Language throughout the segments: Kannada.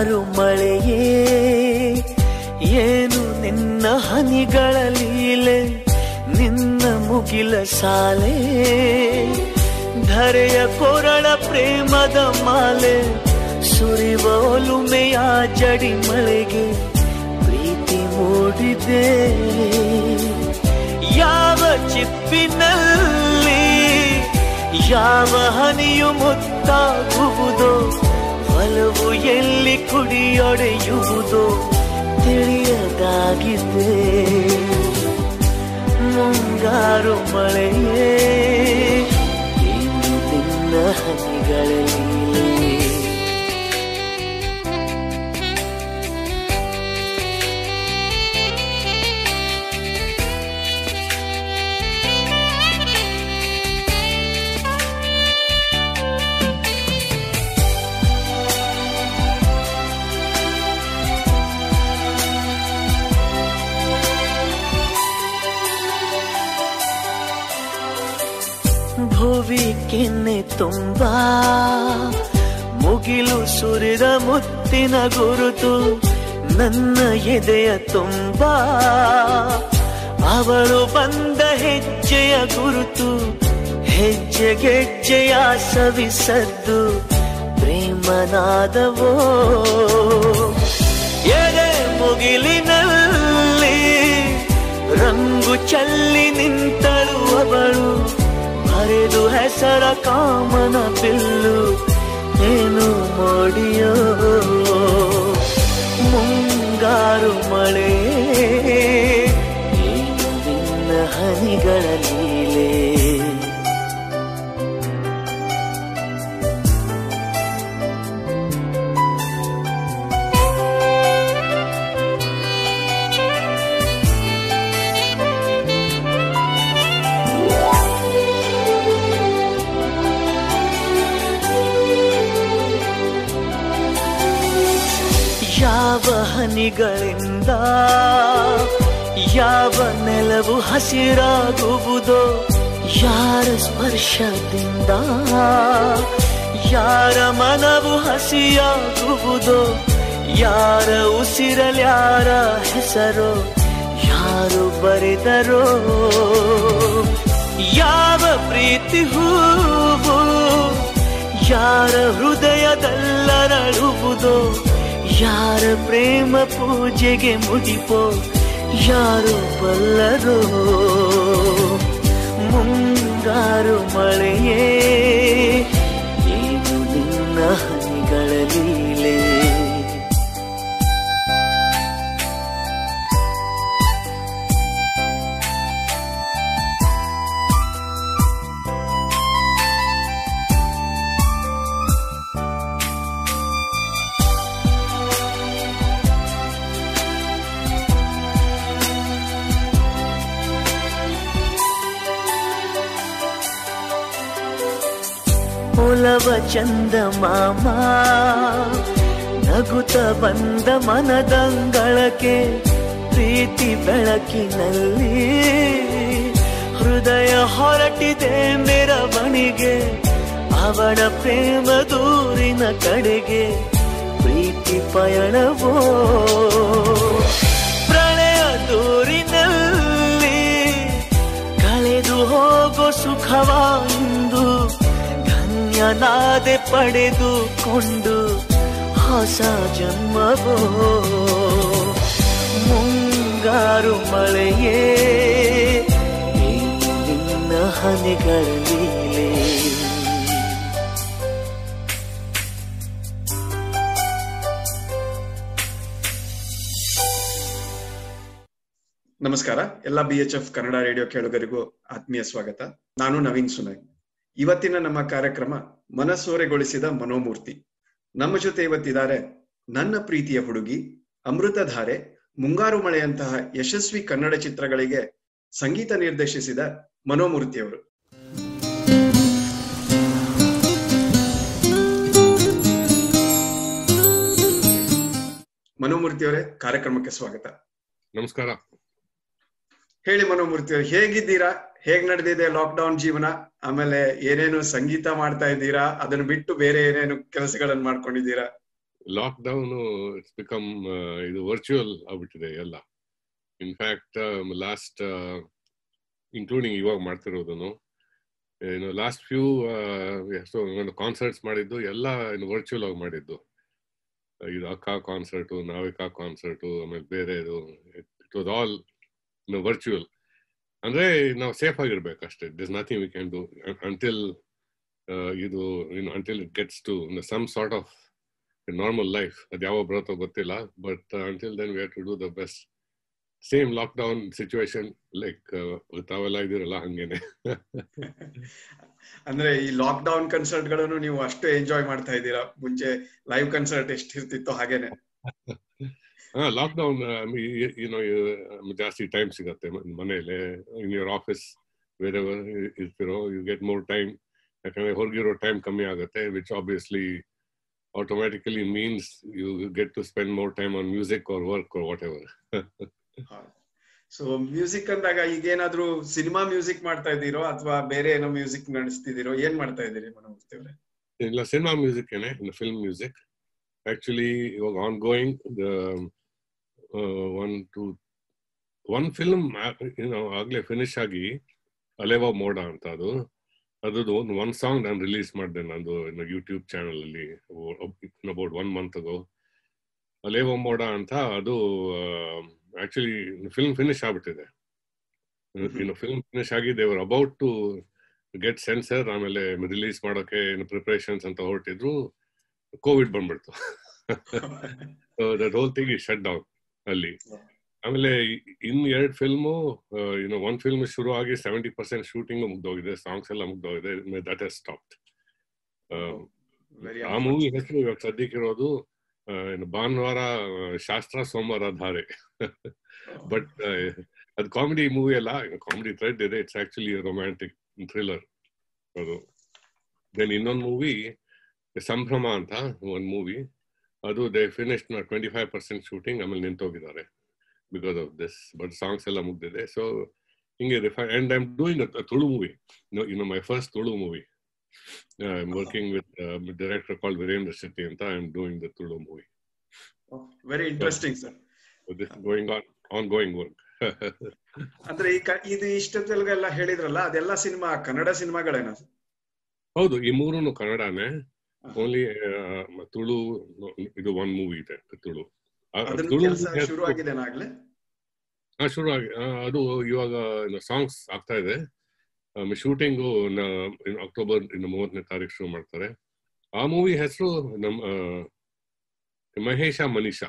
ಮುಂಗಾರು ಮಳೆಯೇ ಏನು ನಿನ್ನ ಹನಿಗಳ ಲೀಲೆ ನಿನ್ನ ಮುಗಿಲ ಸಾಲೆ ಧರೆಯ ಕೊರಳ ಪ್ರೇಮದ ಮಾಲೆ ಸುರಿವ ಒಲುಮೆಯ ಜಡಿ ಮಳೆಗೆ ಪ್ರೀತಿ ಮೂಡಿದೆ ಯಾವ ಚಿಪ್ಪಿನಲ್ಲಿ ಯಾವ ಹನಿಯು ಮುತ್ತಾಗುವುದೋ ಒಲವು ಎಲ್ಲಿ ಕುಡಿಯೊಡೆಯುವುದೋ ತಿಳಿಯದಾಗಿದೆ ಮುಂಗಾರು ಮಳೆಯೇ ಇನ್ನು ನಿನ್ನ ಹನಿಗಳಲ್ಲಿ ಭುವಿ ಕೆನ್ನೆ ತುಂಬಾ ಮುಗಿಲು ಸುರಿದ ಮುತ್ತಿನ ಗುರುತು ನನ್ನ ಎದೆಯ ತುಂಬಾ ಅವಳು ಬಂದ ಹೆಜ್ಜೆಯ ಗುರುತು ಹೆಜ್ಜೆಗೆಜ್ಜೆಯ ಸವಿಸದ್ದು ಪ್ರೇಮನಾದವೋ ಎದೆ ಮುಗಿಲಿನಲ್ಲಿ ರಂಗು ಚಲ್ಲಿ ನಿಂತಳು ಅವಳು ಹರಿದು ಹೆಸರ ಕಾಮನ ಬಿಲ್ಲು ಏನು ಮೋಡಿಯೋ ಮುಂಗಾರು ಮಳೆ ಏನು ನಿನ್ನ ಹನಿಗಳ ಲೀಲೆ ಯಾವ ಹನಿಗಳಿಂದ ಯಾವ ನೆಲವು ಹಸಿರಾಗುವುದೋ ಯಾರ ಸ್ಪರ್ಶದಿಂದ ಯಾರ ಮನವು ಹಸಿಯಾಗುವುದೋ ಯಾರ ಉಸಿರಲ್ಯಾರ ಹೆಸರು ಯಾರು ಬರೆದರೋ ಯಾವ ಪ್ರೀತಿ ಹೂವು ಯಾರ ಹೃದಯದಲ್ಲರಳುವುದೋ ಯಾರ ಪ್ರೇಮ ಪೂಜೆಗೆ ಮುಡಿಪೋ ಯಾರು ಬಲ್ಲರೋ ಮುಂಗಾರು ಮಳೆಯೇ ಏನು ನಿನ್ನ ಹನಿಗಳ ಲೀಲೆ ಒಲವ ಚಂದ ಮಾಮ ನಗುತ್ತ ಬಂದ ಮನದಂಗಳಕ್ಕೆ ಪ್ರೀತಿ ಬೆಳಕಿನಲ್ಲಿ ಹೃದಯ ಹೊರಟಿದೆ ಮೆರವಣಿಗೆ ಅವಳ ಪ್ರೇಮ ದೂರಿನ ಕಡೆಗೆ ಪ್ರೀತಿ ಪಯಣವೋ ಪ್ರಳಯ ದೂರಿನಲ್ಲಿ ಕಳೆದು ಹೋಗೋ ಸುಖವ ಇಂದು ಧನ್ಯನಾದೆ ಪಡೆದುಕೊಂಡು ಹೊಸ ಜನ್ಮವೋ ಮುಂಗಾರು ಮಳೆಯೇ ಏನು ನಿನ್ನ ಹನಿಗಳ ಲೀಲೆ ನಮಸ್ಕಾರ ಎಲ್ಲ B H F Kannada radio ಕೇಳುಗರಿಗೂ ಆತ್ಮೀಯ ಸ್ವಾಗತ ನಾನು ನವೀನ್ ಸುನಯ್ ಇವತ್ತಿನ ನಮ್ಮ ಕಾರ್ಯಕ್ರಮ ಮನಸೋರೆಗೊಳಿಸಿದ ಮನೋಮೂರ್ತಿ ನಮ್ಮ ಜೊತೆ ಇವತ್ತಿದ್ದಾರೆ ನನ್ನ ಪ್ರೀತಿಯ ಹುಡುಗಿ ಅಮೃತಧಾರೆ ಮುಂಗಾರು ಮಳೆಯಂತಹ ಯಶಸ್ವಿ ಕನ್ನಡ ಚಿತ್ರಗಳಿಗೆ ಸಂಗೀತ ನಿರ್ದೇಶಿಸಿದ ಮನೋಮೂರ್ತಿಯವರು ಮನೋಮೂರ್ತಿಯವರೇ ಕಾರ್ಯಕ್ರಮಕ್ಕೆ ಸ್ವಾಗತ ನಮಸ್ಕಾರ ಹೇಳಿ ಮನೋಮೂರ್ತಿ ಅವ್ರೆ, ಹೇಗಿದ್ದೀರಾ ಹೇಗ್ ನಡೆದಿದೆ ಲಾಕ್ಡೌನ್ ಜೀವನ ಆಮೇಲೆ ಏನೇನು ಸಂಗೀತ ಮಾಡ್ತಾ ಇದ್ದೀರಾ ಅದನ್ನ ಬಿಟ್ಟು ಬೇರೆ ಏನೇನು ಕೆಲಸಗಳನ್ನ ಮಾಡ್ಕೊಂಡಿದ್ದೀರಾ ಲಾಕ್ಡೌನು ಇಟ್ಸ್ ಬಿಕಮ್ ಇದು ವರ್ಚುವಲ್ ಆಗ್ಬಿಟ್ಟಿದೆ ಎಲ್ಲ ಇನ್ಫ್ಯಾಕ್ಟ್ ಲಾಸ್ಟ್ ಇನ್ಕ್ಲೂಡಿಂಗ್ ಇವಾಗ ಮಾಡ್ತಿರೋದನ್ನು ಏನು ಲಾಸ್ಟ್ ಫ್ಯೂ ಸೊ ಒಂದು ಕಾನ್ಸರ್ಟ್ಸ್ ಮಾಡಿದ್ದು ಎಲ್ಲ ಇನ್ನು ವರ್ಚುವಲ್ ಆಗಿ ಮಾಡಿದ್ದು ಇದು ಅಕ್ಕ ಕಾನ್ಸರ್ಟು ನಾವಿಕಾ ಕಾನ್ಸರ್ಟು ಆಮೇಲೆ ಬೇರೆ ಇದು ಇಟ್ ವಾಸ್ ಆಲ್ ವರ್ಚುವಲ್ ಅಂದ್ರೆ ನಾವು ಸೇಫ್ ಆಗಿರ್ಬೇಕು ಅಷ್ಟೇ this nothing we can do until ಇದು until it gets to some sort of normal life ಅದು ಯಾವ ಬರುತ್ತೋ ಗೊತ್ತಿಲ್ಲ but until then we have to do the best same lockdown situation like ತಾವೆಲ್ಲ ಇದ್ದೀರಲ್ಲ ಹಂಗೇನೆ ಅಂದ್ರೆ ಈ ಲಾಕ್ ಡೌನ್ ಕನ್ಸರ್ಟ್ ಗಳನ್ನು ನೀವು ಅಷ್ಟು ಎಂಜಾಯ್ ಮಾಡ್ತಾ ಇದ್ದೀರಾ ಮುಂಚೆ ಲೈವ್ ಕನ್ಸರ್ಟ್ ಎಷ್ಟಿರ್ತಿತ್ತು ಹಾಗೇನೆ ಹಾ ಲಾಕ್ಡೌನ್ ಏನೋ ಜಾಸ್ತಿ ಟೈಮ್ ಸಿಗತ್ತೆ ಮನೆಯಲ್ಲಿ ಇನ್ ಯುವರ್ ಆಫೀಸ್ ಬೇರೆ ಇರ್ತಿರೋ ಯು ಗೆಟ್ ಮೋರ್ ಟೈಮ್ ಯಾಕಂದ್ರೆ ಹೊರಗಿರೋ ಟೈಮ್ ಕಮ್ಮಿ ಆಗುತ್ತೆ which obviously automatically means you get to spend more time on music or work or whatever so music ಅಂದಾಗ ಈಗೇನಾದ್ರೂ ಸಿನಿಮಾ ಮ್ಯೂಸಿಕ್ ಮಾಡ್ತಾ ಇದ್ದೀರೋ ಅಥವಾ ಬೇರೆ ಏನೋ ಮ್ಯೂಸಿಕ್ ನಡೆಸ್ತಿದ್ದೀರೋ ಏನ್ ಮಾಡ್ತಾ ಇದ್ದೀರಿ ಮನೋಮೂರ್ತಿ ಅವರೇ ಇಲ್ಲ ಸಿನಿಮಾ ಮ್ಯೂಸಿಕ್ ಏನೆ ಫಿಲ್ಮ್ ಮ್ಯೂಸಿಕ್ ಆಕ್ಚುಲಿ ಇವಾಗ on going the one two one film ಆಗ್ಲೇ ಫಿನಿಶ್ ಆಗಿ ಅಲೆವಾ ಮೋಡ ಅಂತ ಅದು ಅದ್ರದ್ದು ಒಂದು ಒನ್ ಸಾಂಗ್ ನಾನು ರಿಲೀಸ್ ಮಾಡಿದೆ ನಂದು ಯೂಟ್ಯೂಬ್ ಚಾನಲ್ ಅಲ್ಲಿ about one month ago Aleva Moda ಅಂತ ಅದು ಆಕ್ಚುಲಿ ಫಿಲ್ಮ್ ಫಿನಿಶ್ ಆಗ್ಬಿಟ್ಟಿದೆ ಇನ್ನು ಫಿಲ್ಮ್ ಫಿನಿಶ್ ಆಗಿ they were about to get censor ಆಮೇಲೆ ರಿಲೀಸ್ ಮಾಡೋಕೆ ಏನು ಪ್ರಿಪರೇಷನ್ಸ್ ಅಂತ ಹೊರಟಿದ್ರು ಕೋವಿಡ್ ಬಂದ್ಬಿಡ್ತು that whole thing is shut down ಅಲ್ಲಿ ಆಮೇಲೆ ಇನ್ ಎರಡು ಫಿಲ್ಮು ಇನ್ನು ಒನ್ ಫಿಲ್ಮ್ ಶುರು ಆಗಿ ಸೆವೆಂಟಿ ಪರ್ಸೆಂಟ್ ಶೂಟಿಂಗ್ ಮುಗ್ದೋಗಿದೆ ಸಾಂಗ್ಸ್ ಎಲ್ಲ ಮುಗ್ದೋಗಿದೆ ದಟ್ ಹಸ್ ಸ್ಟಾಪ್ಡ್ ಆ ಮೂವಿ ಹೆಸರು ಇವಾಗ ಸದ್ಯಕ್ಕಿರೋದು ಭಾನುವಾರ ಶಾಸ್ತ್ರ ಸೋಮವಾರ ಧಾರೆ ಬಟ್ ಅದು ಕಾಮಿಡಿ ಮೂವಿ ಅಲ್ಲ ಕಾಮಿಡಿ ಥ್ರೆಡ್ ಇದೆ ಇಟ್ಸ್ ಆಕ್ಚುಲಿ ರೊಮ್ಯಾಂಟಿಕ್ ಥ್ರಿಲ್ಲರ್ ಅದು ದೆನ್ ಇನ್ನೊಂದು ಮೂವಿ ಸಂಭ್ರಮ ಅಂತ ಒಂದು ಮೂವಿ ಅದು they finish twenty five percent shooting ಆಮೇಲೆ ನಿಂತೋಗಿದ್ದಾರೆ because of this but songs ಎಲ್ಲ ಮುಗ್ದಿದೆ ಸೊ ಹಿಂಗೆ ರಿಫೈ and I am doing Tulu movie ಇನ್ನು my first Tulu movie I am working with director call Virendra Shetty ಅಂತ I am doing the Tulu movie very interesting sir this going on on going work ಅಂದ್ರೆ ಈ ಇದು ಇಷ್ಟೊತ್ತಲ್ಗೆಲ್ಲ ಹೇಳಿದ್ರಲ್ಲ ಅದೆಲ್ಲ ಸಿನಿಮಾ ಕನ್ನಡ ಸಿನಿಮಾಗಳೇನ ಹೌದು ಈ ಮೂರೂ ಕನ್ನಡನೇ ಓನ್ಲಿ ತುಳು ಇದು ಒನ್ ಮೂವಿ ಇದೆ ತುಳು ಶುರು ಆಗಿದೆ ಆಗ್ಲೇ ಹಾ ಶುರು ಆಗಿ ಅದು ಇವಾಗ ಸಾಂಗ್ಸ್ ಆಗ್ತಾ ಇದೆ ಶೂಟಿಂಗು ಅಕ್ಟೋಬರ್ ಇನ್ನು ಮೂವತ್ತನೇ ತಾರೀಕು ಶುರು ಮಾಡ್ತಾರೆ ಆ ಮೂವಿ ಹೆಸರು ನಮ್ ಮಹೇಶ ಮನೀಷಾ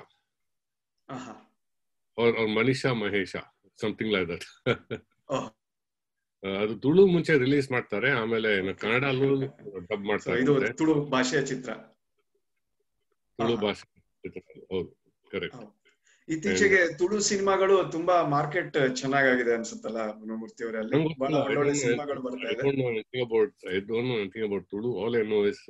ಅವ್ರ Manisha Mahesha something like that ಅದು ತುಳು ಮುಂಚೆ ರಿಲೀಸ್ ಮಾಡ್ತಾರೆ ಆಮೇಲೆ ಕನ್ನಡಲ್ಲೂ ಡಬ್ ಮಾಡ್ತಾರೆ ತುಳು ಭಾಷೆಯ ಚಿತ್ರ ತುಳು ಭಾಷೆ ಹೌದು ಕರೆಕ್ಟ್ ಇತ್ತೀಚೆಗೆ ತುಳು ಸಿನಿಮಾಗಳು ತುಂಬಾ ಮಾರ್ಕೆಟ್ ಚೆನ್ನಾಗಿದೆ ಅನ್ಸುತ್ತಲ್ಲ ಮನೋಮೂರ್ತಿ ಅವರಲ್ಲಿ ಬಹಳ ಒಳ್ಳೊಳ್ಳೆ ಸಿನಿಮಾಗಳು ಬರ್ತಾ ಇದೆ about I don't know anything about Tulu all I know is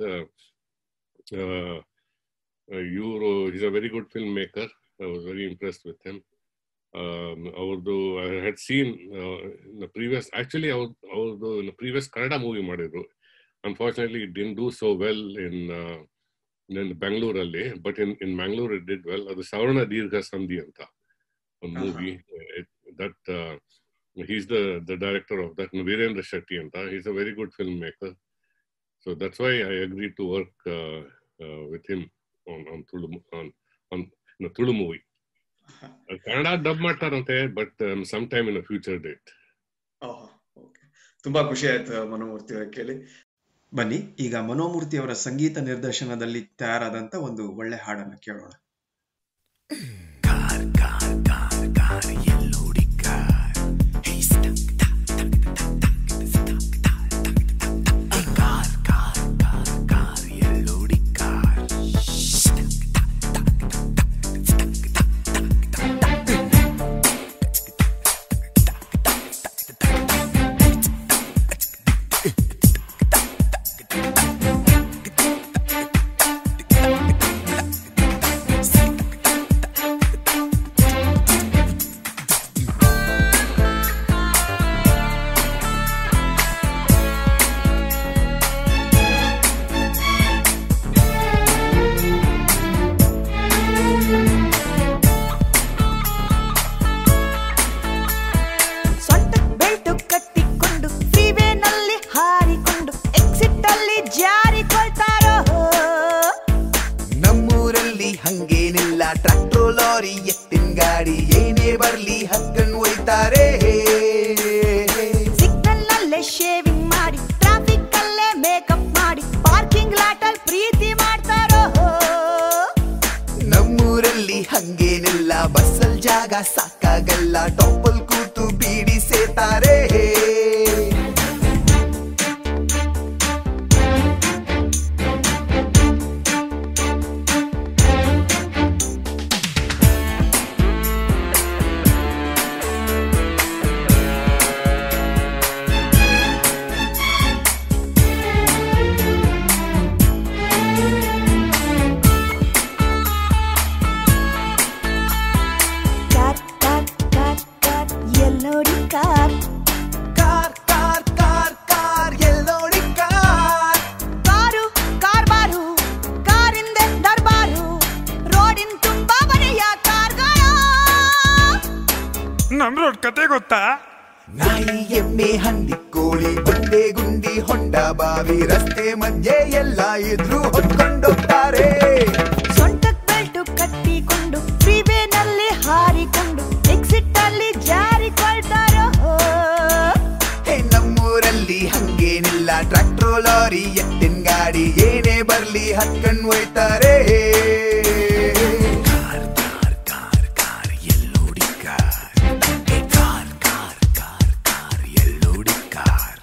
ಇವರು is a very good film maker I was very impressed with him ಅವ್ರದ್ದು I had seen previous actually ಅವ್ರ ಅವ್ರದ್ದು ಪ್ರೀವಿಯಸ್ ಕನ್ನಡ ಮೂವಿ ಮಾಡಿದ್ರು unfortunately it didn't do so well in in ಬೆಂಗಳೂರಲ್ಲಿ but in in Mangalore it did well ಅದು ಸವರ್ಣ ದೀರ್ಘ ಸಂಧಿ ಅಂತ ಒಂದು movie that he's the the director of that Veerendra Shetty ಅಂತ he's a very good film maker so that's why I agree to work with him on on Tulu on on Tulu movie Kannada dub ಮಾಡ್ತಾರಂತೆ but some time in future date ತುಂಬಾ ಖುಷಿ ಆಯ್ತು ಮನೋಮೂರ್ತಿ ಅವರ ಕೇಳಿ ಬನ್ನಿ ಈಗ ಮನೋಮೂರ್ತಿ ಅವರ ಸಂಗೀತ ನಿರ್ದೇಶನದಲ್ಲಿ ತಯಾರಾದಂತ ಒಂದು ಒಳ್ಳೆ ಹಾಡನ್ನು ಕೇಳೋಣ ಹೋಯ್ತಾರೆ ಕಾರ್ ಕಾರ್ ಕಾರ್ ಕಾರ್ ಎಲ್ ನೋಡಿ car car car car car ಎಲ್ ನೋಡಿ ಕಾರ್ ಕಾರು ಕಾರ್ ಬಾರು ಕಾರಿಂದೆ ದರ್ಬಾರು ರೋಡಿನ್ ತುಂಬಾ ಬರೆಯ ಕಾರ್ಗಳು ನಮ್ ರೋಡ್ ಕತೆ ಗೊತ್ತಾ ನಾಯಿ ಎಮ್ಮೆ ಹಂದಿ ಕೋಳಿ ಬಂಡೆ ಗುಂಡಿ ಹೊಂಡ ಬಾವಿ ರಸ್ತೆ ಮಧ್ಯೆ ಎಲ್ಲ ಇದ್ರು ಹೊತ್ಕೊಂಡೋಗ್ತಾರೆ ಸೊಂಟಕ್ ಬೆಲ್ಟು ಕಟ್ಟಿಕೊಂಡು ಫ್ರೀವೇನಲ್ಲಿ ಹಾರಿಕೊಂಡು ಎಕ್ಸಿಟ್ ಅಲ್ಲಿ ಜಾರಿಕೊಳ್ತಾರೋ ಹೇ ನಮ್ಮೂರಲ್ಲಿ ಹಂಗೇನಿಲ್ಲ ಟ್ರ್ಯಾಕ್ಟರ್ ಲಾರಿ ಎತ್ತಿನ ಗಾಡಿ ಏನೇ ಬರ್ಲಿ ಹತ್ಕೊಂಡ್ ಹೋಯ್ತಾರೆ ಕಾರ್ ಕಾರ್ ಕಾರ್ ಕಾರ್ ಎಲ್ಲೋಡಿ car hey car car car car ಎಲ್ಲೋಡಿ car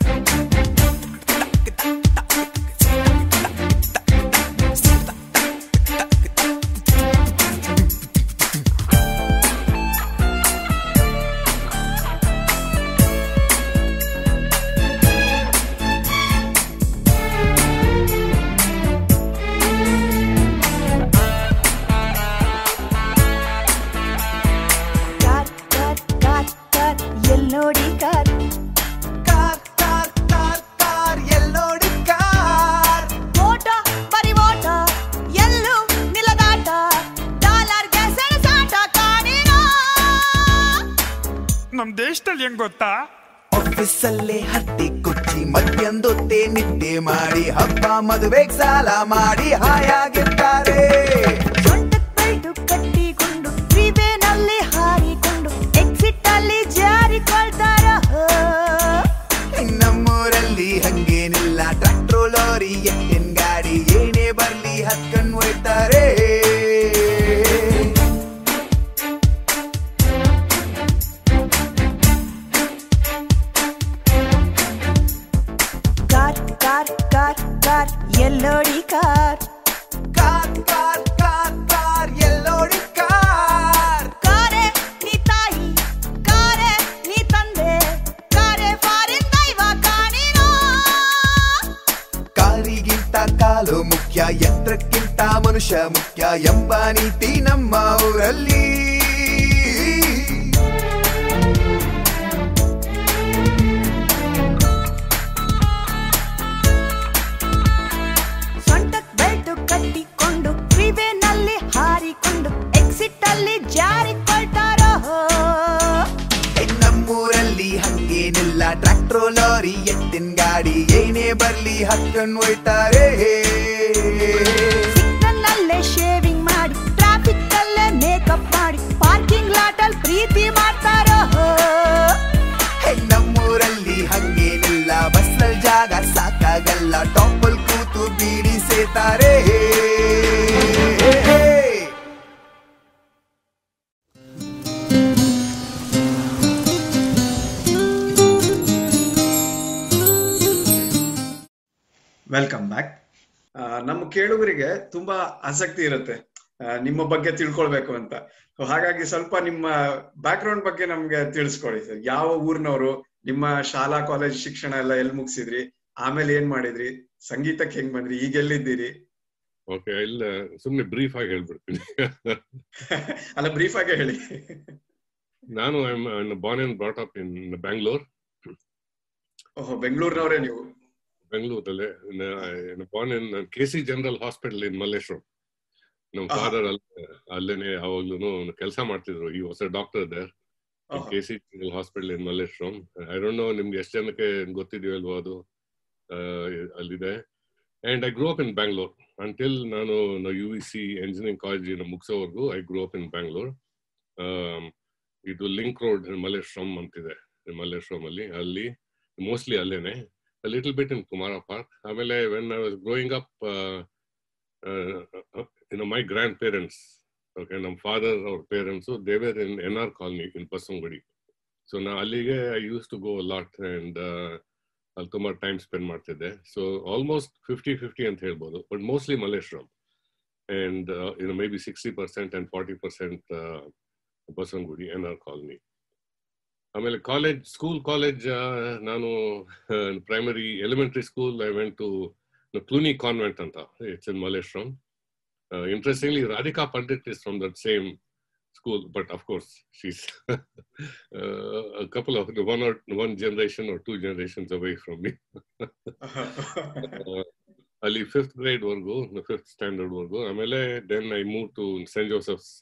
car car car car ಎಲ್ ನೋಡಿ car car car car car ಎಲ್ಲೋಡಿ ಕಾರ್ ಓಟ ಬರಿ ಓಟ ಎಲ್ಲೂ ನಿಲದಾಟ ಡಾಲರ್ಗೆ ಸೆಣಸಾಟ ಕಾಣಿರೋ ನಮ್ ದೇಶದಲ್ಲಿ ಹೆಂಗ್ ಗೊತ್ತಾ ಆಫೀಸಲ್ಲೇ ಹತ್ತಿ ಕುಚ್ಚಿ ಮಧ್ಯಾಹ್ನದೊತ್ತೆ ನಿದ್ದೆ ಮಾಡಿ ಹಬ್ಬ ಮದುವೆಗ್ ಸಾಲ ಮಾಡಿ ಹಾಯಾಗಿರ್ತಾರೆ ಸೊಂಟಕ್ ಬೆಲ್ಟು ಕಟ್ಟಿಕೊಂಡು ಫ್ರೀವೇನಲ್ಲಿ ಹಾರಿಕೊಂಡು ಎಕ್ಸಿಟ್ ಅಲ್ಲಿ ಜಾರಿಕೊಳ್ತಾರೋ ನಮ್ಮೂರಲ್ಲಿ ಹಂಗೇನಿಲ್ಲ ಟ್ರ್ಯಾಕ್ಟರ್ ಲಾರಿ ಎತ್ತಿನ ಗಾಡಿ ಏನೇ ಬರ್ಲಿ ಹತ್ಕೊಂಡ್ ಹೋಯ್ತಾರೆ ಕಾರ್ ಕಾರ್ ಕಾರ್ ಕಾರ್ ಎಲ್ಲೋಡಿ car car car car car ಎಲ್ಲೋಡಿ ಕಾರ್ ಕಾರೆ ನೀ ತಾಯಿ ಕಾರೆ ನೀ ತಂದೆ ಕಾರೆ ಫಾರಿನ್ ದೈವ ಕಾಣಿರೋ ಕಾರಿಗಿಂತ ಕಾಲು ಮುಖ್ಯ ಯಂತ್ರಕ್ಕಿಂತ ಮನುಷ್ಯ ಮುಖ್ಯ ಎಂಬ ನೀತಿ ನಮ್ಮ ಊರಲ್ಲಿ ಸೊಂಟಕ್ ಬೆಲ್ಟು ಕಟ್ಟಿಕೊಂಡು ಫ್ರೀವೇನಲ್ಲಿ ಹಾರಿಕೊಂಡು ಎಕ್ಸಿಟ್ ಅಲ್ಲಿ ಜಾರಿಕೊಳ್ತಾರೋ ಹೇ, ನಮ್ಮೂರಲ್ಲಿ ಹಂಗೇನಿಲ್ಲ ಟ್ರ್ಯಾಕ್ಟರ್ ಲಾರಿ ಎತ್ತಿನ ಗಾಡಿ ಏನೇ ಬರ್ಲಿ ಹತ್ಕೊಂಡ್ ಹೋಯ್ತಾರೆ ಸಿಗ್ನಲ್ ಅಲ್ಲೇ ಶೇವಿಂಗ್ ಮಾಡಿ ಟ್ರಾಫಿಕ್ ಅಲ್ಲೇ ಮೇಕಪ್ ಮಾಡಿ ಪಾರ್ಕಿಂಗ್ ಲಾಟ್ ಅಲ್ಲಿ ಪ್ರೀತಿ ಮಾಡ್ತಾರೋ ಹೇ, ನಮ್ಮೂರಲ್ಲಿ ಹಂಗೇನಿಲ್ಲ ಬಸ್ಸಲ್ ಜಾಗ ಸಾಕಾಗಲ್ಲ ಟಾಪಲ್ ಕೂತು ಬೀಡಿ ಸೇತಾರೆ ವೆಲ್ಕಮ್ ಬ್ಯಾಕ್ ನಮ್ಮ ಕೇಳುಗರಿಗೆ ತುಂಬಾ ಆಸಕ್ತಿ ಇರುತ್ತೆ ಆ, ನಿಮ್ಮ ಬಗ್ಗೆ ತಿಳ್ಕೊಳ್ಬೇಕು ಅಂತ So, ಹಾಗಾಗಿ ಸ್ವಲ್ಪ ನಿಮ್ಮ ಬ್ಯಾಕ್ ಗ್ರೌಂಡ್ ಬಗ್ಗೆ ನಮ್ಗೆ ತಿಳಿಸ್ಕೊಡಿ ಸರ್ ಯಾವ ಊರ್ನವರು ನಿಮ್ಮ ಶಾಲಾ ಕಾಲೇಜ್ ಶಿಕ್ಷಣ ಎಲ್ಲ ಎಲ್ಲಿ ಮುಗಿಸಿದ್ರಿ ಆಮೇಲೆ ಏನ್ ಮಾಡಿದ್ರಿ ಸಂಗೀತಕ್ಕೆ ಹೆಂಗ್ ಬಂದ್ರಿ ಈಗ ಎಲ್ಲಿದ್ದೀರಿ ಓಕೆ ಇಲ್ಲ ಸುಮ್ಮನೆ ಬ್ರೀಫ್ ಆಗಿ ಹೇಳ್ಬಿಡ್ತೀನಿ ಅಲ್ಲ ಬ್ರೀಫ್ ಆಗಿ ಹೇಳಿ ನಾನು born and brought up in Bangalore ಓಹೋ ಬೆಂಗಳೂರಿನವರೇ ನೀವು ಬೆಂಗಳೂರಲ್ಲಿ born in K C general hospital in Malleshwaram ನಮ್ಮ ಆಹಾ. ಫಾದರ್ ಅಲ್ಲೇನೆ ಯಾವಾಗ್ಲೂ ಕೆಲಸ ಮಾಡ್ತಿದ್ರು ಈ ಹೊಸ ಡಾಕ್ಟರ್ ದೇರ್ ಓಹೋ. K C general hospital in Malleshwaram I don't know ನಿಮ್ಗೆ ಎಷ್ಟು ಜನಕ್ಕೆ ಗೊತ್ತಿದೆಯೋ ಅಲ್ವೋ ಅದು ಆ, ಅಲ್ಲಿದೆ and I grow up in Bangalore until ನಾನು ಯು ವಿ ಸಿ ಎಂಜಿನಿಯರಿಂಗ್ ಕಾಲೇಜಿನ ಮುಗಿಸೋವರೆಗೂ I grow up in Bangalore ಇದು ಲಿಂಕ್ ರೋಡ್ ಮಲ್ಲೇಶ್ವರಂ ಅಂತಿದೆ ಮಲ್ಲೇಶ್ವರಂ ಅಲ್ಲಿ ಅಲ್ಲಿ ಮೋಸ್ಟ್ಲಿ ಅಲ್ಲೇನೆ little bit in Kumara Park ಆಮೇಲೆ when I was growing up you my grand parents okay ನಮ್ಮ ಫಾದರ್ ಅವ್ರ parents they were in N R colony in Basavanagudi so ನಾ ಅಲ್ಲಿಗೆ I use to go lot and ಅಲ್ಲಿ ತುಂಬಾ ಟೈಮ್ ಸ್ಪೆಂಡ್ ಮಾಡ್ತಿದ್ದೆ ಸೊ ಆಲ್ಮೋಸ್ಟ್ ಫಿಫ್ಟಿ ಫಿಫ್ಟಿ ಅಂತ ಹೇಳ್ಬೋದು but mostly Malleshwaram and you know may be sixty percent and forty percent Basavanagudi N R colony ಆಮೇಲೆ ಕಾಲೇಜ್ ಸ್ಕೂಲ್ ಕಾಲೇಜ್ ನಾನು primary elementary school I went to Cluny convent ಅಂತ it's in Malleshwaram interestingly Radhika Pandit is from that same school, but of course she's uh, a couple of one or one generation or two generations away from me. uh, ಅಲ್ಲಿ ಫಿಫ್ತ್ ಗ್ರೇಡ್ ವರ್ಗು ಫಿಫ್ತ್ ಸ್ಟ್ಯಾಂಡರ್ಡ್ ವರ್ಗು ಆಮೇಲೆ then I move to saint Joseph's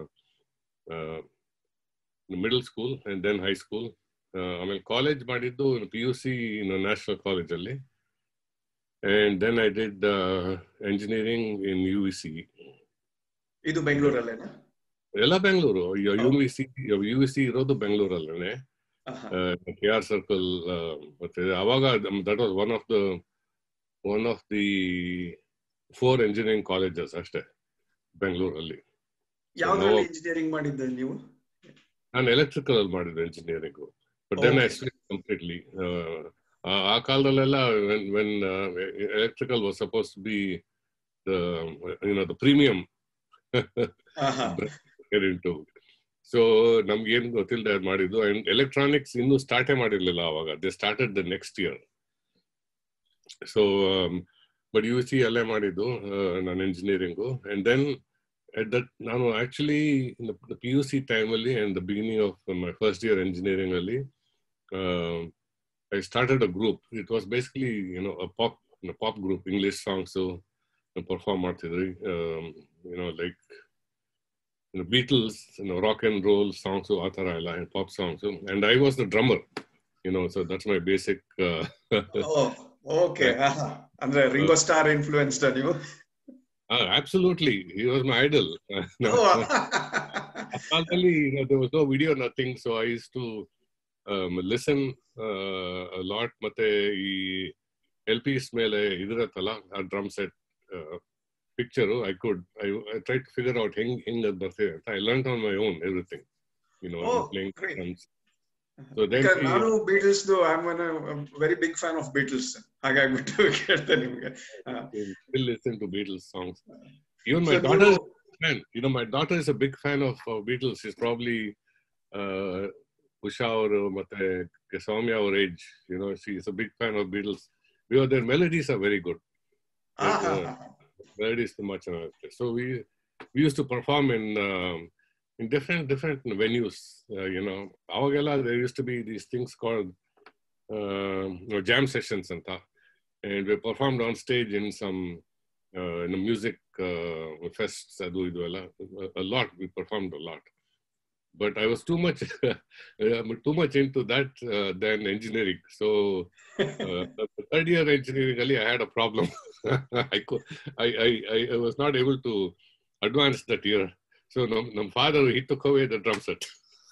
middle school and then high school ಆಮೇಲೆ ಕಾಲೇಜ್ ಮಾಡಿದ್ದು ಪಿ ಯು ಸಿ ನ್ಯಾಷನಲ್ ಕಾಲೇಜಲ್ಲಿ and then I did engineering in U V C ಇದು ಬೆಂಗಳೂರಲ್ಲೇನಾ ಎಲ್ಲ ಬೆಂಗಳೂರು U V C U V C ಇರೋದು ಬೆಂಗಳೂರಲ್ಲೇ ಆಹಾ. ಕೆ ಆರ್ ಸರ್ಕಲ್ ಮತ್ತೆ ಅವಾಗ that was one of the one of the four engineering colleges ಅಷ್ಟೇ ಬೆಂಗಳೂರಲ್ಲಿ ಯಾವ್ದ್ರಲ್ಲಿ ನಾವು- ಇಂಜಿನಿಯರಿಂಗ್ ಮಾಡಿದ್ದೆ ನೀವು ನಾನು ಎಲೆಕ್ಟ್ರಿಕಲ್ ಅಲ್ಲಿ ಮಾಡಿದ್ದೆ engineering but then I Okay. Completely ಆ ಕಾಲದಲ್ಲೆಲ್ಲ when electrical was suppose to be the the premium ಆಹಾ. ಇಂಟು ಸೊ ನಮ್ಗೆ ಏನ್ ಗೊತ್ತಿಲ್ಲದೆ ಅದ್ ಮಾಡಿದ್ದು ಅಂಡ್ ಎಲೆಕ್ಟ್ರಾನಿಕ್ಸ್ ಇನ್ನೂ ಸ್ಟಾರ್ಟೇ ಮಾಡಿರ್ಲಿಲ್ಲ ಅವಾಗ they started the next year so but U C ಅಲ್ಲೇ ಮಾಡಿದ್ದು ನಾನು engineering and then at that ನಾನು ಆಕ್ಚುಲಿ ಪಿ ಯು ಸಿ ಟೈಮಲ್ಲಿ and the beginning of my first year engineering ಅಲ್ಲಿ I started a group it was basically you know pop pop group English songs perform ಮಾಡ್ತಿದ್ರಿ you know like Beatles rock and roll songs ಆ ಥರ ಎಲ್ಲ pop songs and I was the drummer you know so that's my basic okay ಅಂದ್ರೆ ರಿಂಗೋ ಸ್ಟಾರ್ ಇನ್ಫ್ಲೂಯೆನ್ಸ್ಡ್ ನೀವು absolutely he was my idol ಕಾಲದಲ್ಲಿ there was no video nothing so I used to um, listen uh, a lot ಮತ್ತೆ ಈ ಎಲ್ ಪಿಸ್ ಮೇಲೆ ಇದಿರತ್ತಲ್ಲ ಆ drum set picture I could I I try to figure out ಹೆಂಗ್ ಹೆಂಗ್ ಅದು ಬರ್ತಿದೆ ಅಂತ I learn on my own everything you know Oh, playing great. Drums so then Because ನಾನು Beatles I am very big fan of Beatles ಹಾಗಾಗ್ಬಿಟ್ಟು ಕೇಳ್ತೆ ನಿಮ್ಗೆ still listen to Beatles songs even So my ನೀವು- daughter fan. You know, my daughter is a big fan of uh, Beatles. She's probably uh, Usha or uh, Mate Soumya or age. You know, she's a big fan of Beatles. Because their melodies are very good. ಆಹಾ. Melodies too much. uh, So we we used to perform in um, in different different venues. Uh, you know, Avagala, there used to be these things called uh, you know, jam sessions and that. And we performed on stage in some uh, in a music uh, fests, adu idu ella. a lot. We performed a lot. But I was too much I'm too much into that uh, than engineering. So uh, the third year engineering, ali, I had a problem. I, could, I, I, I I was not able to advance that year. So my father he took away the drum set.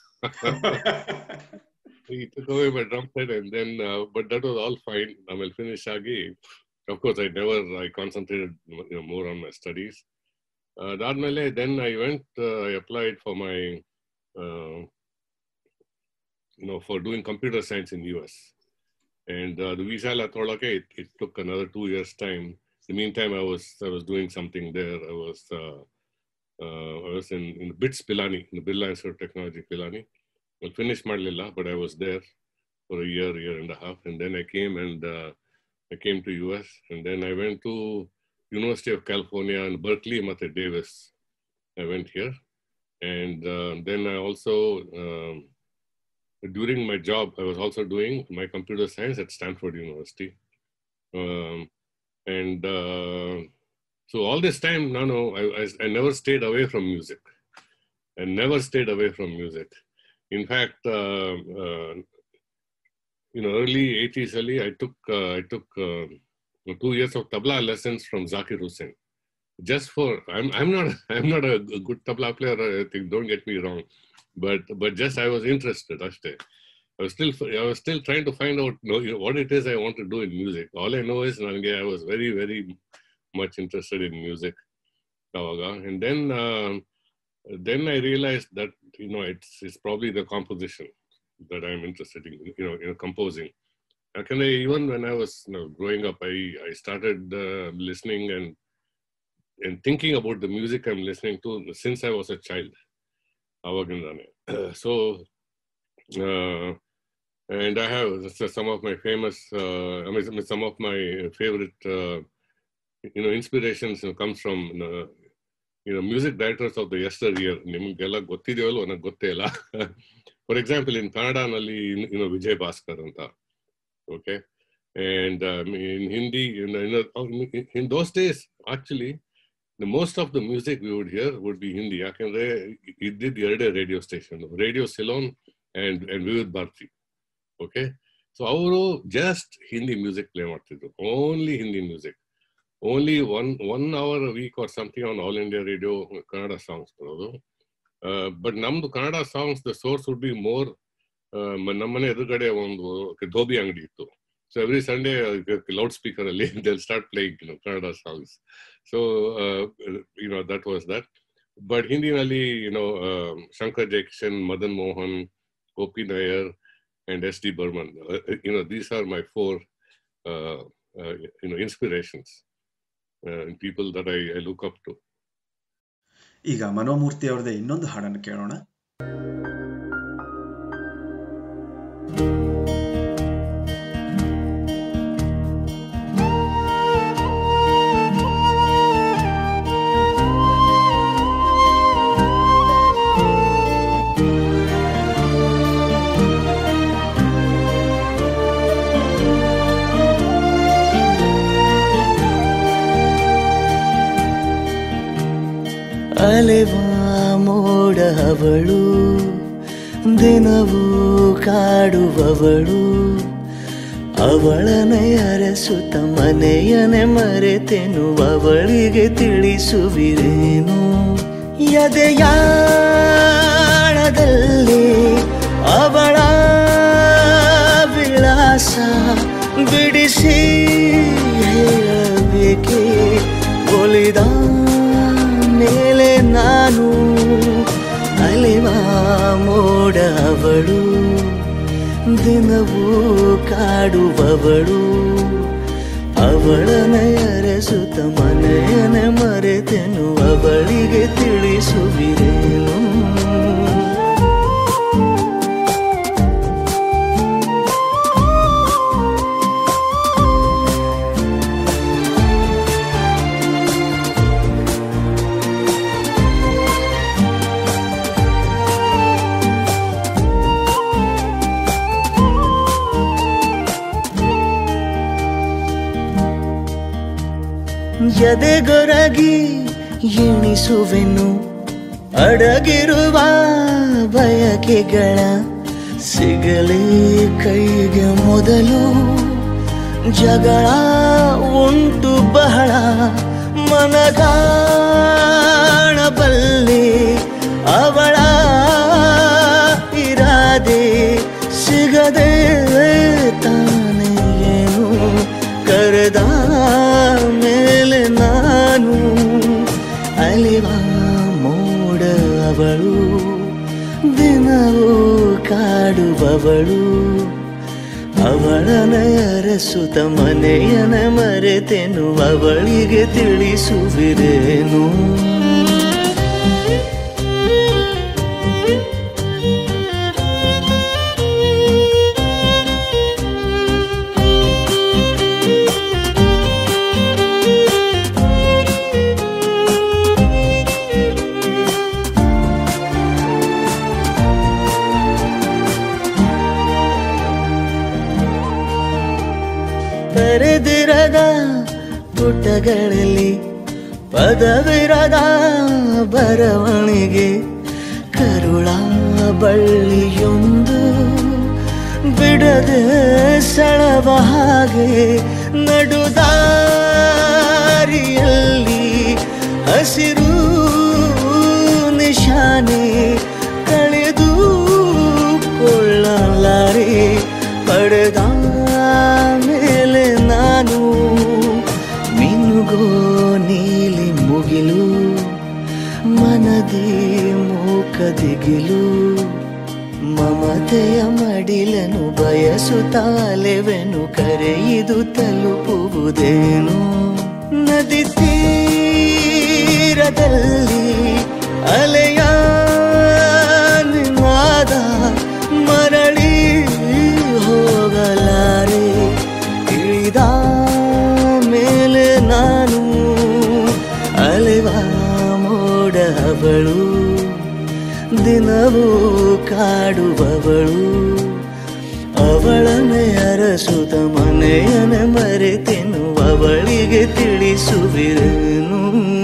he took away my drum set and then uh, but that was all fine ಆಮೇಲೆ finish ಆಗಿ of course I never I concentrated you know, more on my studies uh, ಅದಾದ್ಮೇಲೆ then I went uh, I applied for my uh, you know for doing computer science in US and uh, the visa ಎಲ್ಲ ತೊಗೊಳಕ್ಕೆ it, it took another two years time in the meantime I was I was doing something there I was uh, uh, I was in, in BITS Pilani in the Birla Institute of Technology Pilani well, finished Madlilla, but I was there for a year, year and a half, and then I came and uh, I came to US, and then I went to University of California in Berkeley, Mate Davis. I went here, and uh, then I also um, during my job I was also doing my computer science at Stanford University, um, and uh, so all this time, no, no, I, I, I never stayed away from music. I never stayed away from music in fact, uh, uh, you know, early 80s, early, I took uh, I took uh, two years of tabla lessons from Zakir Hussain. Just for I'm I'm not I'm not a good tabla player. I think don't get me wrong, but but just I was interested. Ashte. I was still I was still trying to find out you know, what it is I want to do in music. All I know is nange I was very very much interested in music. ಅವಾಗ. And then. Uh, then I realized that you know it's it's probably the composition that I'm interested in, you know, you know composing. ಯಾಕಂದ್ರೆ even when I was you know, growing up, I, I started uh, listening and and thinking about the music I'm listening to since I was a child. ಅವಾಗಿಂದಾನೆ. so, uh, and I have s- some of my famous, uh, I mean, some of my favorite, uh, you know, inspirations you know, comes from, you know, you know, music directors of the yesteryear. ನಿಮ್ಗೆಲ್ಲ ಗೊತ್ತಿದೆಯೋ ಅಲ್ವೋ ನನಗೆ ಗೊತ್ತೇ ಇಲ್ಲ ಫಾರ್ ಎಕ್ಸಾಂಪಲ್ ಇನ್ ಕನ್ನಡನಲ್ಲಿ you know, ವಿಜಯ್ ಭಾಸ್ಕರ್ ಅಂತ okay and um, in hindi you know, in, the- in those days actually the most of the music we would hear would be hindi ಯಾಕಂದ್ರೆ ಇದ್ದಿದ್ದು ಎರಡೇ radio station radio Ceylon and and Vividh Bharati okay so ಅವರು ಜಸ್ಟ್ ಹಿಂದಿ ಮ್ಯೂಸಿಕ್ ಪ್ಲೇ ಮಾಡ್ತಿದ್ರು only Hindi music only one one hour week or something on all India radio Kannada songs ಬರೋದು ಬಟ್ ನಮ್ದು Kannada songs the source would be more ನಮ್ಮನೆ ಎದುರುಗಡೆ ಒಂದು ಧೋಬಿ ಅಂಗಡಿ ಇತ್ತು so every Sunday loud speaker ಅಲ್ಲಿ they'll start playing you Kannada songs so you know that was that but ಹಿಂದಿನಲ್ಲಿ you know Shankar Jaikishan Madan Mohan Gopi Nair and S.D. Burman. Uh, you know, these are my four, uh, uh, you know, inspirations, uh, people that I, I look up to. ಈಗ ಮನೋಮೂರ್ತಿ ಅವ್ರದ್ದೇ ಇನ್ನೊಂದು ಹಾಡನ್ನು ಕೇಳೋಣ ಅಲೆವ ಮೋಡ ಅವಳು ದಿನವೂ ಕಾಡುವವಳು ಅವಳನೆ ಅರಸುತ್ತ ಮನೆಯನೆ ಮರೆತೆನು ಅವಳಿಗೆ ತಿಳಿಸುವಿರೇನು ಎದೆಯಾಳದಲ್ಲಿ ಅವಳ ವಿಳಾಸ ಬಿಡಿಸಿ ಹೇಳಬೇಕೆ ಒಲಿದ ಮೇಲೆ ನಾನು ಅಲೆವ ಮೋಡ ಅವಳು ದಿನವೂ ಕಾಡುವವಳು ಅವಳನ ಅರಸುತ್ತ ಮನೆಯನ ಮರೆತೆನು ಅವಳಿಗೆ ತಿಳಿಸುವಿರೇನು ಎದೆಗೊರಗಿ ಎಣಿಸುವೆನು ಅಡಗಿರುವ ಬಯಕೆಗಳ ಸಿಗಲೇ ಕೈಗೆ ಮೊದಲು ಜಗಳ ಉಂಟು ಬಹಳ ಮನಗಾಣಬಲ್ಲೆ ಅವಳ ಇರಾದೆ ಸಿಗದೆ ತಾನೇ ಏನು ಕರೆದ ಮೇಲೆ ನಾನು ಅಲಿವ ಮೋಡ ಅವಳು ದಿನವೂ ಕಾಡುವವಳು ಅವಳನ ಅರಸುತ್ತ ಮನೆಯನ ಮರೆತೆನು ಅವಳಿಗೆ ತಿಳಿಸುವಿರೇನು ತೆರೆದಿರದ ಪುಟಗಳಲ್ಲಿ ಪದವಿರದ ಬರವಣಿಗೆ ಕರುಳ ಬಳ್ಳಿಯೊಂದು ಬಿಡದೆ ಸೆಳವ ಹಾಗೆ ನಡುದಾರಿಯಲ್ಲಿ ಹಸಿರು ನಿಶಾನೆ ಕಳೆದು ಕೊಳ್ಳಲಾರೆ ಪಡೆದ ಮೇಲೆ ನಾನು ಮಿನುಗೋ ನೀಲಿ ಮುಗಿಲು ಮನದಿ ಮೂಕ ದಿಗಿಲು ಮಮತೆಯ ಮಡಿಲನು ಬಯಸುತ್ತಾಲೆವೆನು ಕರೆಯಿದು ತಲುಪುವುದೇನು ನದಿ ತೀರದಲ್ಲಿ ಅಲೆಯ ನಿನಾದ ಮರಳಿ ಹೋಗಲಾರೆ ಇಳಿದ ಮೇಲೆ ನಾನು ಅಲೆವ ಮೋಡ ಅವಳು ದಿನವೂ ಕಾಡುವವಳು ಅವಳನ್ನೇ ಅರಸುತ್ತ ಮನೆಯನ್ನೇ ಮರೆತೆನು ಅವಳಿಗೆ ತಿಳಿಸುವಿರೇನು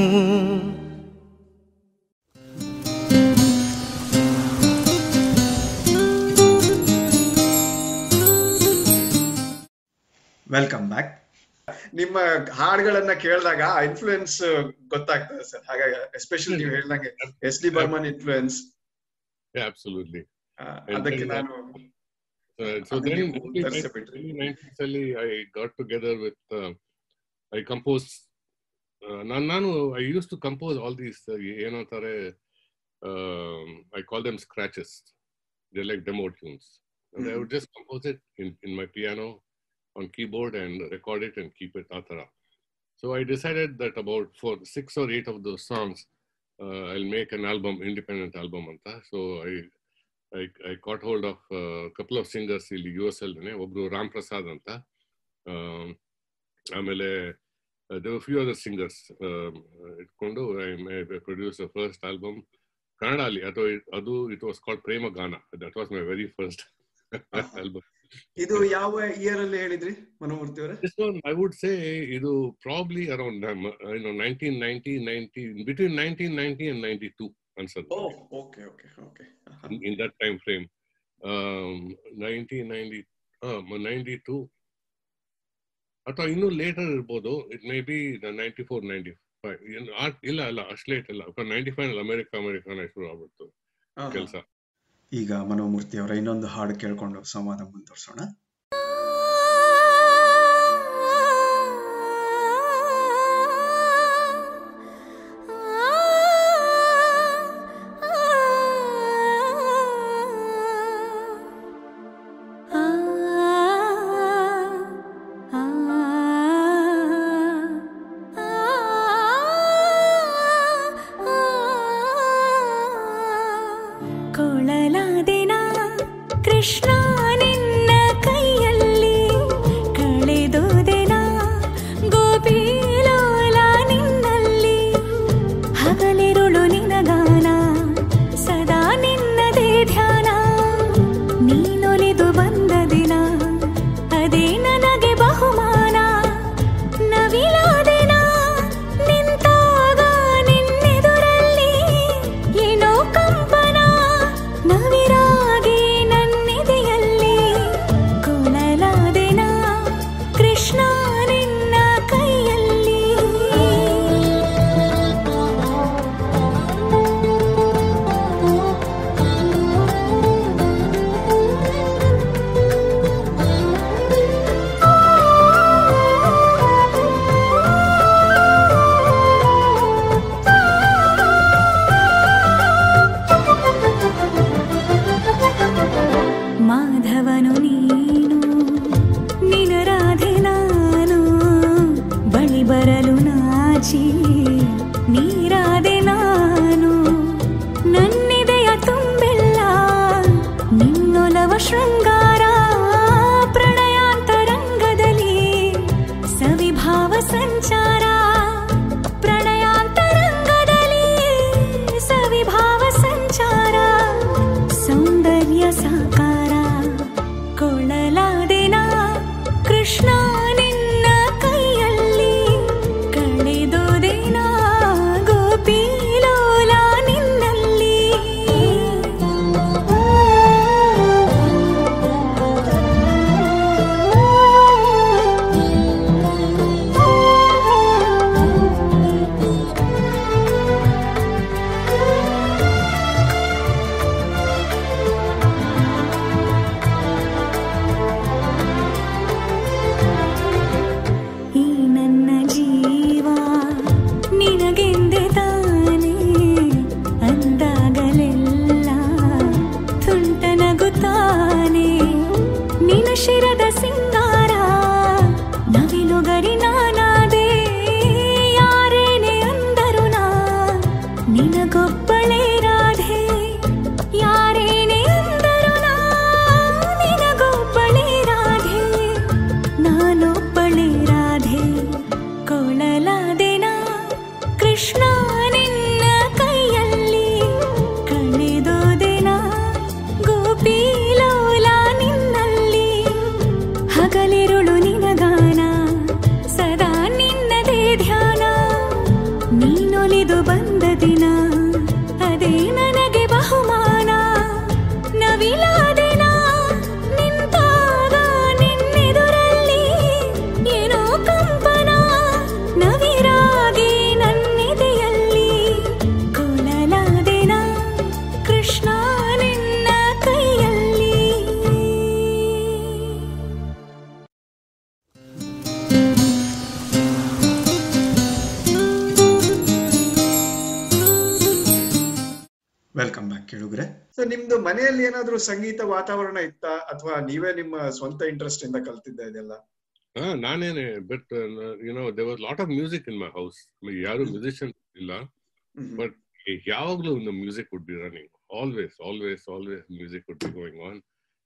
ವೆಲ್ಕಮ್ ಬ್ಯಾಕ್ ನಿಮ್ಮ ಹಾಡುಗಳನ್ನ ಕೇಳಿದಾಗ ಇನ್ಫ್ಲೂಯೆನ್ಸ್ ಗೊತ್ತಾಗ್ತದೆ ಸರ್ ಹಾಗಾಗಿ ಎಸ್ಪೆಷಲಿ ನೀವು ಹೇಳ್ದಂಗೆ S D Burman influence Yeah, absolutely. ಅದಕ್ಕೆ then, ನಾನು Uh, so ಅದಕ್ಕೆ then, ನೀವು early ತರಿಸಿಬಿಟ್ರಿ. 90s ಅಲ್ಲಿ I got together with, uh, I composed, uh, ನಾನು ನಾನು I used to compose all these, uh, ಏನಂತಾರೆ, um, I call them scratches. They're like demo tunes. And I would just compose it in, in my piano on keyboard and record it and keep it atara. So I decided that about for six or eight of those songs, uh, I'll make an album, independent album anta. So I I, I caught hold of a couple of singers ಇಲ್ಲಿ ಯು ಎಸ್ ಅಲ್ಲಿ ಒಬ್ರು ರಾಮ್ ಪ್ರಸಾದ್ ಅಂತ ಆಮ್, ಆಮೇಲೆ ದೇವ್ ಫ್ಯೂ ಅದರ್ ಸಿಂಗರ್ಸ್ ಇಟ್ಕೊಂಡು I produce first album Kannada ಅಲ್ಲಿ ಅಥವಾ it- ಅದು it was called Prema Gana that was my very first album ಇದು ಯಾವ ಇಯರ್ ಅಲ್ಲಿ ಹೇಳಿದ್ರಿ ಮನೋಮೂರ್ತಿ ಅವರೇ This one, I would say, ಇದು probably around um, uh, you know 1990, 90, between 1990 and 92 ಅನ್ಸುತ್ತೆ oh okay okay okay in, in that time frame. Um, 1990, uh, 92 ಅಥವಾ ಇನ್ನೂ ಲೇಟರ್ ಇರ್ಬೋದು it may be ninety four ninety five ಇಲ್ಲ ಇಲ್ಲ ಅಷ್ಟು ಲೇಟ್ ಇಲ್ಲ ನೈಂಟಿ ಫೈವ್ ಅಮೆರಿಕ ಅಮೆರಿಕಾನ ಶುರು ಆಗ್ಬಿಡ್ತು ಕೆಲಸ ಈಗ ಮನೋಮೂರ್ತಿ ಅವರ ಇನ್ನೊಂದು ಹಾಡು ಕೇಳ್ಕೊಂಡು ಸಂವಾದ ಮುಂದುವರ್ಸೋಣ ಕೊಳಲಾದಿನ ಕೃಷ್ಣ ನಿನ್ನ ಕೈಯಲ್ಲಿ ಕಳೆದುದೆನ ಗೋಪಿಲೋಲ ನಿನ್ನಲ್ಲಿ ಹಗಲಿರುಳು ನಿನಗಾನ ಸದಾ ನಿನ್ನದೇ ಧ್ಯಾನ ನೀನೊಲಿದು ಬಂದ ದಿನ ಅದೇ ನನಗೆ ಬಹುಮಾನ ನವಿಲಾದಿನ ನಿಂತಾಗ ನಿನ್ನೆದುರಲ್ಲಿ ಏನೋ ಕಂಪನ ನವಿರಾಗಿ ನನ್ನೆದೆಯಲ್ಲಿ ಕೊಳಲಾದೆನ ಕೃಷ್ಣ ನಿನ್ನ ಕೈಯಲ್ಲಿ ಕೇಳುಗ್ರೆ ಸೊ ನಿಮ್ದು ಮನೆಯಲ್ಲಿ ಏನಾದ್ರೂ ಸಂಗೀತ ವಾತಾವರಣ ಇತ್ತಾ ಅಥವಾ ನೀವೇ ನಿಮ್ಮ ಸ್ವಂತ ಇಂಟ್ರೆಸ್ಟ್ ಇಂದ ಕಲ್ತಿದ್ದ ಇದೆಲ್ಲ ಹಾ ನಾನೇನೆ but you know they was lot of music in my house ಯಾರು ಮ್ಯೂಸಿಷಿಯನ್ ಇಲ್ಲ ಹ್ಮ್. But ಯಾವಾಗ್ಲೂ ಒಂದು music would be running always always always music would be going on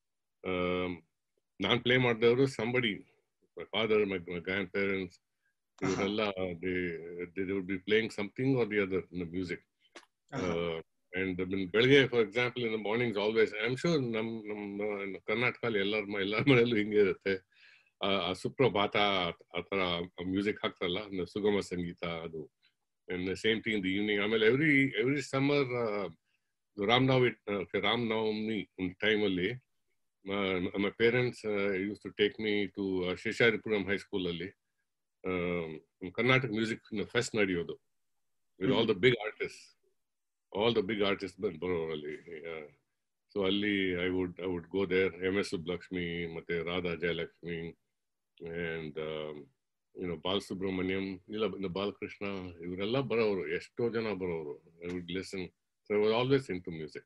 ನಾನ್ ಪ್ಲೇ ಮಾಡಿದವರು somebody my father my grand parents ಇವರೆಲ್ಲ they would be playing something or the other in music ಆಹಾ. ಅಂಡ್ ಬೆಳಗ್ಗೆ for example in mornings always I am sure ನಮ್ ನಮ್ಮ ಕರ್ನಾಟಕದಲ್ಲಿ ಎಲ್ಲರ ಮ- ಎಲ್ಲರ ಮನೆಯಲ್ಲೂ ಹಿಂಗೆ ಇರುತ್ತೆ ಆ ಆ ಸುಪ್ರಭಾತ ಆ ತರ ಮ್ಯೂಸಿಕ್ ಹಾಕ್ತಾರಲ್ಲ ಅಂದ್ರೆ ಸುಗಮ ಸಂಗೀತ ಅದು and same thing in the evening ಆಮೇಲೆ every every summer Ramanavami Ramanavami ಟೈಮಲ್ಲಿ my parents use to take me to Sheshadripuram high school ಅಲ್ಲಿ ಕರ್ನಾಟಕ ಮ್ಯೂಸಿಕ್ ಫೆಸ್ಟ್ ನಡೆಯೋದು with all the big artist all the big artist ಬಂದು ಬರೋರಲ್ಲಿ ಸೊ ಅಲ್ಲಿ I would I would go there M S Subbulakshmi ಮತ್ತೆ ರಾಧಾ ಜಯಲಕ್ಷ್ಮಿ ಅಂಡ್ ಯುನೋ ಬಾಲಸುಬ್ರಹ್ಮಣ್ಯಂ ಇಲ್ಲ ಇನ್ನು ಬಾಲಕೃಷ್ಣ ಇವರೆಲ್ಲ ಬರೋರು ಎಷ್ಟೋ ಜನ ಬರೋರು I would listen so I was always in to music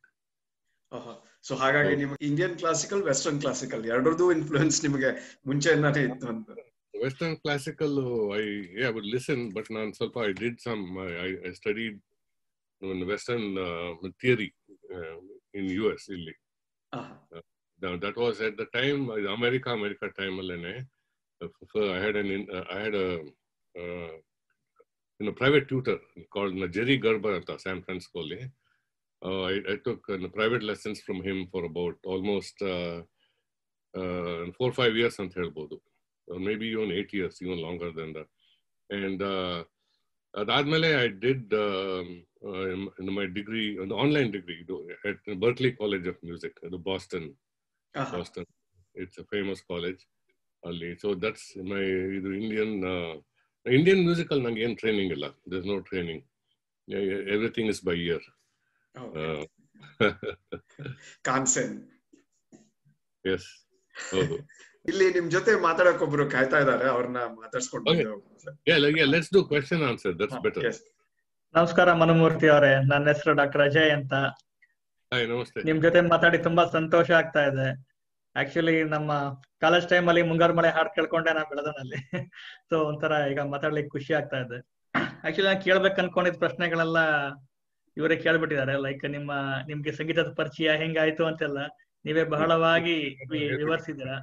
so ಹಾಗಾಗಿ ಹೌದು. ನಿಮ್ಗೆ ಇಂಡಿಯನ್ ಕ್ಲಾಸಿಕಲ್ ವೆಸ್ಟರ್ನ್ ಕ್ಲಾಸಿಕಲ್ ಎರಡರದ್ದು ಇನ್ಫ್ಲೂಯೆನ್ಸ್ ನಿಮಗೆ ಮುಂಚೆಯಿಂದಾನೇ ಇತ್ತು ಅಂತ western classical I I would listen but ನಾನು ಸ್ವಲ್ಪ I did some I studied western theory in U S ಇಲ್ಲಿ ಆಹಾ. Now, that was at the time, uh, America, America time, ಅಲ್ಲೇನೆ. Uh, so I had an, in- uh, I had a, uh, you know, private tutor called uh, Jerry Gerber at San Francisco. ಅಲ್ಲಿ. Uh, I, I took uh, private lessons from him for about almost uh, uh, four or five years ಅಂತ ಹೇಳ್ಬೋದು. Or maybe even eight years, even longer than that. And uh, ಅದಾದ್ಮೇಲೆ ಐ ಡಿಡ್ ಮೈ ಡಿಗ್ರಿ ಒಂದು ಆನ್ಲೈನ್ ಡಿಗ್ರಿ ಇದು at Berklee college of music ಅದು ಬಾಸ್ಟನ್ ಆಹಾ. Boston it's a famous college ಅಲ್ಲಿ ಸೊ ದಟ್ಸ್ ಮೈ ಇದು ಇಂಡಿಯನ್ ಇಂಡಿಯನ್ ಮ್ಯೂಸಿಕಲ್ ನಂಗೆ ಏನು ಟ್ರೈನಿಂಗ್ ಇಲ್ಲ there no training everything is by ear Okay. ಕಾನ್ಸೆನ್ ಎಸ್ ಹೌದು ಇಲ್ಲಿ ನಿಮ್ ಜೊತೆ ಮಾತಾಡಕ್ ಒಬ್ರು ಕಾಯ್ತಾ ಇದಾರೆ ಅವ್ರನ್ನ ಮಾತಾಡ್ಸ್ಕೊಂಡು Okay. Let's do question answer that's better Yes. ನಮಸ್ಕಾರ ಮನುಮೂರ್ತಿ ಅವರೇ ನನ್ನ ಹೆಸರು ಡಾಕ್ಟರ್ ಅಜಯ್ ಅಂತ ಹಾಯ್ ನಮಸ್ತೆ ನಿಮ್ ಜೊತೆ ಮಾತಾಡಿ ತುಂಬಾ ಸಂತೋಷ ಆಗ್ತಾ ಇದೆ ಆಕ್ಚುಲಿ ನಮ್ಮ ಕಾಲೇಜ್ ಟೈಮ್ ಅಲ್ಲಿ ಮುಂಗಾರು ಮಳೆ ಹಾಡ್ ಕೇಳ್ಕೊಂಡೆ ನಾ ಬೆಳೆದನಲ್ಲಿ ಸೊ ಒಂಥರ ಈಗ ಮಾತಾಡ್ಲಿಕ್ಕೆ ಖುಷಿ ಆಗ್ತಾ ಇದೆ ಆಕ್ಚುಲಿ ನಾನು ಕೇಳ್ಬೇಕು ಅನ್ಕೊಂಡಿದ್ ಪ್ರಶ್ನೆಗಳೆಲ್ಲ ಇವರೇ ಕೇಳ್ಬಿಟ್ಟಿದ್ದಾರೆ ಲೈಕ್ ನಿಮ್ಮ ನಿಮ್ಗೆ ಸಂಗೀತದ ಪರಿಚಯ ಹೆಂಗಾಯ್ತು ಅಂತೆಲ್ಲ ನೀವೇ ಬಹಳವಾಗಿ ವಿ- ವಿವರಿಸಿದ್ದೀರಾ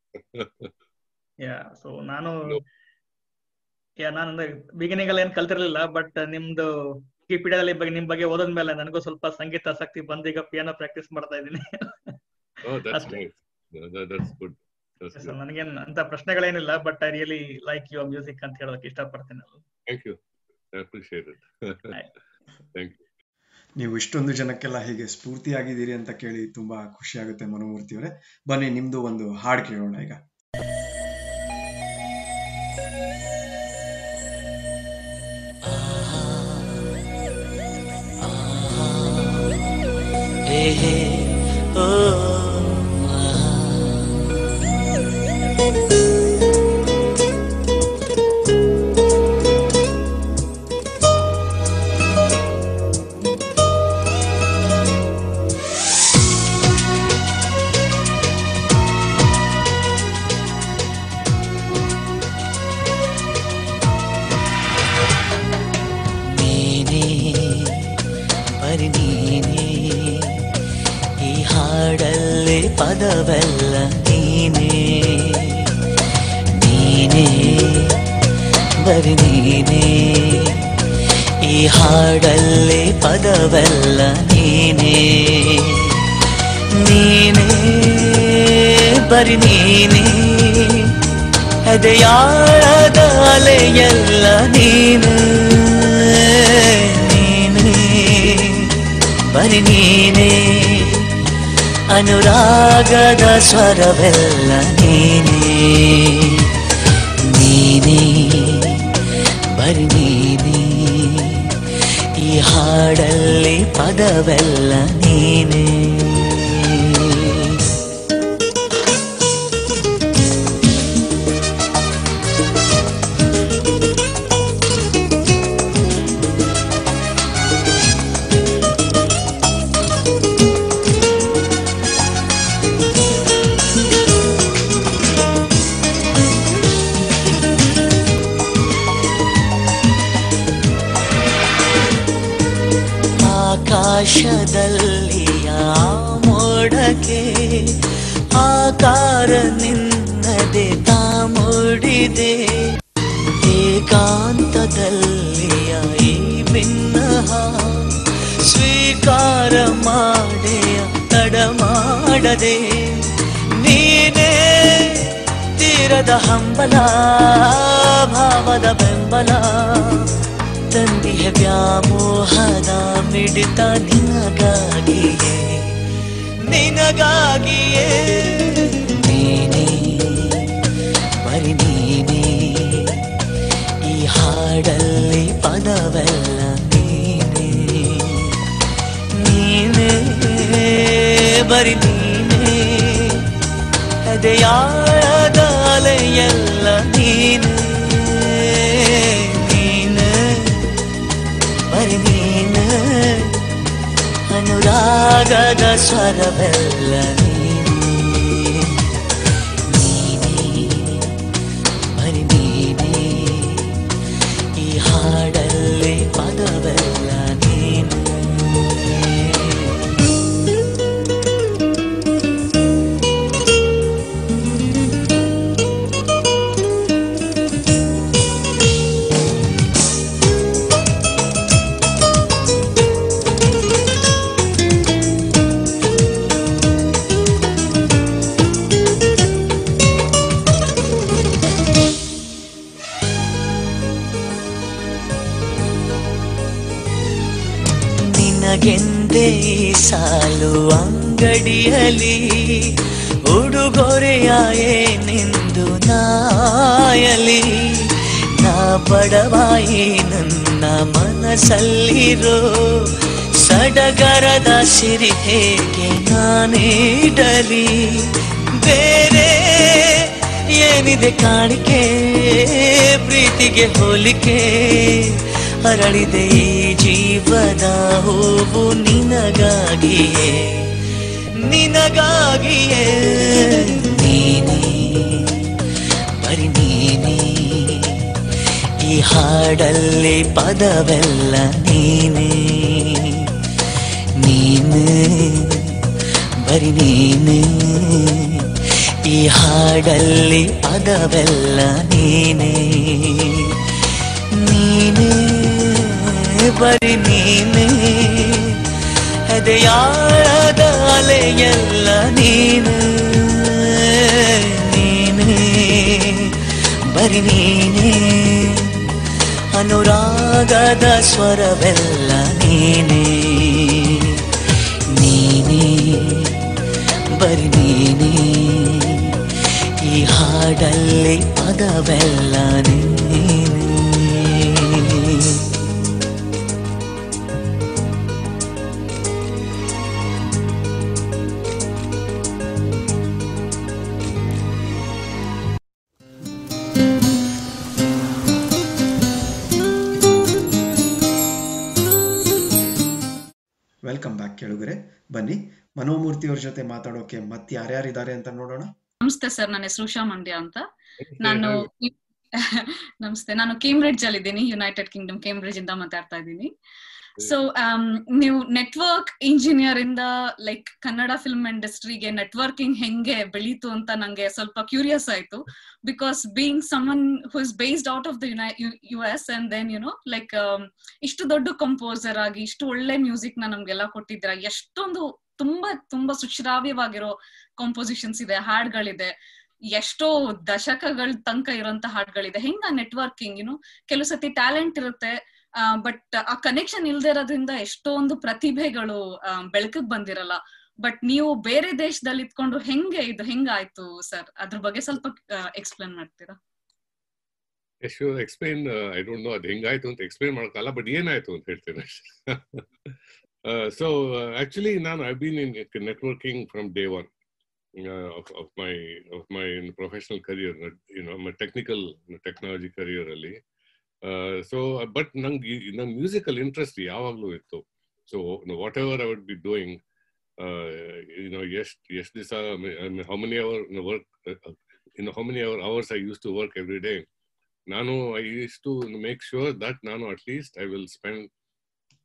ಯಾ ಸೊ ನಾನು ಯಾ ನಾನು ಬಿಗಿನಿಂಗ್ ಅಲ್ಲಿ ಏನ್ ಕಲ್ತಿರ್ಲಿಲ್ಲ ಬಟ್ ನಿಮ್ದು ವಿಕಿಪೀಡಿಯಾದಲ್ಲಿ ಬಗ್ಗೆ ನಿಮ್ ಬಗ್ಗೆ ಓದೋದ್ಮೇಲೆ ನನಗೂ ಸ್ವಲ್ಪ ಸಂಗೀತ ಆಸಕ್ತಿ ಬಂದು ಈಗ ಪಿಯಾನೋ ಪ್ರಾಕ್ಟೀಸ್ ಮಾಡ್ತಾ ಇದ್ದೀನಿ ಓ ದಟ್ಸ್ ಅಷ್ಟೇ. Nice that's good that's so good ನನಗೇನ್ ಅಂತ ಪ್ರಶ್ನೆಗಳೇನಿಲ್ಲ but I really like your music ಅಂತ ಹೇಳೋಕೆ ಇಷ್ಟಪಡ್ತೀನಿ ನಾನು thank you I appreciate it thank you ನೀವು ಇಷ್ಟೊಂದು ಜನಕ್ಕೆಲ್ಲ ಹೀಗೆ ಸ್ಫೂರ್ತಿಯಾಗಿದ್ದೀರಿ ಅಂತ ಕೇಳಿ ತುಂಬಾ ಖುಷಿ ಆಗುತ್ತೆ ಮನೋಮೂರ್ತಿ ಅವರೇ ಬನ್ನಿ ನಿಮ್ದು ಒಂದು ಹಾಡ್ ಕೇಳೋಣ ಈಗ Hey, hey, oh, ನೀನೇ ಬರಿ ನೀನೇ ಈ ಹಾಡಲ್ಲಿ ಪದವೆಲ್ಲ ನೀನೇ ನೀನೇ ಬರಿ ನೀನೇ ಈ ಹಾಡಲ್ಲಿ ಪದವೆಲ್ಲ ನೀನೇ ನೀನೇ ಬರಿ ನೀನೇ ಎದೆಯಾಳದ ಅಲೆಯೆಲ್ಲ ನೀನು ನೀನೇ ಬರಿ ನೀನೇ ಅನುರಾಗದ ಸ್ವರವೆಲ್ಲ ನೀನೇ ನೀನೇ ಬರಿ ನೀನೇ ಈ ಹಾಡಲ್ಲಿ ಪದವೆಲ್ಲ ನೀನೇ ಆಕಾಶದಲ್ಲಿಯ ಮೋಡಕ್ಕೆ ಆಕಾರ ನಿನ್ನದೆ ತಾ ಮೂಡಿದೆ ಏಕಾಂತದಲ್ಲಿಯ ಈ ಭಿನ್ನಹ ಸ್ವೀಕಾರ ಮಾಡೆಯ ತಡ ಮಾಡದೆ ನೀನೇ ತೀರದ ಹಂಬಲ ಭಾವದ ಬೆಂಬಲ ತಂದಿಯ ವ್ಯಾಮೋಹದ ಮಿಡಿತ ನಿನಗಾಗಿಯೇ ನಿನಗಾಗಿಯೇ ನೀನೇ ಬರಿ ನೀನೇ ಈ ಹಾಡಲ್ಲಿ ಪದವೆಲ್ಲ ನೀನೇ ನೀನೇ ಬರಿ ನೀನೇ ಎದೆಯಾಳದ ಅಲೆಯೆಲ್ಲ ನೀನೇ ನೀನೇ ಬರಿ ನೀನೇ ಅನುರಾಗದ ಸ್ವರವೆಲ್ಲ ನೀನೇ ನೀನೇ ಬರಿ ನೀನೇ ಈ ಹಾಡಲ್ಲಿ ಪದವೆಲ್ಲ ನೀನೇ ನಿನಗೆಂದೇ ಈ ಸಾಲು ಅಂಗಡಿಯಲಿ ಉಡುಗೊರೆಯ ಏನೆಂದು ನಾಯಲಿ ನಾ ಬಡವಾಯಿ ನನ್ನ ಮನಸ್ಸಲ್ಲಿರೋ ಸಡಗರದ ಸಿರಿ ಹೇಗೆ ನಾನೀಡಲಿ ಬೇರೆ ಏನಿದೆ ಕಾಣಿಕೆ ಪ್ರೀತಿಗೆ ಹೋಲಿಕೆ ಅರಳಿದೆ ಈ ಜೀವನ ಹೂವು ನಿನಗಾಗಿಯೇ ನಿನಗಾಗಿಯೇ ನೀನೇ ಬರಿ ನೀನೇ ಈ ಹಾಡಲ್ಲಿ ಪದವೆಲ್ಲ ನೀನೇ ನೀನೇ ಬರಿ ನೀನೇ ಈ ಹಾಡಲ್ಲಿ ಪದವೆಲ್ಲ ನೀನೇ ನೀನೇ ಬರಿ ನೀನೇ ಎದೆಯಾಳದ ಅಲೆಯೆಲ್ಲ ನೀನೇ ನೀನೇ ಬರಿ ನೀನೇ ಅನುರಾಗದ ಸ್ವರವೆಲ್ಲ ನೀನೇ ನೀನೇ ಬರಿ ನೀನೇ ಈ ಹಾಡಲ್ಲಿ ಪದವೆಲ್ಲ ನೀನೇ ವೆಲ್ಕಮ್ ಬ್ಯಾಕ್ ಕೇಳುಗರೆ ಬನ್ನಿ ಮನೋಮೂರ್ತಿ ಅವ್ರ ಜೊತೆ ಮಾತಾಡೋಕೆ ಮತ್ತೆ ಯಾರ್ಯಾರಿದ್ದಾರೆ ಅಂತ ನೋಡೋಣ ನಮಸ್ತೆ ಸರ್ ನನ್ನ ಹೆಸರು ಉಷಾ ಮಂಡ್ಯ ಅಂತ ನಾನು ನಮಸ್ತೆ ನಾನು ಕೇಂಬ್ರಿಡ್ಜ್ ಅಲ್ಲಿ ಇದ್ದೀನಿ ಯುನೈಟೆಡ್ ಕಿಂಗ್ಡಮ್ ಕೇಂಬ್ರಿಡ್ಜ್ ಇಂದ ಮಾತಾಡ್ತಾ ಇದ್ದೀನಿ ಸೊ ನೀವು ನೆಟ್ವರ್ಕ್ ಇಂಜಿನಿಯರ್ ಇಂದ ಲೈಕ್ ಕನ್ನಡ ಫಿಲ್ಮ್ ಇಂಡಸ್ಟ್ರಿಗೆ ನೆಟ್ವರ್ಕಿಂಗ್ ಹೆಂಗೆ ಬೆಳೀತು ಅಂತ ನಂಗೆ ಸ್ವಲ್ಪ ಕ್ಯೂರಿಯಸ್ ಆಯ್ತು because being someone who is based out of the U S and then you know like ಇಷ್ಟು ದೊಡ್ಡ ಕಂಪೋಸರ್ ಆಗಿ ಇಷ್ಟು ಒಳ್ಳೆ ಮ್ಯೂಸಿಕ್ ನ ನಮ್ಗೆಲ್ಲ ಕೊಟ್ಟಿದ್ದೀರಾ ಎಷ್ಟೊಂದು ತುಂಬಾ ತುಂಬಾ ಸುಶ್ರಾವ್ಯವಾಗಿರೋ ಕಾಂಪೋಸಿಷನ್ಸ್ ಇದೆ ಹಾಡ್ಗಳಿದೆ ಎಷ್ಟೋ ದಶಕಗಳ ತನಕ ಇರೋಂತ ಹಾಡ್ಗಳಿದೆ ಹೆಂಗ ನೆಟ್ವರ್ಕಿಂಗ್ ಏನು ಕೆಲವು ಸತಿ ಟ್ಯಾಲೆಂಟ್ ಇರುತ್ತೆ ಬಟ್ ಆ ಕನೆಕ್ಷನ್ ಇಲ್ದೇ ಇರೋದ್ರಿಂದ ಎಷ್ಟೊಂದು ಪ್ರತಿಭೆಗಳು ಬೆಳಕಿಗೆ ಬಂದಿರಲ್ಲ ಬಟ್ ನೀವು ಬೇರೆ ದೇಶದಲ್ಲಿ ಇದ್ಕೊಂಡು ಹೆಂಗೆ ಇದು ಹೆಂಗಾಯ್ತು ಸರ್ ಅದ್ರ ಬಗ್ಗೆ ಸ್ವಲ್ಪ ಎಕ್ಸ್ಪ್ಲೇನ್ ಮಾಡ್ತೀರಾ ಎಷ್ಟು ಎಕ್ಸ್ಪ್ಲೈನ್ ಐ ಡೋಂಟ್ ನೋ ಅದು ಹೆಂಗಾಯ್ತು ಅಂತ ಎಕ್ಸ್ಪ್ಲೈನ್ ಮಾಡೋಕ್ಕಲ್ಲ ಬಟ್ ಏನಾಯ್ತು ಅಂತ ಹೇಳ್ತೇನೆ ಸೊ ಆಕ್ಚುಲಿ ನಾನು I been in networking from day one of of my of my professional career you know my technical technology career ಅಲ್ಲಿ ಸೊ ಬಟ್ ನಂಗೆ ನಂಗೆ ಮ್ಯೂಸಿಕಲ್ ಇಂಟ್ರೆಸ್ಟ್ ಯಾವಾಗಲೂ ಇತ್ತು so whatever I would be doing you know ಎಷ್ಟು ಎಷ್ಟು ದಿವಸ ಹೌ ಮೆನಿ ಅವರ್ ವರ್ಕ್ ಇನ್ನು how many hour hours I use to work every day ನಾನು I use to make sure that ನಾನು at least I will spend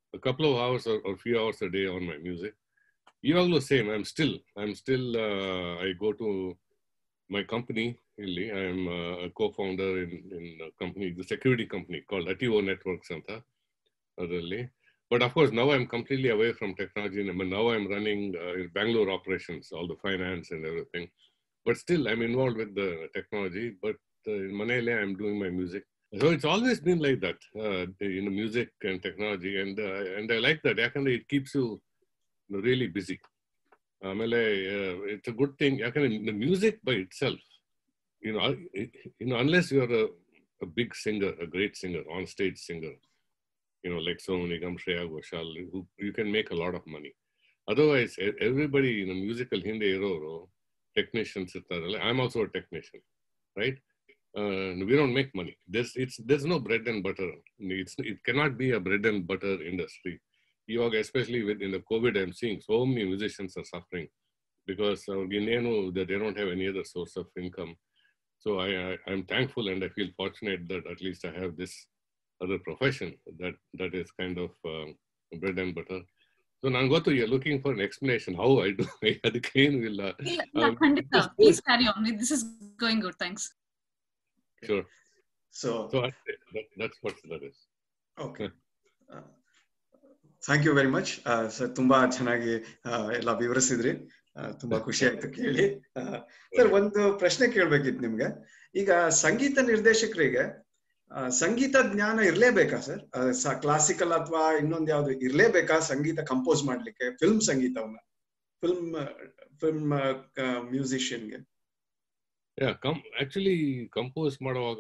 a couple of hours or, or few hours a day on my music. ಇವಾಗಲೂ same I am still I am still I go to my company ಇಲ್ಲಿ I am co-founder in in company ಇದು ಸೆಕ್ಯೂರಿಟಿ ಕಂಪನಿ ಕಾಲ್ಡ್ ಅಟಿಒ ನೆಟ್ವರ್ಕ್ಸ್ ಅಂತ ಅದರಲ್ಲಿ But of course, now I'm completely away from technology. I mean, now I'm running uh, in Bangalore operations, all the finance and everything. But still, I'm involved with the technology. But uh, in Manila, I'm doing my music. So it's always been like that, uh, in the music and technology, and uh, and I like that. Yakandre, it keeps you you know, really busy. ಆಮೇಲೆ ಇಟ್ಸ್ ಅ ಗುಡ್ ಥಿಂಗ್ ಯಾಕಂದ್ರೆ the music by itself, you know, it, you know, unless you're a, a big singer, a great singer, on stage singer, you know, like Sonu Nigam, Shreya Ghoshal, who you can make a lot of money. Otherwise, e- everybody in a musical Hindi hero, technicians, ಇರ್ತಾರಲ್ಲ, I'm also a technician, right? Uh, we don't make money. There's it's there's no bread and butter. It's, it cannot be a bread and butter industry. ಇವಾಗ especially with in the COVID, I'm seeing so many musicians are suffering because ಅವ್ರಿಗೆ ಇನ್ನೇನು that they don't have any other source of income. So I, I I'm thankful and I feel fortunate that at least I have this other profession that that is kind of um, bread and butter. So ನಾನು ಗೊತ್ತು you're looking for an explanation how I do ಅದಕ್ಕೆ ಏನು ಇಲ್ಲ ಇಲ್ಲ ಇಲ್ಲ, Um, ಖಂಡಿತ just- please carry on this is going good thanks sure. So So I, that, that's what that is. Okay thank you very much sir ತುಂಬಾ ಚೆನ್ನಾಗಿ ಆ, ಎಲ್ಲ ವಿವರಿಸಿದ್ರಿ ಆ, ತುಂಬಾ ಖುಷಿ ಆಯ್ತು ಕೇಳಿ ಸರ್ ಒಂದು ಪ್ರಶ್ನೆ ಕೇಳ್ಬೇಕಿತ್ತು ನಿಮ್ಗೆ ಈಗ ಸಂಗೀತ ನಿರ್ದೇಶಕರಿಗೆ ಆ, ಸಂಗೀತ ಜ್ಞಾನ ಇರ್ಲೇಬೇಕಾ ಸರ್ ಕ್ಲಾಸಿಕಲ್ ಅಥವಾ ಇನ್ನೊಂದು ಯಾವ್ದು ಇರ್ಲೇಬೇಕಾ ಸಂಗೀತ ಕಂಪೋಸ್ ಮಾಡ್ಲಿಕ್ಕೆ ಫಿಲ್ಮ್ ಸಂಗೀತವನ್ನ ಫಿಲ್ಮ್ ಫಿಲ್ಮ್ ಮ್ಯೂಸಿಷಿಯನ್ಗೆ Yeah, com- actually compose ಮಾಡುವಾಗ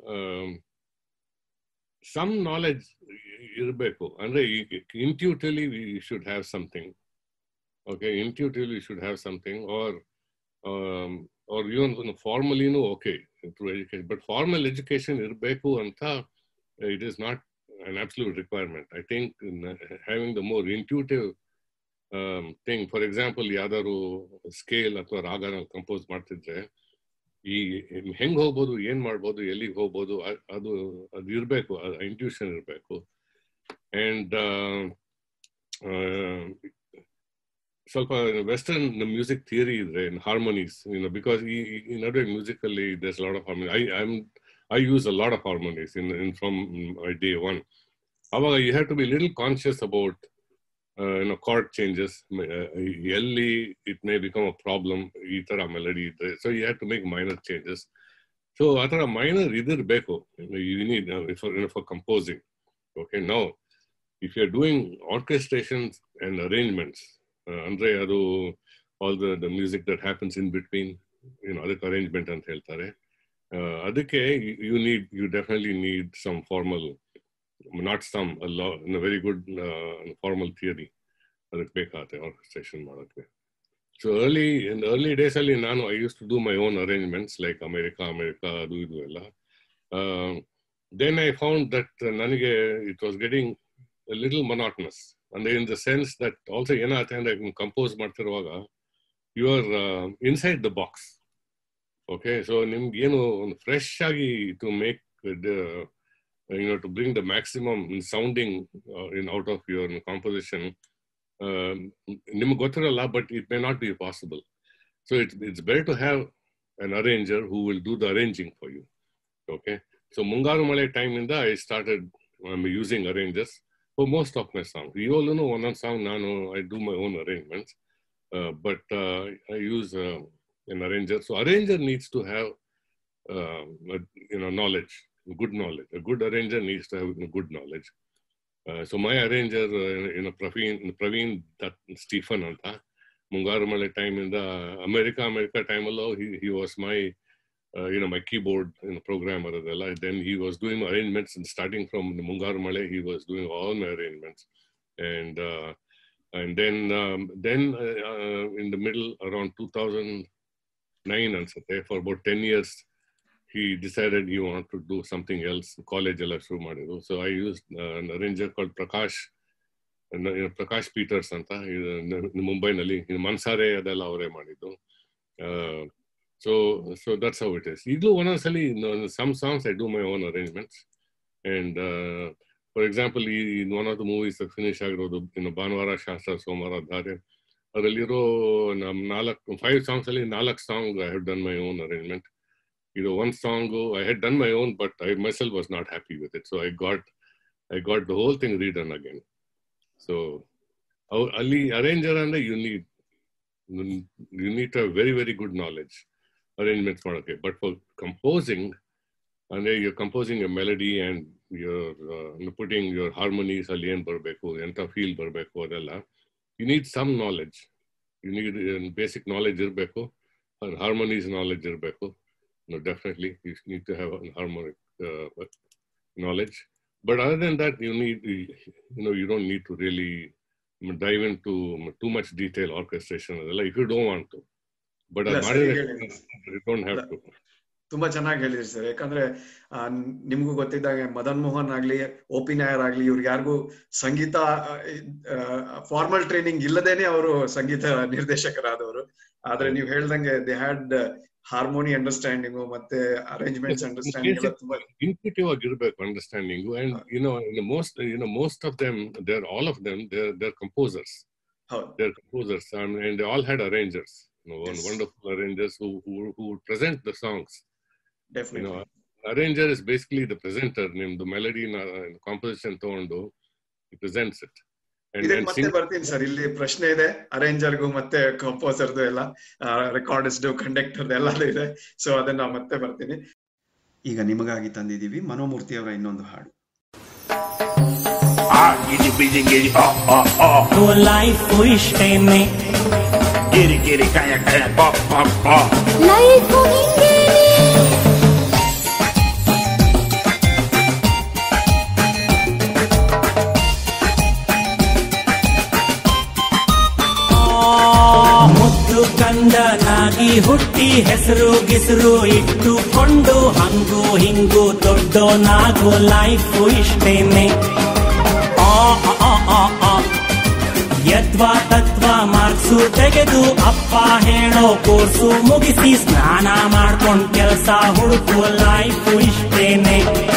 ಸಮ್ ನಾಲೆಜ್ ಇರಬೇಕು ಅಂದ್ರೆ intuitively we should have something okay intuitively should have something or or even ಫಾರ್ಮಲಿನೂ okay through education but formal education ಇರಬೇಕು ಅಂತ it is not an absolute requirement. I think in, uh, having the more intuitive um, thing, for example, ಯಾವ್ದಾದ್ರು ಸ್ಕೇಲ್ ಅಥವಾ ರಾಗನ ಕಂಪೋಸ್ ಮಾಡ್ತಿದ್ರೆ ಈ ಹೆಂಗ್ ಹೋಗ್ಬೋದು ಏನ್ ಮಾಡ್ಬೋದು ಎಲ್ಲಿಗೆ ಹೋಗ್ಬೋದು ಅ- ಅದು ಅದು ಇರ್ಬೇಕು ಇಂಟ್ಯೂಷನ್ ಇರ್ಬೇಕು ಅಂಡ್ ಸ್ವಲ್ಪ ವೆಸ್ಟರ್ನ್ ಮ್ಯೂಸಿಕ್ ಥಿಯರಿ ಇದ್ರೆ ಹಾರ್ಮೋನೀಸ್ ಬಿಕಾಸ್ ಈ ಈ- ಈ ನಡುವೆ ಮ್ಯೂಸಿಕ್ ಅಲ್ಲಿ this lot of harmony I I I use a lot of harmonies in in from day one ಅವಾಗ you have to be little conscious about ಏನೋ ಕಾರ್ಡ್ ಚೇಂಜಸ್ ಎಲ್ಲಿ it may become a problem ಈ ತರ ಮೆಲಡಿ ಇದ್ರೆ so you have to make minor changes so ಆ ಥರ ಮೈನರ್ ಇದಿರಬೇಕು you need for composing okay no if you are doing orchestrations and arrangements ಅಂದ್ರೆ ಅದು all the the music that happens in between ಏನು ಅದಕ್ಕೆ ಅರೇಂಜ್ಮೆಂಟ್ ಅಂತ ಹೇಳ್ತಾರೆ ಆ, ಅದಕ್ಕೆ you need you definitely need some formal not some in very good formal theory ಅದಕ್ಕೆ ಬೇಕಾಗುತ್ತೆ ಆರ್ಕೆಸ್ಟ್ರೇಷನ್ ಮಾಡೋಕ್ಕೆ so early in early days ಅಲ್ಲಿ ನಾನು I use to do my own arrangements like America America ಅದು ಇದು ಎಲ್ಲ ದೆನ್ ಐ ಫೌಂಡ್ ದಟ್ ನನಗೆ it was getting little monotonous ಅಂದ್ರೆ in the sense that also ಏನಾಗುತ್ತೆ ಅಂದ್ರೆ ಕಂಪೋಸ್ ಮಾಡ್ತಿರುವಾಗ you are inside the box okay so ನಿಮ್ಗೆ ಏನು ಒಂದು ಫ್ರೆಶ್ ಆಗಿ to make you know to bring the maximum in sounding uh, in out of your composition ನಿಮ್ಗೆ ಗೊತ್ತಿರಲ್ಲ but it may not be possible so it's it's better to have an arranger who will do the arranging for you okay so Mungaru Male time ಇಂದ I started using arrangers for most of my song ಇವಾಗಲೂ ಒಂದೊಂದು ಸಾಂಗ್ ನಾನು I do my own arrangements but I use an arranger so arranger needs to have you know knowledge good knowledge a good arranger needs to have good knowledge uh, so my arranger uh, you know praveen praveen that stephen anta ಮುಂಗಾರು ಮಳೆ ಟೈಮ್ ಇಂದ ಅಮೆರಿಕಾ ಅಮೆರಿಕಾ ಟೈಮ್ ಅಲ್ಲೂ he was my uh, you know my keyboard you know, programmer ಅದೆಲ್ಲ then he was doing my arrangements and starting from the ಮುಂಗಾರು ಮಳೆ he was doing all my arrangements and uh, and then um, then uh, uh, in the middle around 2009 ಅನ್ಸುತ್ತೆ for about 10 years he decided he wanted to do something else. College ಎಲ್ಲ ಶುರು ಮಾಡಿದ್ರು so I use arranger called Prakash Prakash Peters ಅಂತ ಇದು ಮುಂಬೈನಲ್ಲಿ ಮನ್ಸಾರೆ ಅದೆಲ್ಲ ಅವರೇ ಮಾಡಿದ್ದು so so that's how it is ಈಗಲೂ ಒಂದೊಂದ್ಸಲಿ some songs I do my own arrangements and for example ಈ one of the movies finish ಆಗಿರೋದು ಇನ್ನು ಭಾನುವಾರ ಶಾಸ್ತ್ರ ಸೋಮವಾರ ಧಾರೆ ಅದರಲ್ಲಿರೋ ನಮ್ ನಾಲ್ಕು ಫೈವ್ ಸಾಂಗ್ಸ್ ಅಲ್ಲಿ ನಾಲ್ಕು song I have done my own arrangement ಇದು one song I had done my own but I myself was not happy with it so I got I got the whole thing redone again so ಅವ್ರು ಅಲ್ಲಿ ಅರೇಂಜರ್ ಅಂದ್ರೆ you need you need to very very good knowledge arrangements ಮಾಡೋಕ್ಕೆ ಬಟ್ ಫಾರ್ ಕಂಪೋಸಿಂಗ್ ಅಂದ್ರೆ you composing a melody and you're putting your harmonies ಅಲ್ಲಿ ಏನ್ ಬರಬೇಕು ಎಂತ ಫೀಲ್ ಬರಬೇಕು ಅದೆಲ್ಲ you need some knowledge you need basic knowledge ಇರಬೇಕು ಹಾರ್ಮೋನೀಸ್ ನಾಲೆಜ್ ಇರಬೇಕು definitely you need to have harmonic knowledge but other than that you need you know you don't need to really dive into too much detail orchestration ಅದೆಲ್ಲ if you don't want to but ಇಲ್ಲ, ಅದ್ ಸರಿ ಮಾಡಿದ್ರೆ ಹೇಳಿದ್ರಿ. you don't have to ತುಂಬಾ ಚೆನ್ನಾಗಿ ಹೇಳಿದ್ರಿ ಸರ್ ಯಾಕಂದ್ರೆ ಆ, ನಿಮ್ಗೂ ಗೊತ್ತಿದ್ದಾಗೆ ಮದನ್ ಮೋಹನ್ ಆಗ್ಲಿ ಒ ಪಿ ನಾಯರ್ ಆಗ್ಲಿ ಇವ್ರಿಗೆ ಯಾರಿಗೂ ಸಂಗೀತ ಫಾರ್ಮಲ್ ಟ್ರೈನಿಂಗ್ ಇಲ್ಲದೇನೆ ಅವರು ಸಂಗೀತ ನಿರ್ದೇಶಕರಾದವರು ಆದ್ರೆ ನೀವು ಹೇಳ್ದಂಗೆ ದೇ ಹ್ಯಾಡ್ ಹಾರ್ಮೋನಿ ಅಂಡರ್ಸ್ಟ್ಯಾಂಡಿಂಗ್ ಮತ್ತೆ ಅರೇಂಜ್ಮೆಂಟ್ಸ್ ಅಂಡರ್ಸ್ಟ್ಯಾಂಡಿಂಗ್ ಎಲ್ಲ ತುಂಬಾ intuitive ಆಗಿರ್ಬೇಕು understanding and you know in the most you know most of them they're all of them they're they're composers ಹೌದು they're composers and, and they all had arrangers you know Yes. wonderful arrangers who, who who would present the songs you definitely know arranger is basically the presenter name the melody na composition ತಗೊಂಡು he presents it and, ಇದಕ್ಕೆ and ಮತ್ತೆ sing ಬರ್ತೀನಿ ಸರ್ ಇಲ್ಲಿ ಪ್ರಶ್ನೆ ಇದೆ ಅರೇಂಜರ್ಗೂ ಮತ್ತೆ ಕಂಪೋಸರ್ದು ಎಲ್ಲ ರೆಕಾರ್ಡಿಸ್ಡು ಕಂಡಕ್ಟರ್ದು ಎಲ್ಲದು ಇದೆ ಸೊ ಅದನ್ನ ಮತ್ತೆ ಬರ್ತೀನಿ ಈಗ ನಿಮಗಾಗಿ ತಂದಿದ್ದೀವಿ ಮನೋಮೂರ್ತಿ ಅವರ ಇನ್ನೊಂದು ಹಾಡು Ah, giddy, biddy, giddy, oh, oh, oh. Life ಇಷ್ಟೇನೆ Giddy, giddy, kaya, kaya, pop, pop, pop. Life ಹಿಂಗೇನೆ ಮುದ್ದು ಕಂದನಾಗಿ ಹುಟ್ಟಿ ಹೆಸರು ಗಿಸರು ಇಟ್ಟುಕೊಂಡು ಹಂಗು ಹಿಂಗು ದೊಡ್ಡೋನಾಗೋ ಲೈಫ್ ಇಷ್ಟೇನೆ ಆ ಆ, ಆ, ಆ, ಆ. ಯದ್ವ ತತ್ವ ಮಾರ್ಕ್ಸು ತೆಗೆದು ಅಪ್ಪ ಹೇಳೋ ಕೋರ್ಸು ಮುಗಿಸಿ ಸ್ನಾನ ಮಾಡ್ಕೊಂಡ್ ಕೆಲಸ ಹುಡುಕು ಲೈಫ್ ಇಷ್ಟೇನೆ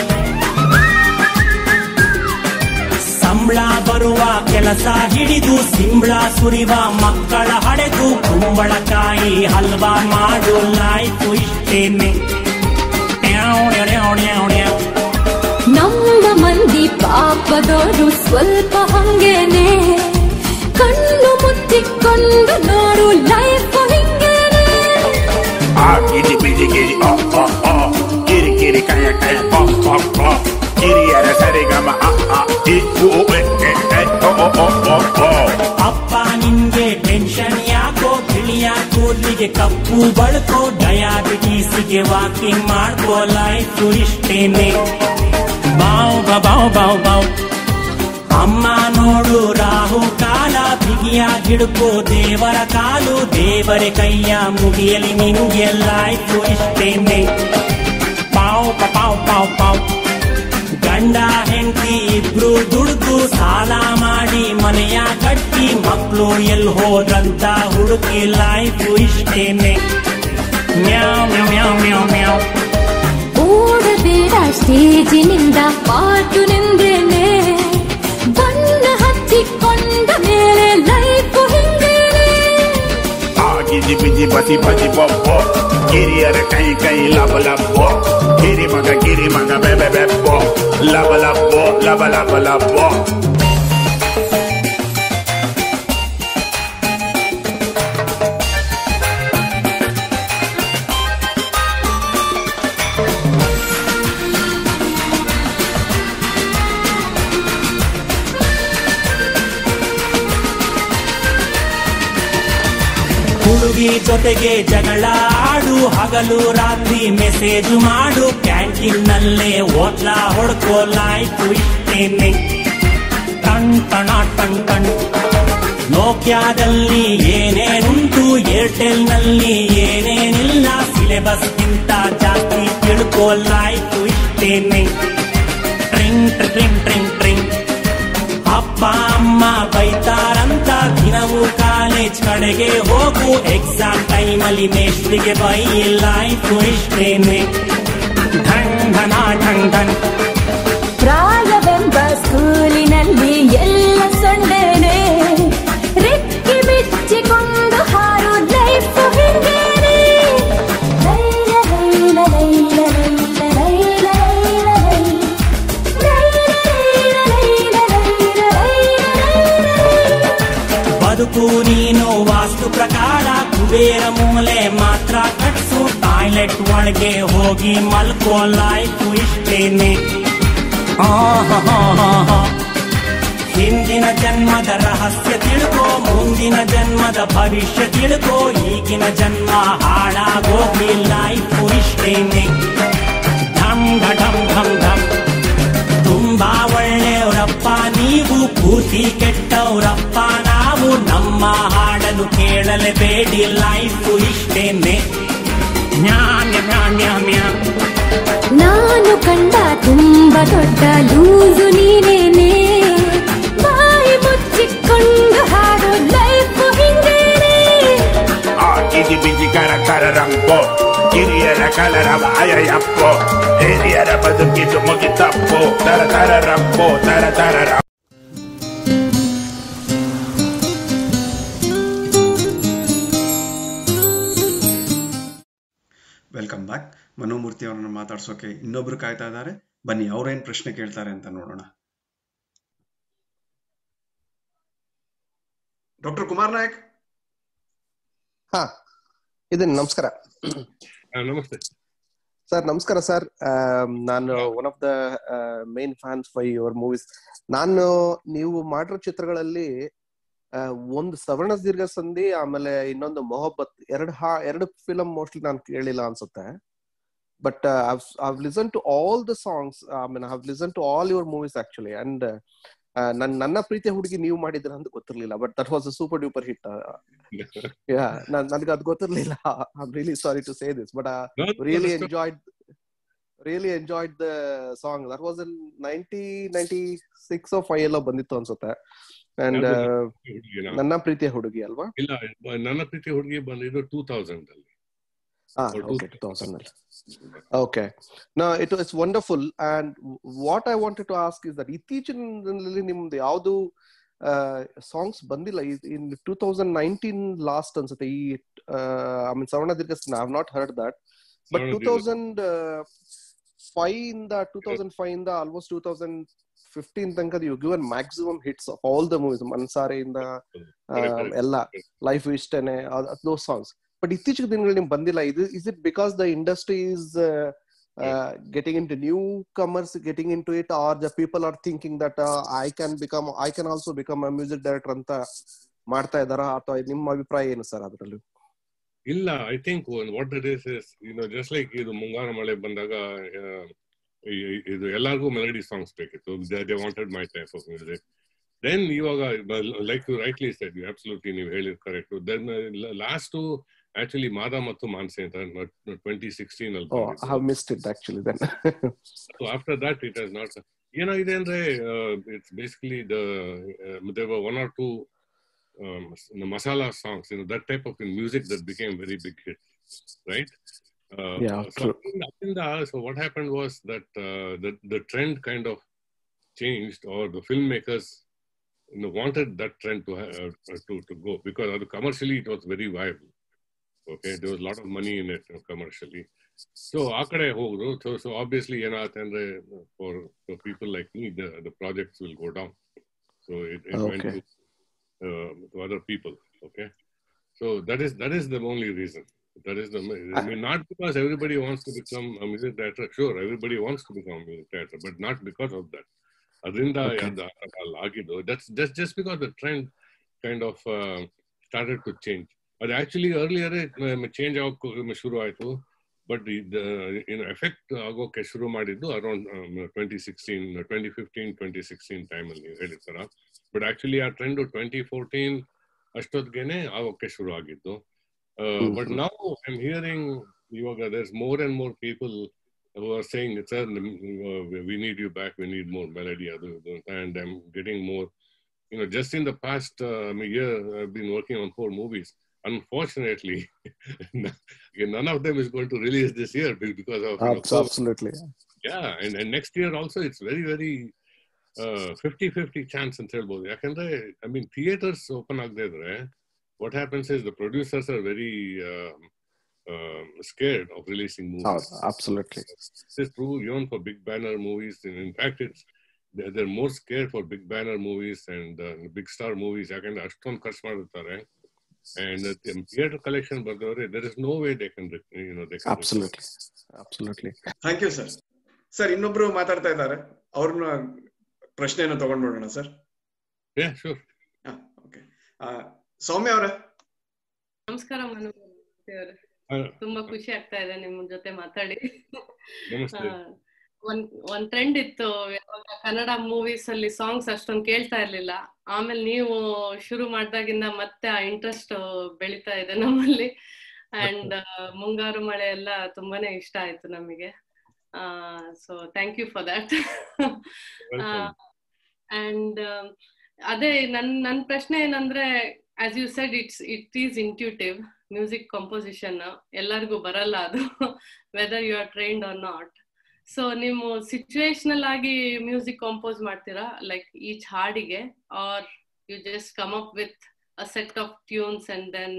ಸಂಬಳ ಬರುವ ಕೆಲಸ ಹಿಡಿದು ಸಿಂಬಳ ಸುರಿವ ಮಕ್ಕಳ ಹಡೆದು ಕುಂಬಳಕಾಯಿ ಹಲ್ವಾ ಮಾಡು ಲೈಫ್ ಇಷ್ಟೇನೆ ಡ್ಯಾವ್ ಡ್ಯಾವ್ ಡ್ಯಾವ್ ಡ್ಯಾವ್ ಡ್ಯಾವ್. ನಮ್ಮ ಮಂದಿ ಪಾಪದವರು ಸ್ವಲ್ಪ ಹಂಗೇನೆ ಕಣ್ಣು ಮುಚ್ಚಿಕೊಂಡು ನೋಡು ಲೈಫ್ ಹಿಂಗೇನೆ Ah, giddy, biddy, giddy, oh, oh, oh. Giddy, giddy, kaya, kaya, pop, pop, pop. Giddy, yada, sari, gama, ah, ah. Di, ooh, ooh, eh, eh, eh, oh, oh, oh, oh, oh. ಅಪ್ಪ ನಿನ್ಗೆ ಟೆನ್ಷನ್ ಯಾಕೋ ತಿಳಿಯ ಕೂದಲಿಗೆ ಕಪ್ಪು ಬಳಕೋ ಡಯಾಬಿಟೀಸ್ಗೆ ವಾಕಿಂಗ್ ಮಾಡ್ಕೋ ಲೈಫ್ ಇಷ್ಟೇನೆ ಬಾವ್ ಬಾ ಬಾವ್ ಬಾವ್ ಬಾವ್ ಅಮ್ಮ ನೋಡು ರಾಹು ಕಾಲ ಬಿಗಿಯ ಹಿಡ್ಕೋ ದೇವರ ಕಾಲು ದೇವರ ಕೈಯ ಮುಗಿಯಲಿ ನಿನ್ಗೆ ಲೈಫ್ ಇಷ್ಟೇನೆ ಪಾವ್ ಪ ಪಾವ್ ಪಾವ್ ಪಾವ್ ಗಂಡ ಹೆಂಡತಿ ಇಬ್ರು ದುಡ್ದು ಸಾಲ ಮಾಡಿ ಮನೆಯ ಕಟ್ಟಿ ಮಕ್ಕಳು ಎಲ್ಲಿ ಹೋದ್ರಂತ ಹುಡುಕಿ ಲೈಫ್ ಇಷ್ಟೇನೆ ಮ್ಯಾವ್ ಮ್ಯಾವ್ ಮ್ಯಾವ್ ಮ್ಯಾವ್ ಮ್ಯಾವ್ ಓಡಬೇಡ ಸ್ಟೇಜಿನಿಂದ ಪಾಟು ನಿಂದೇನೆ ಬಣ್ಣ ಹಚ್ಚಿಕೊಂಡ ಮೇಲೆ ಲೈಫ್ ಹಿಂಗೇನೆ Ah, giddy, biddy, bati, bati, pop, pop. Giddy, yada, kaya, kaya, lava, lava, pop. Giddy, maga, giddy, maga, be, be, be, pop. Lava, lava, pop, lava, lava, lava, pop. ಹುಡುಗಿ ಜೊತೆಗೆ ಜಗಳ ಆಡು ಹಗಲು ರಾತ್ರಿ ಮೆಸೇಜ್ ಮಾಡು ಕ್ಯಾಂಟೀನ್ ನಲ್ಲೇ ಓದ್ಲ ಹೊಡ್ಕೋ ಲೈಫ್ ಇಷ್ಟೇನೆ ಟಣ್ ಟಣ ಟಣ್ ಟಣ್ ನೋಕ್ಯಾದಲ್ಲಿ ಏನೇನುಂಟು ಏರ್ಟೆಲ್ ನಲ್ಲಿ ಏನೇನಿಲ್ಲ ಸಿಲೆಬಸ್ ಗಿಂತ ಜಾಸ್ತಿ ತಿಳ್ಕೋ ಲೈಫ್ ಇಷ್ಟೇನೆ ಟ್ರಿಂಗ್ ಟ್ರಿಂಗ್ ಟ್ರಿಂಗ್ ಟ್ರಿಂಗ್ ಅಪ್ಪ ಅಮ್ಮ ಬೈತಾರಂತ ದಿನವೂ ಕಾಲೇಜ್ ಕಡೆಗೆ ಹೋಗು ಎಕ್ಸಾಮ್ ಟೈಮಲ್ಲಿ ಮೇಷ್ಟ್ರಿಗೆ ಬೈ ಲೈಫ್ ಇಷ್ಟೇನೆ ಢಂಗ್ ಢನ ಢಂಗ್ ಢಂಗ್ ಪ್ರಾಯವೆಂಬ ಬೇರ ಮೂಲೆ ಮಾತ್ರ ಕಟ್ಸು ಟಾಯ್ಲೆಟ್ ಒಳಗೆ ಹೋಗಿ ಮಲ್ಕೋ ಲೈಫ್ ಇಷ್ಟೇನೆ ಆಹಾಹಾಹಾ. ಹಿಂದಿನ ಜನ್ಮದ ರಹಸ್ಯ ತಿಳ್ಕೋ ಮುಂದಿನ ಜನ್ಮದ ಭವಿಷ್ಯ ತಿಳ್ಕೋ ಈಗಿನ ಜನ್ಮ ಹಾಳಾಗೋಗಿ ಲೈಫ್ ಇಷ್ಟೇನೆ ಢಮ್ ಢಮ್ ಢಮ್ ಢಮ್ ತುಂಬಾ ಒಳ್ಳೆಯವರಪ್ಪ ನೀವು ಪೂರ್ತಿ ಕೆಟ್ಟವರಪ್ಪ ನಾವು ನಮ್ಮ ಹಾಡನ್ನು ಕೇಳಲೇಬೇಡಿ ಲೈಫ್ ಇಷ್ಟೇನೆ ನ್ಯಾನ್ಯ ನ್ಯಾನ್ಯ ನ್ಯಾ ನಾನು ಕಂಡ ತುಂಬ ದೊಡ್ಡ ಲೂಸು ನೀನೇನೆ ಬಾಯಿ ಮುಚ್ಚಿಕೊಂಡು ಹಾಡೋ ಲೈಫ್ ಹಿಂಗೇನೆ ಆ ಗಿಜಿ ಬಿಜಿ ಕರ ಕರ ರಂಪೋ ಕಿರಿಯರ ಕಲರವ ಅಯ್ಯಪ್ಪೋ ಹಿರಿಯರ ಬದುಕಿದು ಮುಗಿತಪ್ಪೋ ತರ ತರ ರಂಪೋ ತರ ತರ ರಂಪೋ ವೆಲ್ಕಮ್ ಬ್ಯಾಕ್ ಮನೋಮೂರ್ತಿ ಅವರನ್ನ ಮಾತಾಡ್ಸೋಕೆ ಇನ್ನೊಬ್ರು ಕಾಯ್ತಾ ಇದ್ದಾರೆ ಬನ್ನಿ ಅವ್ರೇನ್ ಪ್ರಶ್ನೆ ಕೇಳ್ತಾರೆ ಅಂತ ನೋಡೋಣ ಡಾಕ್ಟರ್ ಕುಮಾರ್ ನಾಯಕ್ ಹಾ ಇದೀನಿ ನಮಸ್ಕಾರ ಆ, ನಮಸ್ತೆ ಸರ್ ನಮಸ್ಕಾರ ಸರ್ ನಾನು one of the main fans ಫೈ ಯುವರ್ ಮೂವೀಸ್ ನಾನು ನೀವು ಮಾಡಿರೋ ಚಿತ್ರಗಳಲ್ಲಿ ಆ, ಒಂದು ಸವರ್ಣ ದೀರ್ಘ ಸಂಧಿ ಆಮೇಲೆ ಇನ್ನೊಂದು ಮೊಹಬ್ಬತ್ ಎರಡು ಹಾ ಎರಡು ಫಿಲಂ ಮೋಸ್ಟ್ಲಿ ನಾನು ಕೇಳಿಲ್ಲ ಅನ್ಸುತ್ತೆ but I've listen to all the songs I mean I've listen to all your movies actually and ನನ್ ನನ್ನ ಪ್ರೀತಿಯ ಹುಡುಗಿ ನೀವು ಮಾಡಿದ್ರ ಅಂತ ಗೊತ್ತಿರ್ಲಿಲ್ಲ but that was a super duper hit ಯಾ ನನಗೆ ಅದು ಗೊತ್ತಿರ್ಲಿಲ್ಲ I really sorry to say this but No, really that's good. enjoyed really enjoyed the song that was in 1996 or 5 ಎಲ್ಲೋ ಬಂದಿತ್ತು ಅನ್ಸುತ್ತೆ ಅಂಡ್ ಯಾವ್ದು ಹುಡುಗಿನಾ? ನನ್ನ ಪ್ರೀತಿಯ ಹುಡುಗಿ ಅಲ್ವಾ ಇಲ್ಲ ನನ್ನ ಪ್ರೀತಿ ಹುಡುಗಿ ಬಂದಿದ್ದು ಟೂ ತೌಸಂಡ್ ಅಲ್ಲಿ Ah, Or okay, 2000. Okay. No, it was wonderful. And what I wanted to ask is that ಇತ್ತೀಚಿನಲ್ಲಿ ನಿಮ್ದು ಯಾವುದು ಸಾಂಗ್ಸ್ ಬಂದಿಲ್ಲ in two thousand nineteen last ಅನ್ಸುತ್ತೆ ಈ I mean Savarna Deergha I have not heard that but Savarna two Deergha. Thousand five ಇಂದ ಟೂ ತೌಸಂಡ್ ಫೈವ್ ಇಂದ ಆಲ್ಮೋಸ್ಟ್ ಟೂ ತೌಸಂಡ್ ಫಿಫ್ಟೀನ್ ತನಕ you given maximum hits of all the movies ಮನ್ಸಾರೆಯಿಂದ Correct, correct. ಎಲ್ಲ ಲೈಫ್ ಇಷ್ಟೇನೆ ದೋಸ್ ಸಾಂಗ್ಸ್ ಬಟ್ ಇತ್ತೀಚಿನ ದಿನಗಳು ನಿಮ್ಗೆ ಬಂದಿಲ್ಲ ಇದು is it because the industry is getting into newcomers getting into it are the people are thinking that I can become I can also become a music director ಅಂತ ಮಾಡ್ತಾ ಇದಾರಾ ಅಥವಾ ನಿಮ್ಮ ಅಭಿಪ್ರಾಯ ಏನು ಸರ್ ಅದರಲ್ಲಿ ಇಲ್ಲ I think what it is is you know just like ಇದು ಮುಂಗಾರು ಮಳೆ ಬಂದಾಗ ಆ, ಈ- ಈ- ಇದು ಎಲ್ಲರಿಗೂ ಮೆಲಡಿ ಸಾಂಗ್ಸ್ ಬೇಕಿತ್ತು they wanted my type of music then ಇವಾಗ like you rightly said you absolutely ನೀವು ಹೇಳಿದ್ correct then last actually Maada Mattu Manasi ಅಂತ ಟ್ವೆಂಟಿ ಸಿಕ್ಸ್ಟೀನ್ ಅಲ್ಲಿ ಓ ಬಂದಿದ್ದು. I have missed it actually then So after that, it has not. ಏನಾಗಿದೆ ಅಂದ್ರೆ it's basically the there one or two masala songs, you know, that type of music that became very big hit, right? Uh, Yeah, so, true. in the- in the- so what happened was that uh, the the trend kind of changed, or the filmmakers you know, wanted that trend to ha- uh, to to go because uh, commercially it was very viable. Okay, there was a lot of money in it you know, commercially. So ಆ ಕಡೆ ಹೋದ್ರು ಸೊ ಸೊ ಆಬ್ವಿಯಸ್ಲಿ ಏನಾಗುತ್ತೆ for for people like me the the projects will go down so it it went Okay. To to other people. Okay, so that is that is the only reason. That is the I mean not because everybody wants to become a music director. Sure, everybody wants to become a music director, but not because of that. ಅದರಿಂದ Okay. ಅದ್- ಅದ್ ಆಗಿದ್ದು that's just just because the trend kind of uh, started to change. ಅದು ಆಕ್ಚುಲಿ ಅರ್ಲಿಯರ್ ಚೇಂಜ್ ಆಗೋಕೆ ಶುರು ಆಯ್ತು ಬಟ್ ಇದು ಇನ್ ಎಫೆಕ್ಟ್ ಆಗೋಕೆ ಶುರು ಮಾಡಿದ್ದು around twenty sixteen twenty fifteen twenty sixteen ಟೈಮಲ್ಲಿ ನೀವು ಹೇಳಿರ್ತಾರ ಬಟ್ ಆಕ್ಚುಲಿ ಆ ಟ್ರೆಂಡ್ ಟ್ವೆಂಟಿ ಫೋರ್ಟೀನ್ ಅಷ್ಟೊತ್ತಿಗೆನೆ ಆಗೋಕೆ ಶುರು ಆಗಿದ್ದು ಬಟ್ Mhm. ನಾವು ಐ ಆಮ್ ಹಿಯರಿಂಗ್ ಇವಾಗ there's more and more people who are saying, sir, we need you back, we need more melody, ಅದು ಇದು ಅಂತ, and I'm getting more. You know, just in the past uh, year, I've been working on four movies. Unfortunately, none of them is going to release this year be- because of you know, COVID. absolutely Yeah, and, and next year also it's very, very uh, 50-50 chance ಅಂತ ಹೇಳ್ಬೋದು ಯಾಕಂದ್ರೆ ಐ ಮೀನ್ ಥಿಯೇಟರ್ಸ್ ಓಪನ್ ಆಗದೆ ಇದ್ರೆ what happens is the producers are very scared of releasing movies. ಹೌದು absolutely This is true even for big banner movies. And in fact, it's they're, they're more scared for big banner movies and uh, big star movies. ಯಾಕಂದ್ರೆ ಅಷ್ಟೊಂದು ಖರ್ಚು ಮಾಡಿರ್ತಾರೆ And uh, theater collection ಬರ್ದವ್ರೆ there is no way they can, re- you know, they can. Absolutely. Absolutely. Thank you sir sir ಇನ್ನೊಬ್ರು ಮಾತಾಡ್ತಾ ಇದ್ದಾರೆ ಅವ್ರನ್ನ ಪ್ರಶ್ನೆಯನ್ನು ತಗೊಂಡ್ಬಿಡೋಣ sir Yeah, sure. Okay Soumya ಅವರೇ ನಮಸ್ಕಾರ ಮನು ಅವರೇ ಆ, ತುಂಬಾ ಖುಷಿ ಆಗ್ತಾ ಇದೆ ನಿಮ್ ಜೊತೆ ಮಾತಾಡಿ ನಮಸ್ತೆ. ಆ, ಒಂದ್ ಒಂದ್ ಟ್ರೆಂಡ್ ಇತ್ತು ಯಾವಾಗ ಕನ್ನಡ ಮೂವೀಸ್ ಅಲ್ಲಿ ಸಾಂಗ್ಸ್ ಅಷ್ಟೊಂದ್ ಕೇಳ್ತಾ ಇರ್ಲಿಲ್ಲ ಆಮೇಲೆ ನೀವು ಶುರು ಮಾಡ್ದಾಗಿಂದ ಮತ್ತೆ ಆ ಇಂಟ್ರೆಸ್ಟ್ ಬೆಳಿತಾ ಇದೆ ನಮ್ಮಲ್ಲಿ ಅಂಡ್ ಮುಂಗಾರು ಮಳೆ ಎಲ್ಲ ತುಂಬಾನೇ ಇಷ್ಟ ಆಯ್ತು ನಮಗೆ so thank you for that Welcome. And ಅದೇ ನನ್ ನನ್ ಪ್ರಶ್ನೆ ಏನಂದ್ರೆ as you said it's it is intuitive music composition ಎಲ್ಲರಿಗೂ ಬರಲ್ಲ ಅದು whether you are trained or not so ನೀವು ಸಿಚುವೇಶನಲ್ ಆಗಿ ಮ್ಯೂಸಿಕ್ ಕಂಪೋಸ್ ಮಾಡ್ತೀರಾ ಲೈಕ್ ಈಚ್ ಹಾಡಿಗೆ are you just come up with a set of tunes and then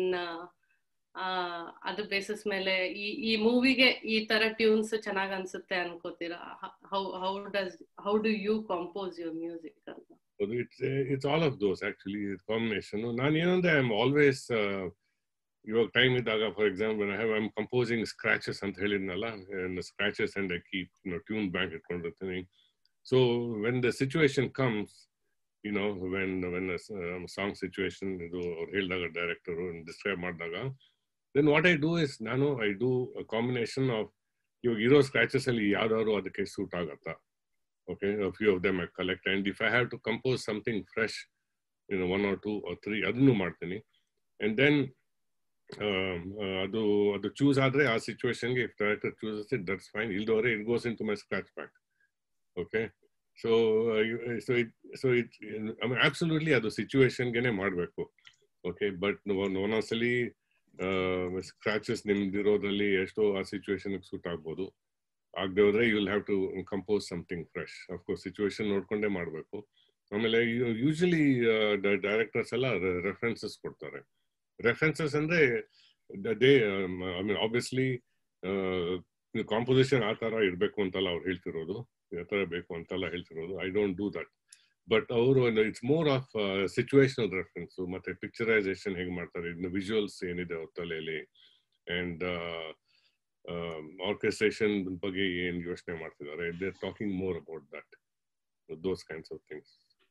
ಅದ್ರ ಬೇಸಿಸ್ ಮೇಲೆ ಈ ಈ ಮೂವಿಗೆ ಈ ತರ ಟ್ಯೂನ್ಸ್ ಚೆನ್ನಾಗ್ ಅನ್ಸುತ್ತೆ ಅನ್ಕೋತೀರಾ how how does how do you compose your music ಅಂತ ಅದು it's it's all of those actually combination ನಾನು ಏನಂದ್ರೆ ಐ ಆಮ್ ಆಲ್ವೇಸ್ ಇವಾಗ ಟೈಮ್ ಇದ್ದಾಗ for example I have I am composing scratches ಅಂತ ಹೇಳಿದ್ನಲ್ಲ scratches and I keep tune bank ಇಟ್ಕೊಂಡಿರ್ತೀನಿ so when the situation comes you know when when song situation ಇದು ಅವ್ರು ಹೇಳಿದಾಗ ಡೈರೆಕ್ಟರು ಡಿಸ್ಕ್ರೈಬ್ ಮಾಡಿದಾಗ then what I do is ನಾನು ಐ ಡೂ ಕಾಂಬಿನೇಷನ್ ಆಫ್ ಇವಾಗ ಇರೋ ಸ್ಕ್ರಾಚಸ್ ಅಲ್ಲಿ ಯಾವ್ದಾದ್ರು ಅದಕ್ಕೆ ಸೂಟ್ ಆಗತ್ತಾ okay a few of them i collect and if i have to compose something fresh you know one or two or three ಅದನ್ನು ಮಾಡ್ತೀನಿ and then um, uh, ಅದು ಅದು ಚೂಸ್ ಆದ್ರೆ ಆ ಸಿಚುವೇಶನ್ಗೆ if director chooses it that's fine ಇಲ್ದವರೆ it goes into my scratch bank okay so so it so it I mean absolutely ಅದು ಸಿಚುವೇಶನ್ಗೆನೆ ಮಾಡಬೇಕು ಓಕೆ ಬಟ್ ಒಂದೊಂದ್ಸಲಿ ಸ್ಕ್ರಾಚಸ್ ನಿಮ್ದಿರೋದ್ರಲ್ಲಿ ಎಷ್ಟೋ ಆ ಸಿಚುವೇಶನ್ಗೆ ಸೂಟ್ ಆಗ್ಬೋದು ಆಗದೆ ಹೋದ್ರೆ you will have to compose something fresh of course situation ನೋಡ್ಕೊಂಡೇ ಮಾಡಬೇಕು ಆಮೇಲೆ ಯೂಶಲಿ ಡೈರೆಕ್ಟರ್ಸ್ ಎಲ್ಲ ರೆಫರೆನ್ಸಸ್ ಕೊಡ್ತಾರೆ ರೆಫರೆನ್ಸಸ್ ಅಂದ್ರೆ they I mean obviously composition ಆ ತರ ಇರಬೇಕು ಅಂತೆಲ್ಲ ಅವ್ರು ಹೇಳ್ತಿರೋದು ಆ ತರ ಬೇಕು ಅಂತೆಲ್ಲ ಹೇಳ್ತಿರೋದು I don't do that but ಅವರು it's more of situational reference ಮತ್ತೆ ಪಿಕ್ಚರೈಸೇಷನ್ ಹೇಗೆ ಮಾಡ್ತಾರೆ ಇನ್ನು ವಿಜುವಲ್ಸ್ ಏನಿದೆ ಅವ್ರ ತಲೆಯಲ್ಲಿ ಅಂಡ್ ಆರ್ಕೆಸ್ಟ್ರೇಷನ್ ಬಗ್ಗೆ ಏನ್ ಯೋಚನೆ ಮಾಡ್ತಿದ್ದಾರೆ they are talking more about that those kinds of things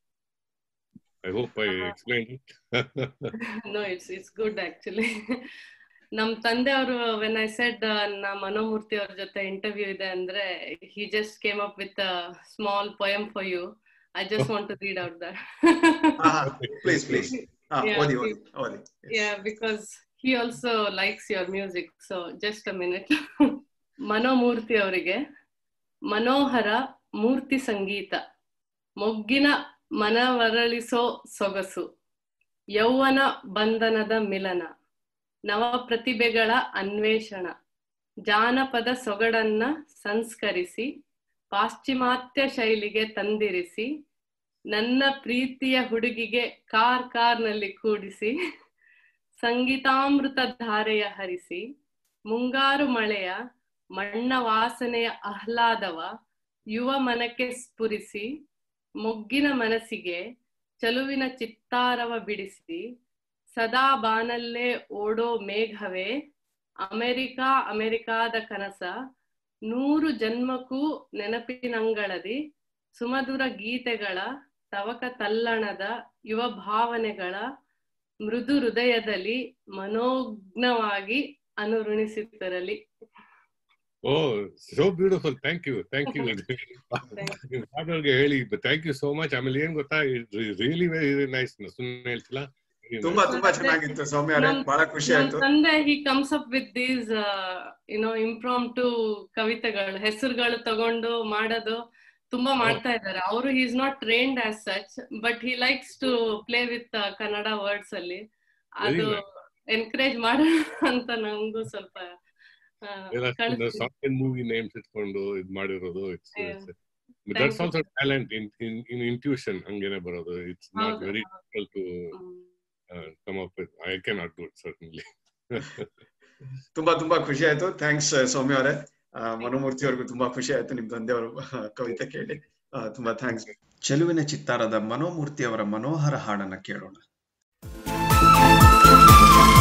I hope I explain it no it's it's good actually ನಮ್ ತಂದೆ ಅವರು ವೆನ್ ಐ ಸೆಡ್ ನಾ ಮನೋಮೂರ್ತಿ ಅವ್ರ ಜೊತೆ ಇಂಟರ್ವ್ಯೂ ಇದೆ ಅಂದ್ರೆ he just came up with small poem for you I just want to read out that please please ಓದಿ ಓದಿ ಓದಿ yeah because he also likes your music so just a minute Manomurthy ಅವರಿಗೆ ಮನೋಹರ ಮೂರ್ತಿ ಸಂಗೀತ ಮೊಗ್ಗಿನ ಮನವರಳಿಸೋ ಸೊಗಸು ಯೌವನ ಬಂಧನದ ಮಿಲನ ನವ ಪ್ರತಿಭೆಗಳ ಅನ್ವೇಷಣ ಜಾನಪದ ಸೊಗಡನ್ನ ಸಂಸ್ಕರಿಸಿ ಪಾಶ್ಚಿಮಾತ್ಯ ಶೈಲಿಗೆ ತಂದಿರಿಸಿ ನನ್ನ ಪ್ರೀತಿಯ ಹುಡುಗಿಗೆ ಕಾರ್ ಕಾರ್ನಲ್ಲಿ ಕೂಡಿಸಿ ಸಂಗೀತಾಮೃತ ಧಾರೆಯ ಹರಿಸಿ ಮುಂಗಾರು ಮಳೆಯ ಮಣ್ಣ ವಾಸನೆಯ ಆಹ್ಲಾದವ ಯುವ ಮನಕ್ಕೆ ಸ್ಫುರಿಸಿ ಮೊಗ್ಗಿನ ಮನಸ್ಸಿಗೆ ಚಲುವಿನ ಚಿತ್ತಾರವ ಬಿಡಿಸಿ ಸದಾ ಬಾನಲ್ಲೇ ಓಡೋ ಮೇಘವೇ ಅಮೆರಿಕಾ ಅಮೆರಿಕಾದ ಕನಸ ನೂರು ಜನ್ಮಕ್ಕೂ ನೆನಪಿನಂಗಳದಿ ಸುಮಧುರ ಗೀತೆಗಳ ತವಕ ತಲ್ಲಣದ ಯುವ ಭಾವನೆಗಳ ಮೃದು ಹೃದಯದಲ್ಲಿ ಮನೋಜ್ಞವಾಗಿ ಅನುರುಣಿಸುತ್ತಿರಲಿ oh so beautiful thank you thank you ಫಾದರ್ಗೆ ಹೇಳಿ ಥ್ಯಾಂಕ್ ಯು ಸೋ ಮಚ್ ಆಮೇಲೆ ಏನ್ ಗೊತ್ತಾ ರಿಯಲಿ ವೆರಿ ನೈಸ್ ಸುಮ್ಮನೆ ಹೇಳ್ತಿಲ್ಲ ತುಂಬಾ ತುಂಬಾ ಚೆನ್ನಾಗಿತ್ತು ಸೌಮ್ಯ ಅವರೇ ಬಹಳ ಖುಷಿ ಆಯ್ತು ತಂದೆ he comes up with these you know impromptu ಕವಿತೆಗಳು ಹೆಸರುಗಳು ತಗೊಂಡು ಮಾಡೋದು ತುಂಬಾ ಮಾಡ್ತಾ ಇದ್ದಾರೆ ಅವರು he is not trained as such but he likes to play with Kannada words ಅಲ್ಲಿ ಅದು ಎನ್ಕರೇಜ್ ಮಾಡ ಅಂತ ನಂಗೂ ಸ್ವಲ್ಪ ಮೂವಿ ನೇಮ್ಸ್ ಇಟ್ಕೊಂಡು ಇದ್ ಮಾಡಿರೋದು it's that's also talent in in intuition ಹಂಗೇನೆ ಬರೋದು it's not very difficult to come up with I can not do it certainly ತುಂಬಾ ತುಂಬಾ ಖುಷಿ ಆಯ್ತು ಥ್ಯಾಂಕ್ಸ್ ಸೌಮ್ಯ ಅವರೇ ಮನೋಮೂರ್ತಿ ಅವ್ರಿಗೂ ತುಂಬಾ ಖುಷಿ ಆಯ್ತು ನಿಮ್ ತಂದೆಯವರು ಕವಿತೆ ಕೇಳಿ ತುಂಬಾ ಥ್ಯಾಂಕ್ಸ್ ಚೆಲುವಿನ ಚಿತ್ತಾರದ ಮನೋಮೂರ್ತಿ ಅವರ ಮನೋಹರ ಹಾಡನ್ನ ಕೇಳೋಣ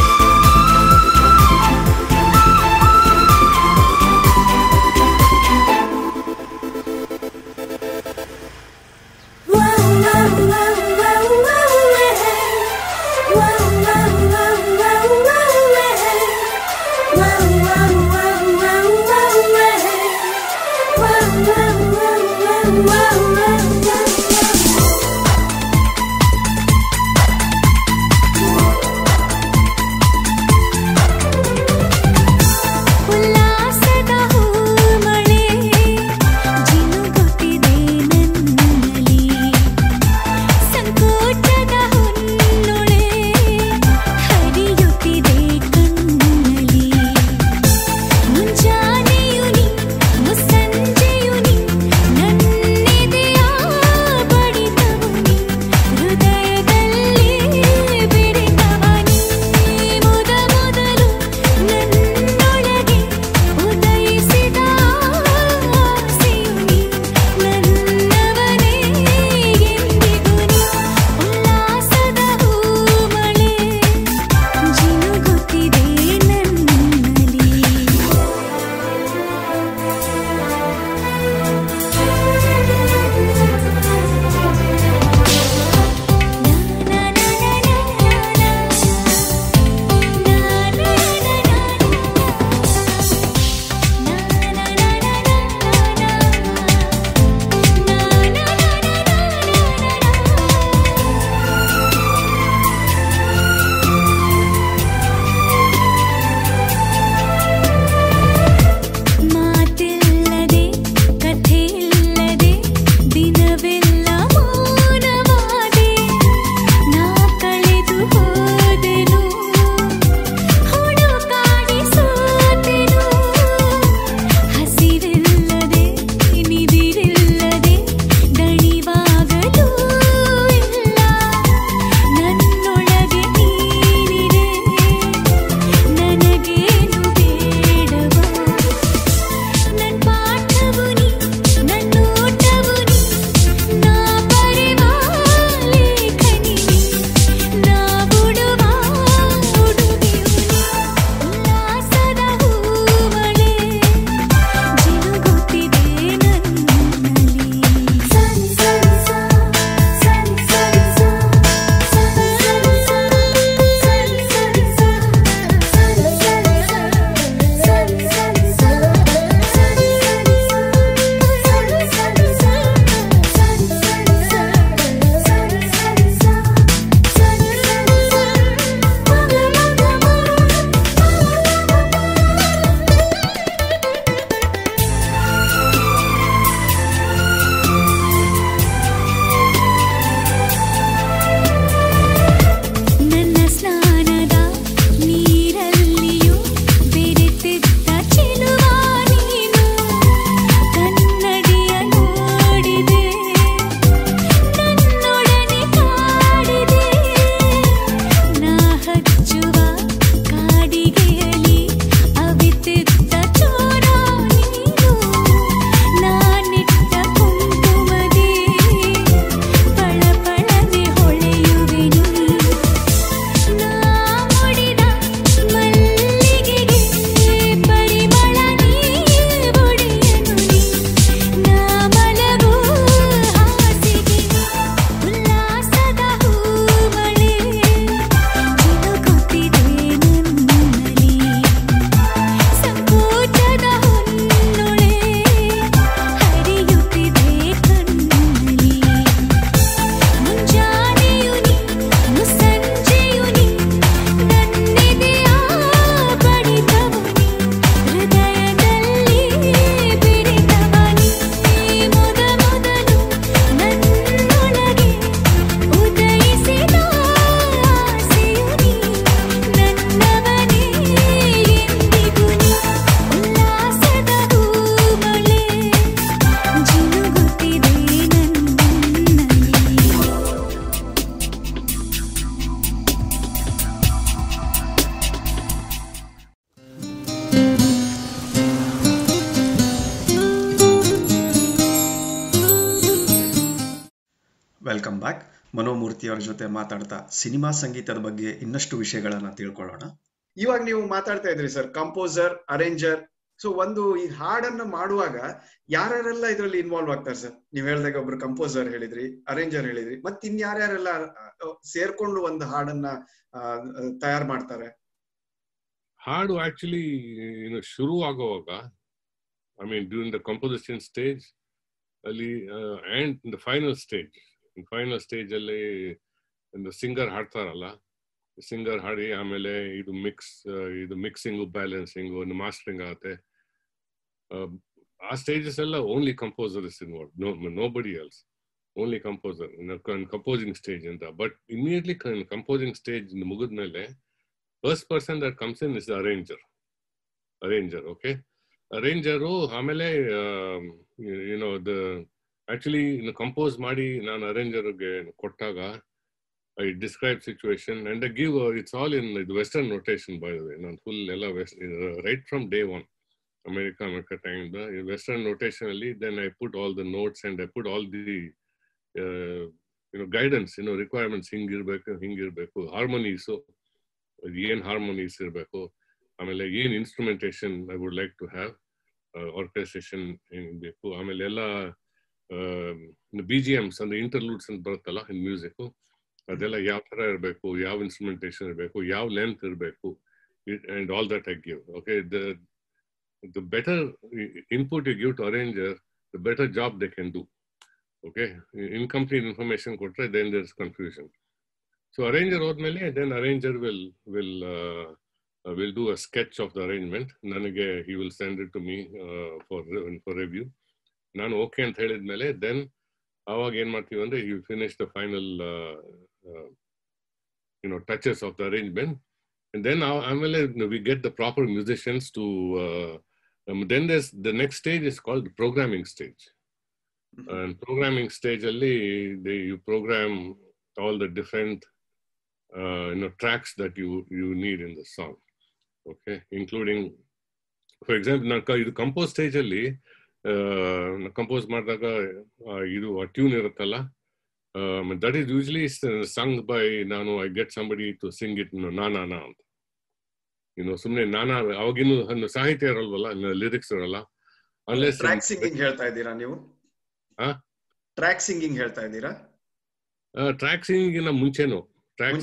ವೆಲ್ಕಮ್ ಬ್ಯಾಕ್ ಮನೋಮೂರ್ತಿ ಅವರ ಜೊತೆ ಮಾತಾಡ್ತಾ ಸಿನಿಮಾ ಸಂಗೀತದ ಬಗ್ಗೆ ಇನ್ನಷ್ಟು ವಿಷಯಗಳನ್ನ ತಿಳ್ಕೊಳ್ಳೋಣ ಇವಾಗ ನೀವು ಮಾತಾಡ್ತಾ ಇದ್ರಿ ಸರ್ ಕಂಪೋಸರ್ ಅರೇಂಜರ್ ಸೊ ಒಂದು ಈ ಹಾಡನ್ನ ಮಾಡುವಾಗ ಯಾರ್ಯಾರೆಲ್ಲ ಇದರಲ್ಲಿ ಇನ್ವಾಲ್ವ್ ಆಗ್ತಾರೆ ಸರ್ ನೀವ್ ಹೇಳ್ದಾಗ ಒಬ್ರು ಕಂಪೋಸರ್ ಹೇಳಿದ್ರಿ ಅರೇಂಜರ್ ಹೇಳಿದ್ರಿ ಮತ್ ಇನ್ ಯಾರ್ಯಾರೆಲ್ಲ ಸೇರ್ಕೊಂಡು ಒಂದು ಹಾಡನ್ನ ತಯಾರು ಮಾಡ್ತಾರೆ ಹಾಡು ಆಕ್ಚುಲಿ ಏನು ಶುರು ಆಗುವಾಗ I mean during the composition stage ಅಲ್ಲಿ and the final stage final stage ಅಲ್ಲಿ ಸಿಂಗರ್ ಹಾಡ್ತಾರಲ್ಲ ಸಿಂಗರ್ ಹಾಡಿ ಆಮೇಲೆ ಇದು ಮಿಕ್ಸ್ ಇದು ಮಿಕ್ಸಿಂಗು ಬ್ಯಾಲೆನ್ಸಿಂಗು ಮಾಸ್ಟರಿಂಗ್ ಆಗುತ್ತೆ ಆ ಸ್ಟೇಜಸ್ ಎಲ್ಲ only composer is involve no nobody else only composer composing stage ಅಂತ ಬಟ್ ಇಮಿಡಿಯೇಟ್ಲಿ ಕಂಪೋಸಿಂಗ್ ಸ್ಟೇಜ್ ಮುಗಿದ್ಮೇಲೆ first person that comes in is arranger arranger okay arranger ಆಮೇಲೆ ಯುನೋ ದ ಆಕ್ಚುಲಿ ಕಂಪೋಸ್ ಮಾಡಿ ನಾನು ಅರೇಂಜರ್ಗೆ ಕೊಟ್ಟಾಗ I describe situation and I give it's all in ಇದು ವೆಸ್ಟರ್ನ್ ನೊಟೇಷನ್ ಬೈ ನಾನು ಫುಲ್ ಎಲ್ಲ west right from day one America America time western notation ಅಲ್ಲಿ then I put all the notes and I put all the you know guidance you know requirements ಹಿಂಗಿರ್ಬೇಕು ಹಿಂಗಿರ್ಬೇಕು ಹಾರ್ಮೋನೀಸು ಏನ್ ಹಾರ್ಮೋನೀಸ್ ಇರಬೇಕು ಆಮೇಲೆ ಏನ್ instrumentation I would like to have orchestration ಬೇಕು ಆಮೇಲೆ ಎಲ್ಲ ಬಿ ಜಿ ಎಮ್ಸ್ ಅಂದ್ರೆ ಇಂಟರ್ಲೂಡ್ಸ್ ಅಂತ ಬರುತ್ತಲ್ಲ ಇನ್ ಮ್ಯೂಸಿಕ್ ಅದೆಲ್ಲ ಯಾವ ತರ ಇರಬೇಕು ಯಾವ ಇನ್ಸ್ಟ್ರುಮೆಂಟೇಶನ್ ಇರಬೇಕು ಯಾವ ಲೆಂತ್ ಇರಬೇಕು and all that I give okay the the better input you give to arranger the better job they can do okay incomplete information ಕೊಟ್ರೆ then there is confusion so arranger ಹೋದ್ಮೇಲೆ then arranger will will will do a sketch of the arrangement ನನಗೆ he will send it to me for for review ನಾನು ಓಕೆ ಅಂತ ಹೇಳಿದ್ಮೇಲೆ ದೆನ್ ಅವಾಗ ಏನ್ ಮಾಡ್ತೀವಿ ಅಂದ್ರೆ you finish the final YONO touches of the arrangement then ಆಮೇಲೆ we get the proper musicians to then thus the next stage is called programming stage programming stage ಅಲ್ಲಿ you program all the different you know tracks that you you need in the song okay including for example ನಾನು ಇದು ಕಂಪೋಸ್ ಸ್ಟೇಜ್ ಅಲ್ಲಿ ಕಂಪೋಸ್ ಮಾಡಿದಾಗ ಇದು ಟ್ಯೂನ್ ಇರುತ್ತಲ್ಲ that is usually sung by ನಾನು I get somebody to sing it ನಾನಾ ಅಂತ ಇನ್ನು ಸುಮ್ಮನೆ ನಾನಾ ಅವಾಗಿನ್ನು ಸಾಹಿತ್ಯ ಇರಲ್ವಲ್ಲ ಲಿರಿಕ್ಸ್ ಇರಲ್ಲ ಅನ್ಲೆಸ್ ಟ್ರ್ಯಾಕ್ ಸಿಂಗಿಂಗ್ ಹೇಳ್ತಾ ಇದ್ದೀರಾ ನೀವು ಟ್ರ್ಯಾಕ್ ಸಿಂಗಿಂಗ್ ಹೇಳ್ತಾ ಇದ್ದೀರಾ ಟ್ರ್ಯಾಕ್ ಸಿಂಗಿಂಗಿನ ಮುಂಚೆನು ಟ್ರ್ಯಾಕ್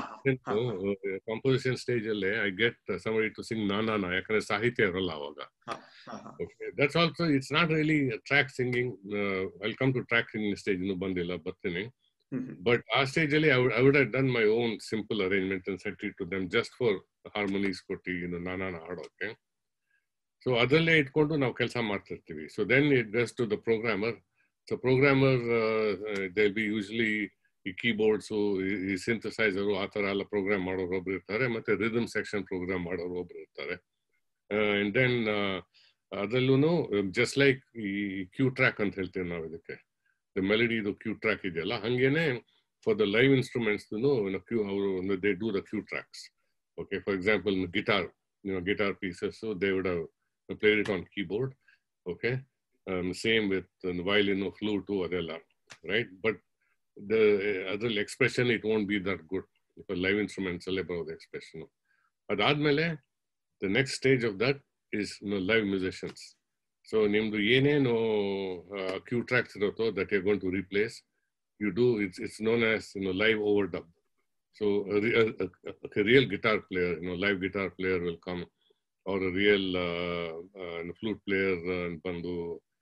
ಕಂಪೋಸಿಷನ್ ಸ್ಟೇಜ್ ಅಲ್ಲಿ I get somebody to sing ನಾನಾ ಯಾಕಂದ್ರೆ ಸಾಹಿತ್ಯ ಇರಲ್ಲ ಅವಾಗ that's also it's not really track singing I come to track singing stage ಇನ್ನು ಬಂದಿಲ್ಲ ಬರ್ತೀನಿ ಬಟ್ ಆ ಸ್ಟೇಜ್ ಅಲ್ಲಿ I would done my own simple arrangement and set it to them just for harmonies ಕೊಟ್ಟು ಇನ್ನು ನಾನಾನ ಹಾಡೋಕೆ ಸೊ ಅದರಲ್ಲೇ ಇಟ್ಕೊಂಡು ನಾವು ಕೆಲಸ ಮಾಡ್ತಿರ್ತೀವಿ so then it goes to the programmer so programmer they be usually ಈ ಕೀಬೋರ್ಡ್ಸು ಈ ಸಿಂಥಸೈಸರು ಆ ಥರ ಎಲ್ಲ ಪ್ರೋಗ್ರಾಮ್ ಮಾಡೋರು ಒಬ್ರು ಇರ್ತಾರೆ ಮತ್ತೆ ರಿದಮ್ ಸೆಕ್ಷನ್ ಪ್ರೋಗ್ರಾಮ್ ಮಾಡೋರು ಒಬ್ರು ಇರ್ತಾರೆ ಅಂಡ್ ದೆನ್ ಅದರಲ್ಲೂ ಜಸ್ಟ್ ಲೈಕ್ ಈ ಕ್ಯೂ ಟ್ರ್ಯಾಕ್ ಅಂತ ಹೇಳ್ತೀವಿ ನಾವು ಇದಕ್ಕೆ ದ ಮೆಲಡಿ ಇದು ಕ್ಯೂ ಟ್ರ್ಯಾಕ್ ಇದೆಯಲ್ಲ ಹಂಗೇನೆ for the live instruments cue ಅವರು they do the cue tracks okay for example guitar guitar pieces they would played it on keyboard okay same with violin flute ಅದೆಲ್ಲ ರೈಟ್ ಬಟ್ the ಅದರಲ್ಲಿ expression it won't be that good live instruments ಅಲ್ಲೇ ಬರೋದು ಎಕ್ಸ್ಪ್ರೆಷನ್ ಅದಾದ್ಮೇಲೆ the next stage of that is live musicians so ನಿಮ್ದು ಏನೇನು ಕ್ಯೂ ಟ್ರ್ಯಾಕ್ಸ್ ಇರುತ್ತೋ that you gone to replace you do it's it's known as you live over dub so real guitar player you live guitar player will come ಅವ್ರ ರಿಯಲ್ ಫ್ಲೂಟ್ ಪ್ಲೇಯರ್ ಬಂದು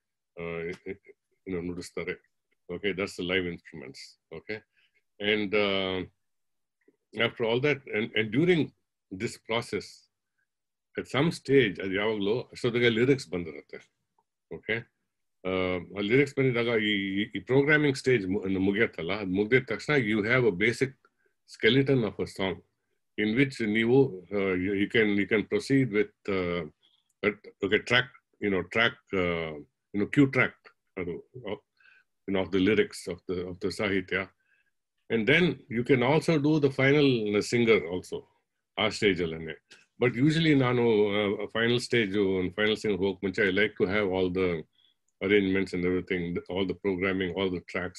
ನುಡಿಸ್ತಾರೆ okay that's the live instruments okay and uh, after all that and, and during this process at some stage ಅದು ಯಾವಾಗಲೂ ಅಷ್ಟೊತ್ತಿಗೆ ಲಿರಿಕ್ಸ್ ಬಂದಿರುತ್ತೆ ಓಕೆ ಆ ಲಿರಿಕ್ಸ್ ಬಂದಿದ್ದಾಗ ಈ ಈ ಪ್ರೋಗ್ರಾಮಿಂಗ್ ಸ್ಟೇಜ್ ಮುಗಿಯತ್ತಲ್ಲ ಅದು ಮುಗಿದ ತಕ್ಷಣ you have a basic skeleton of a song in which ನೀವು you can you can proceed with okay track you know track you know cue track ಅದು you know, of the lyrics of the of the sahitya and then you can also do the final singer also our stage alone but usually nanu uh, final stage and final singer hope munche i like to have all the arrangements and everything all the programming all the tracks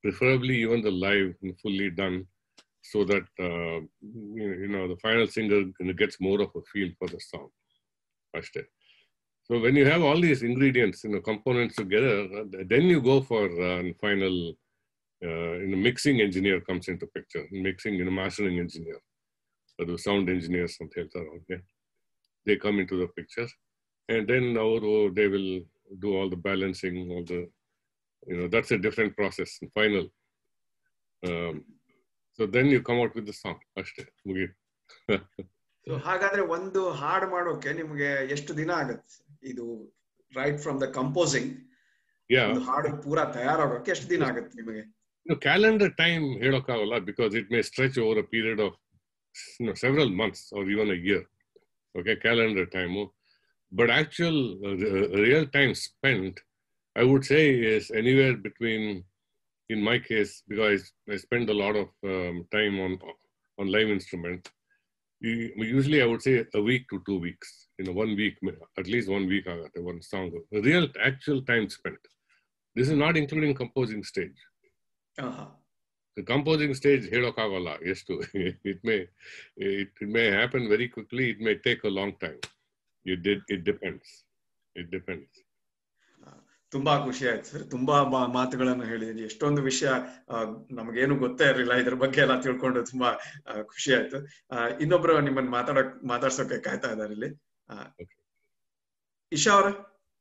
preferably even the live and fully done, so that uh, you you know the final singer you know, gets more of a feel for the song. ಅಷ್ಟೇ. So when you have all these ingredients, you know, components together, uh, then you go for uh, final. Uh, you know, mixing engineer comes into picture. Mixing, you know, mastering engineer, or the sound engineers ಅಂತ ಹೇಳ್ತಾರೆ ಅವ್ರಿಗೆ. They come into the picture, and then ಅವರು they will do all the balancing, all the, you know, that's a different process. Final. Um, so then you come out with the song. ಅಷ್ಟೇ ಮುಗೀತು. So ಹಾಗಾದ್ರೆ ಒಂದು ಹಾಡು ಮಾಡೋಕೆ ನಿಮ್ಗೆ ಎಷ್ಟು ದಿನ ಆಗತ್ತೆ ಇದು right from the composing Yeah. ಒಂದು ಹಾಡು ಪೂರಾ ತಯಾರಾಗೋಕೆ ಎಷ್ಟು ದಿನ ಆಗತ್ತೆ ನಿಮಗೆ No, calendar time ಹೇಳೋಕ್ಕಾಗಲ್ಲ because it may stretch over a period of you know, several months or even a year. Okay, calendar time. But actual uh, re- real time spent, I would say, is anywhere between, in my case, because I spend a lot of um, time on on live instruments. u- Usually, I would say a week to two weeks. You know, one week, at least one week, ಆಗತ್ತೆ, one song. Real actual time spent. This is not including composing stage. The composing stage ಹೇಳೋಕ್ಕಾಗಲ್ಲ ಎಷ್ಟು it may it, it may happen very quickly it may take a long time it did it depends it depends ತುಂಬಾ ಖುಷಿ ಆಯ್ತು ಸರ್ ತುಂಬಾ ಮಾ- ಮಾತುಗಳನ್ನು ಹೇಳಿದ್ರಿ ಎಷ್ಟೊಂದು ವಿಷಯ ಆ, ನಮಗೇನು ಗೊತ್ತೇ ಇರಲಿಲ್ಲ ಇದ್ರ ಬಗ್ಗೆ ಎಲ್ಲ ತಿಳ್ಕೊಂಡು ತುಂಬಾ ಆ, ಖುಷಿ ಆಯ್ತು ಆ, ಇನ್ನೊಬ್ರು ನಿಮ್ಮನ್ನ ಮಾತಾಡಕ್ ಮಾತಾಡ್ಸೋಕೆ ಕಾಯ್ತಾ ಇದಾರೆ ಇಲ್ಲಿ ಆ, ಇಶಾ ಅವರ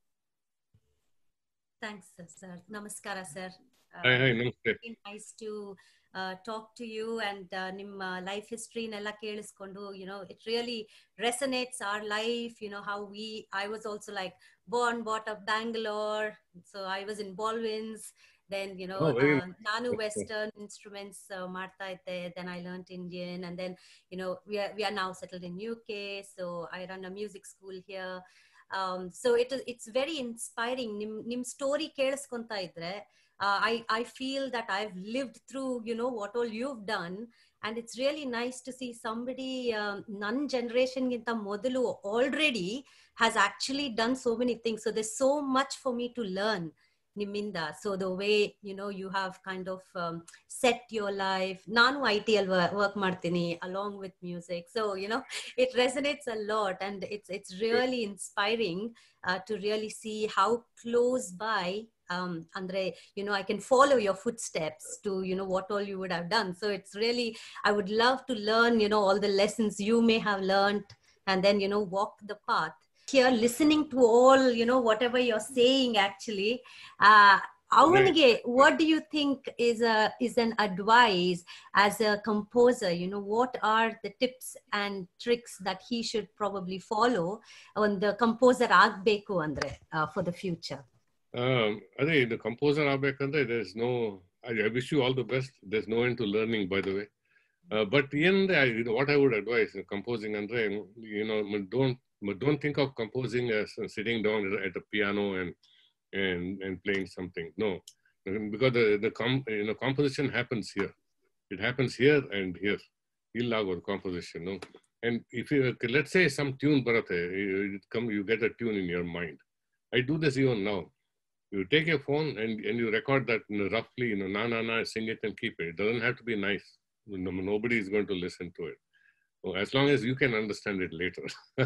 Thanks, sir. Namaskara, sir. Hi, hi, namaste. Very nice to uh, talk to you and uh, ನಿಮ್ಮ ಲೈಫ್ ಹಿಸ್ಟ್ರಿನೆಲ್ಲ ಕೇಳಿಸ್ಕೊಂಡು you know it really resonates our life you know how we I was also like born bought up bangalore so i was in baldwins then you know Oh, very uh, nice. nanu Okay. western instruments uh, ಮಾಡ್ತಾ ಇದ್ದೆ then i learned indian and then you know we are, we are now settled in uk so i run a music school here um, so it is it's very inspiring ನಿಮ್ ನಿಮ್ ಸ್ಟೋರಿ ಕೇಳಿಸ್ಕೊಂತ ಇದ್ರೆ uh, I, I feel that I've lived through, you know, what all you've done. And it's really nice to see somebody, um, non generation ginta modulu already has actually done so many things. So there's so much for me to learn. Niminda. So the way, you know, you have kind of um, set your life. Nanu ITL wo- work martini along with music. So, you know, it resonates a lot and it's, it's really inspiring uh, to really see how close by um, andre you know i can follow your footsteps to you know what all you would have done so it's really i would love to learn you know all the lessons you may have learned and then you know walk the path here listening to all you know whatever you're saying actually uh ಅವನಿಗೆ what do you think is a is an advice as a composer you know what are the tips and tricks that he should probably follow on the composer ಆಗ್ಬೇಕು ಅಂದ್ರೆ uh, for the future um, ಅದೇ ಇದು ಕಂಪೋಸರ್ ಆಗ್ಬೇಕಂದ್ರೆ there is no I, I wish you all the best there's no end to learning by the way uh, but ಏನಂದ್ರೆ I, you know, what I would advise in composing ಅಂದ್ರೆ you know don't but don't think of composing as sitting down at a piano and and and playing something no because the the com, you know composition happens here it happens here and here ಇಲ್ಲಾಗೋದು composition no? and if you let's say some tune ಬರುತ್ತೆ you, it come you get a tune in your mind I do this even now you take your phone and, and you record that you know, roughly, you know, na na na, sing it and keep it. It doesn't have to be nice. No, nobody is going to listen to it. So as long as you can understand it later.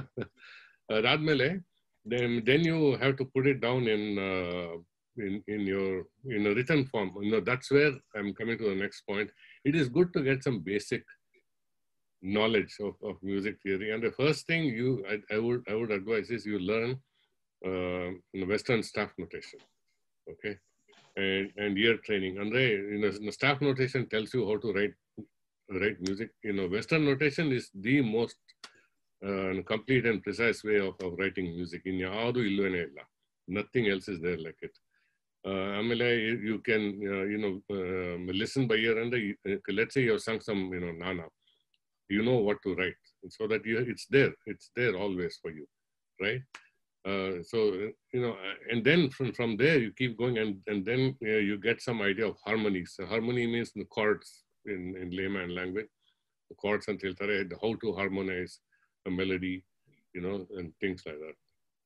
ಅದಾದ್ಮೇಲೆ then then you have to put it down in uh, in in your in a written form. You know that's where I'm coming to the next point. It is good to get some basic knowledge of, of music theory. And the first thing you I, I would I would advise is you learn uh, you know, Western staff notation. Okay. And, and ear training. Andre, you know, the staff notation tells you how to write write music. You know, Western notation is the most uh, complete and precise way of, of writing music. In ಯಾವುದು ಇಲ್ವೇನೇ ಇಲ್ಲ. Nothing else is there like it. Uh, ಆಮೇಲೆ you, you can uh, you know um, listen by ear and uh, let's say you have sung some you know nana you know what to write so that you it's there it's there always for you right uh, so you know uh, and then from, from there you keep going and, and then uh, you get some idea of harmonies So harmony means the chords in, in layman language the chords and ಹೇಳ್ತಾರೆ how to harmonize a melody you know and things like that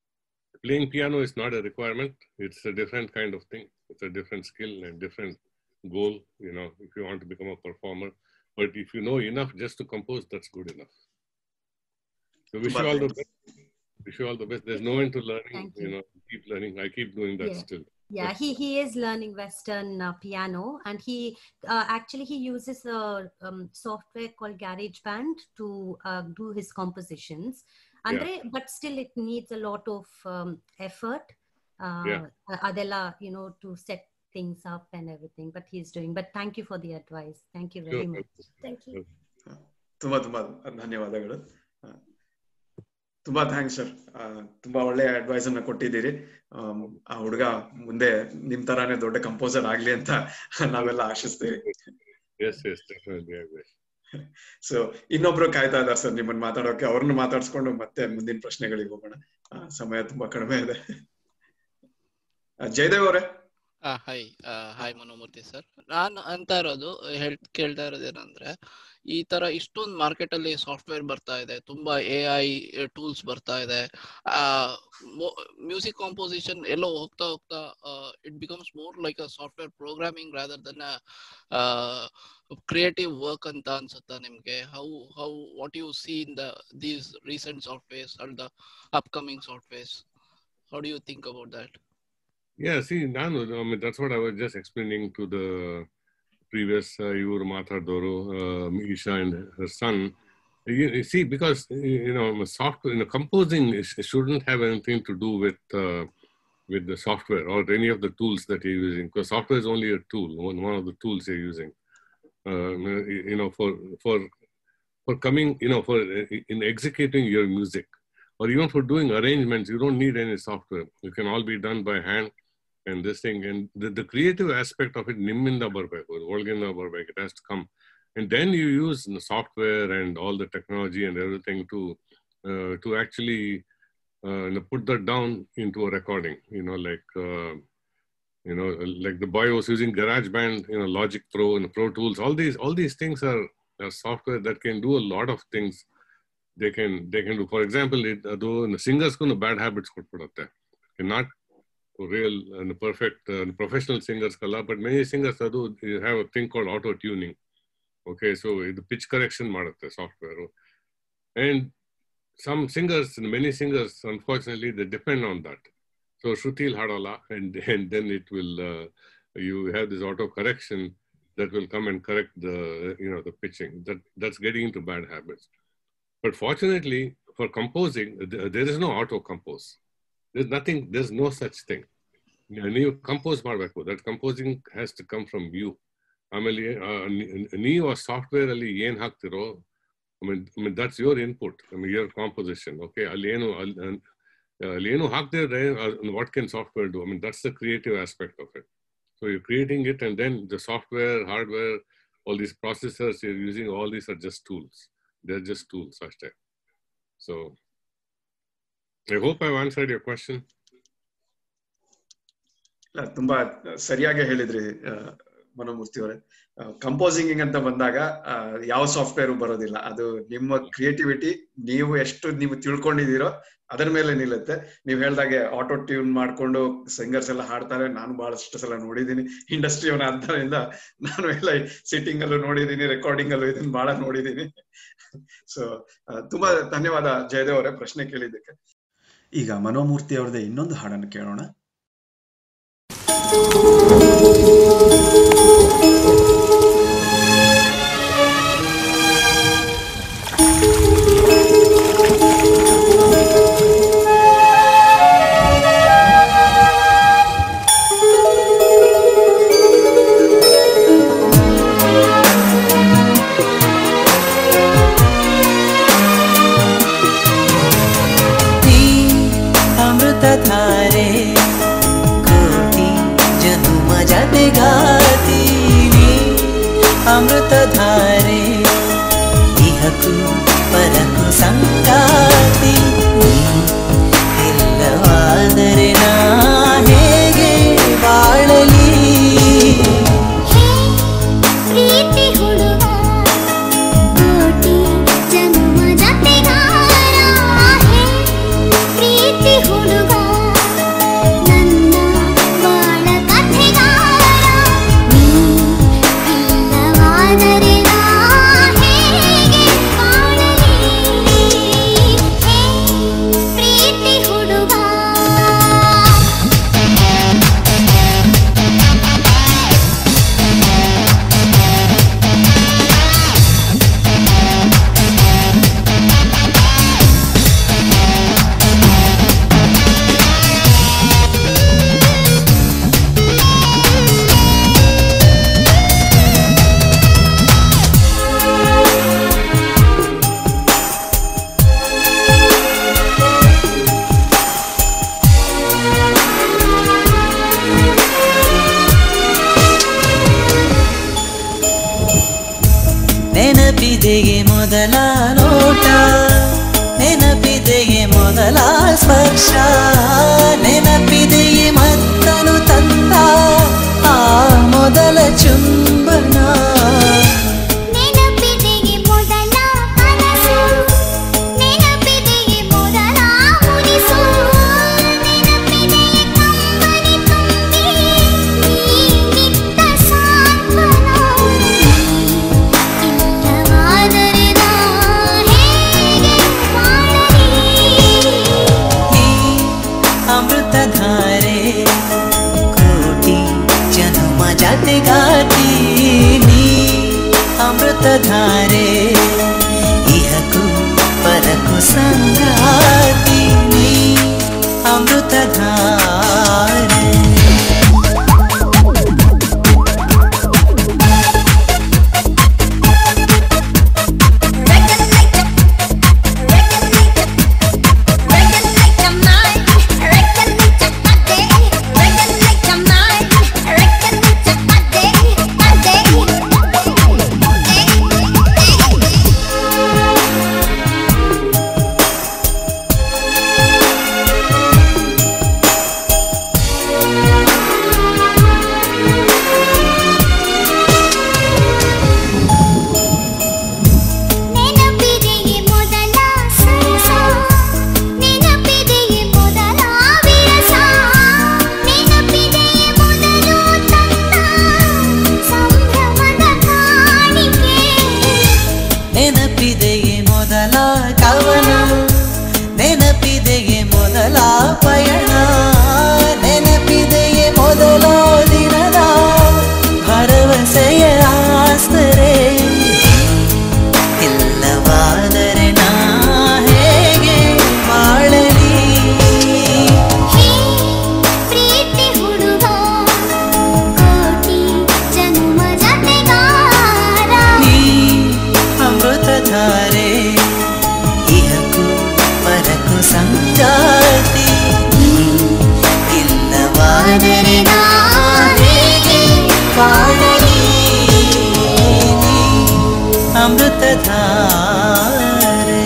playing piano is not a requirement it's a different kind of thing it's a different skill and different goal. You know, if you want to become a performer, but if you know enough just to compose, that's good enough. So wish you all the best. Wish you all the best. There's no end to learning. Thank You you. know, keep learning. I keep doing that Yeah. still. Yeah, he he is learning Western uh, piano, and he uh, actually he uses a um, software called GarageBand to uh, do his compositions. Andre, but still it needs a lot of um, effort. Uh, Yeah. Adela, you know, to set things up and everything. But he's doing. But thank you for the advice. Thank you very Sure. much. Thank you. ತುಂಬಾ ತುಂಬಾ ಧನ್ಯವಾದಗಳು ಆ, ತುಂಬಾ ಥ್ಯಾಂಕ್ಸ್ ಸರ್ ತುಂಬಾ ಒಳ್ಳೆ ಅಡ್ವೈಸ್ ಅನ್ನ ಕೊಟ್ಟಿದ್ದೀರಿ ಆಮ್, ಆ ಹುಡುಗ ಮುಂದೆ ನಿಮ್ ತರಾನೇ ದೊಡ್ಡ ಕಂಪೋಸರ್ ಆಗ್ಲಿ ಅಂತ ನಾವೆಲ್ಲ ಆಶಿಸ್ತೀವಿ Yes, yes, definitely. I wish. So ಇನ್ನೊಬ್ರು ಕಾಯ್ತಾ ಇದಾರೆ ಸರ್ ನಿಮ್ಮನ್ನ ಮಾತಾಡೋಕೆ ಅವ್ರನ್ನ ಮಾತಾಡ್ಸ್ಕೊಂಡು ಮತ್ತೆ ಮುಂದಿನ ಪ್ರಶ್ನೆಗಳಿಗೆ ಹೋಗೋಣ ಆ, ಸಮಯ ತುಂಬಾ ಕಡಿಮೆ ಇದೆ ಆ, ಜಯದೇವ್ ಅವರೇ ಹಾಯ್ ಹಾಯ್ ಮನೋಮೂರ್ತಿ ಸರ್ ನಾನು ಅಂತ ಇರೋದು ಹೇಳ್ ಕೇಳ್ತಾ ಇರೋದೇನಂದ್ರೆ ಈ ತರ ಇಷ್ಟೊಂದು ಮಾರ್ಕೆಟ್ ಅಲ್ಲಿ ಸಾಫ್ಟ್ವೇರ್ ಬರ್ತಾ ಇದೆ ತುಂಬಾ ಎ ಐ ಟೂಲ್ಸ್ ಬರ್ತಾ ಇದೆ ಮ್ಯೂಸಿಕ್ ಕಾಂಪೋಸಿಷನ್ ಎಲ್ಲೋ ಹೋಗ್ತಾ ಹೋಗ್ತಾ it becomes more like a software programming rather than creative work ಅಂತ ಅನ್ಸುತ್ತಾ ನಿಮ್ಗೆ how how what you see in the these recent softwares and the upcoming softwares how do you think about that Yeah, see, Nanu, I mean, that's what I was just explaining to the previous uh, Iur Mathadoru, uh, Isha and her son. You, you see, because, you know, software, you know, composing is, shouldn't have anything to do with, uh, with the software or any of the tools that you're using, because software is only a tool, one, one of the tools you're using. Uh, you know, for, for, for coming, you know, for in executing your music, or even for doing arrangements, you don't need any software. It can all be done by hand and this thing. And the, the creative aspect of it, nimminda barbeku, ಒಳಗಿಂದ ಬರ್ಬೇಕು, it has to come. And then you use the software and all the technology and everything to uh, to actually uh, you know, put that down into a recording. You know, like uh, you know, like the boy was using GarageBand, you know, Logic Pro and Pro Tools. All these all these things are, are software that can do a lot of things they can they can do. For example, it, ಅದು singers ಬ್ಯಾಡ್ ಹ್ಯಾಬಿಟ್ಸ್ ಕೊಟ್ಬಿಡುತ್ತೆ not real and perfect uh, professional singers kala, but many singers adu you have a thing called auto tuning. Okay, so the pitch correction ಮಾಡುತ್ತೆ software. And some singers, many singers, unfortunately, they depend on that. So Shrutil Hadala, and, and then it will, uh, you have this auto correction that will come and correct the, you know, the pitching. That that's getting into bad habits. But fortunately, for composing, th- there is no auto compose. There's nothing, there's no such thing. ನೀವು ಕಂಪೋಸ್ ಮಾಡಬೇಕು that composing has to come from you ಆಮೇಲೆ ಆ, ನಿ- ನೀವು ಆ ಸಾಫ್ಟ್ವೇರ್ ಅಲ್ಲಿ ಏನ್ ಹಾಕ್ತಿರೋ I mean that's your input I mean your composition okay ಅಲ್ಲಿ ಏನು ಅಲ್ಲಿ ಅಲ್ಲಿ ಏನು ಹಾಕ್ತಿದ್ರೆ what can software do I mean that's the creative aspect of it so you creating it and then the software hardware all these processors you using all these are just tools they are just tools ಅಷ್ಟೇ so I hope I answered your question ಇಲ್ಲ ತುಂಬಾ ಸರಿಯಾಗಿ ಹೇಳಿದ್ರಿ ಆ, ಮನೋಮೂರ್ತಿ ಅವರೇ ಕಂಪೋಸಿಂಗ್ ಅಂತ ಬಂದಾಗ ಆ, ಯಾವ ಸಾಫ್ಟ್ವೇರ್ ಬರೋದಿಲ್ಲ ಅದು ನಿಮ್ಮ ಕ್ರಿಯೇಟಿವಿಟಿ ನೀವು ಎಷ್ಟು ನೀವು ತಿಳ್ಕೊಂಡಿದ್ದೀರೋ ಅದರ ಮೇಲೆ ನಿಲ್ಲುತ್ತೆ ನೀವು ಹೇಳ್ದಾಗೆ ಆಟೋ ಟ್ಯೂನ್ ಮಾಡ್ಕೊಂಡು ಸಿಂಗರ್ಸ್ ಎಲ್ಲ ಹಾಡ್ತಾರೆ ನಾನು ಬಹಳಷ್ಟು ಸಲ ನೋಡಿದ್ದೀನಿ ಇಂಡಸ್ಟ್ರಿಯವನ ಆದ್ದರಿಂದ ನಾನು ಎಲ್ಲ ಸಿಟ್ಟಿಂಗ್ ಅಲ್ಲೂ ನೋಡಿದ್ದೀನಿ ರೆಕಾರ್ಡಿಂಗ್ ಅಲ್ಲೂ ಇದನ್ನ ಬಹಳ ನೋಡಿದ್ದೀನಿ ಸೊ ತುಂಬಾ ಧನ್ಯವಾದ ಜಯದೇವ್ ಅವರೇ ಪ್ರಶ್ನೆ ಕೇಳಿದ್ದಕ್ಕೆ ಈಗ ಮನೋಮೂರ್ತಿ ಅವ್ರದ್ದೇ ಇನ್ನೊಂದು ಹಾಡನ್ನು ಕೇಳೋಣ ನೀ ಅಮೃತಧಾರೆ ಕೋಟಿ ಜನುಮ ಜತೆಗಾತೀನಿ ಅಮೃತಧಾರೆ ಇಹಕು ಪರಕು ಸಂಗಾತಿ ನೀ ಇಲ್ಲವಾದರೆ ನಾ ಹೇಗೆ ಬಾಳಲಿ ಪ್ರೀತಿ ಹುಡುಗ ಕೋಟಿ ಜನ್ಮ ಜತೆಗಾರ ಹೇ ಪ್ರೀತಿ ಹುಡುಗ ನನ್ನ ಬಾಳ ಕಥೆಗಾರ ನೀ ನೆನಪಿದೆಯೇ ಮೊದಲ ನೋಟ ನೆನಪಿದೆಯೇ ಮೊದಲ ಸ್ಪರ್ಶ ನೆನಪಿದೆಯೇ ಮತ್ತನು ತಂದ ಆ ಮೊದಲ ಚುಂಬನ ನೆನಪಿದೆಯೇ ಮೊದಲ ಕನಸು ನೆನಪಿದೆಯೇ ಮೊದಲ ಮುನಿಸು ನೆನಪಿದೆಯೇ ಕಂಬನಿ ತುಂಬಿ ನೀನಿತ್ತ ಸಾಂತ್ವನ ಇಲ್ಲವಾದರೆ ನಾ ಹೇಗೆ ಈ ಅಮೃತಧಾರೆ ಕೋಟಿ ಜನುಮ ಜತೆಗಾತಿ ನೀ ಅಮೃತಧಾರೆ ಇಹಕು ಪರಕು ಸಂಗಾತಿ ನೀ ಅಮೃತಧಾರೆ ನೆನಪಿದೆಯೇ ಮೊದಲ ಸರಸ ನೆನಪಿದೆಯೇ ಮೊದಲ ವಿರಸ ನೆನಪಿದೆಯೇ ಮೊದಲು ತಂದ ಸಂಭ್ರಮದ ಕಾಣಿಕೆ ನೆನಪಿದೆಯೇ ಮೊದಲ ಕವನ ನೆನಪಿದೆಯೇ ಮೊದಲ ಪಯಣ ನೆನಪಿದೆಯೇ ಮೊದಲ ದಿನದ ಭರವಸೆಯ ಆಸ್ತರೆ ಇಲ್ಲವಾದರೆ ನಾ ಹೇಗೆ ಬಾಳಲಿ ಪ್ರೀತಿ ಹುಡುಗ ಕೋಟಿ ಜನ್ಮ ಜತೆಗಾರ ಈ ಅಮೃತಧಾರೆ ಇಹಕು ಪರಕು ಸಂಗಾತಿ ಇಲ್ಲವಾದರೆ ನಾ ಹೇಗೆ ಬಾಳಲಿ ನೀ ಅಮೃತಧಾರೆ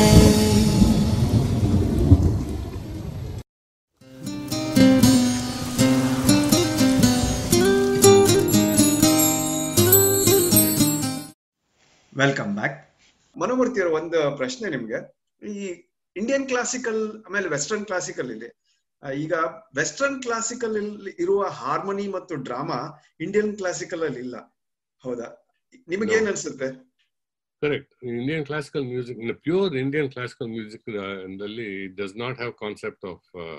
ವೆಲ್ಕಮ್ ಬ್ಯಾಕ್ ಮನೋಮೂರ್ತಿ ಅವರ ಒಂದು ಪ್ರಶ್ನೆ ನಿಮ್ಗೆ ಈ ಇಂಡಿಯನ್ ಕ್ಲಾಸಿಕಲ್ ಆಮೇಲೆ ವೆಸ್ಟರ್ನ್ ಕ್ಲಾಸಿಕಲ್ ಇಲ್ಲಿ ಆ, ಈಗ ವೆಸ್ಟರ್ನ್ ಕ್ಲಾಸಿಕಲ್ ಇರುವ ಹಾರ್ಮೋನಿ ಮತ್ತು ಡ್ರಾಮಾ ಇಂಡಿಯನ್ ಕ್ಲಾಸಿಕಲ್ ಅಲ್ಲಿ ಇಲ್ಲ ಹೌದಾ ನಿಮಗೆ ಏನ್ ಅನ್ಸುತ್ತೆ Correct. In Indian classical music, in the pure Indian classical music, uh, ದಲ್ಲಿ it does not have concept of uh,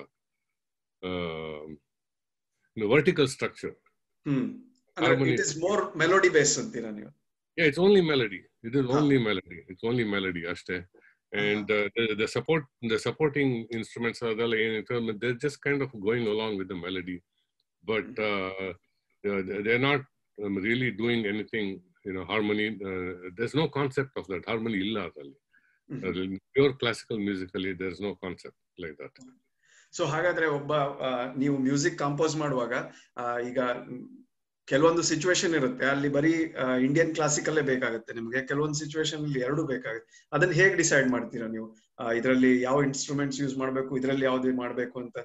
uh, you know, vertical structure. Hmm Harmony. It is more melody base ಅಂತೀರಾ ನೀವು Yeah, it's only melody. It is only melody. It's only melody, ಅಷ್ಟೇ. And uh, the, the support, the supporting instruments are the- they're just kind of going along with the melody, but uh, they're, they're not um, really doing anything. You know, harmony. Uh, there's no concept of that harmony. Illa adರಲ್ಲಿ. Uh, pure classical musically, there's no concept like that. So ಹಾಗಾದ್ರೆ ಒಬ್ಬ ಆ, ನೀವು ಮ್ಯೂಸಿಕ್ ಕಂಪೋಸ್ ಮಾಡುವಾಗ ಆ, ಈಗ ಮ್, ಕೆಲವೊಂದು ಸಿಚುವೇಶನ್ ಇರುತ್ತೆ ಅಲ್ಲಿ ಬರೀ ಇಂಡಿಯನ್ ಕ್ಲಾಸಿಕಲ್ಲೇ ಬೇಕಾಗುತ್ತೆ ನಿಮ್ಗೆ ಕೆಲವೊಂದು ಸಿಚುವೇಶನ್ ಅಲ್ಲಿ ಎರಡು ಬೇಕಾಗುತ್ತೆ ಅದನ್ನ ಹೇಗೆ ಡಿಸೈಡ್ ಮಾಡ್ತೀರಾ ನೀವು ಇದರಲ್ಲಿ ಯಾವ ಇನ್ಸ್ಟ್ರೂಮೆಂಟ್ಸ್ ಯೂಸ್ ಮಾಡಬೇಕು ಇದರಲ್ಲಿ ಯಾವ್ದು ಮಾಡಬೇಕು ಅಂತ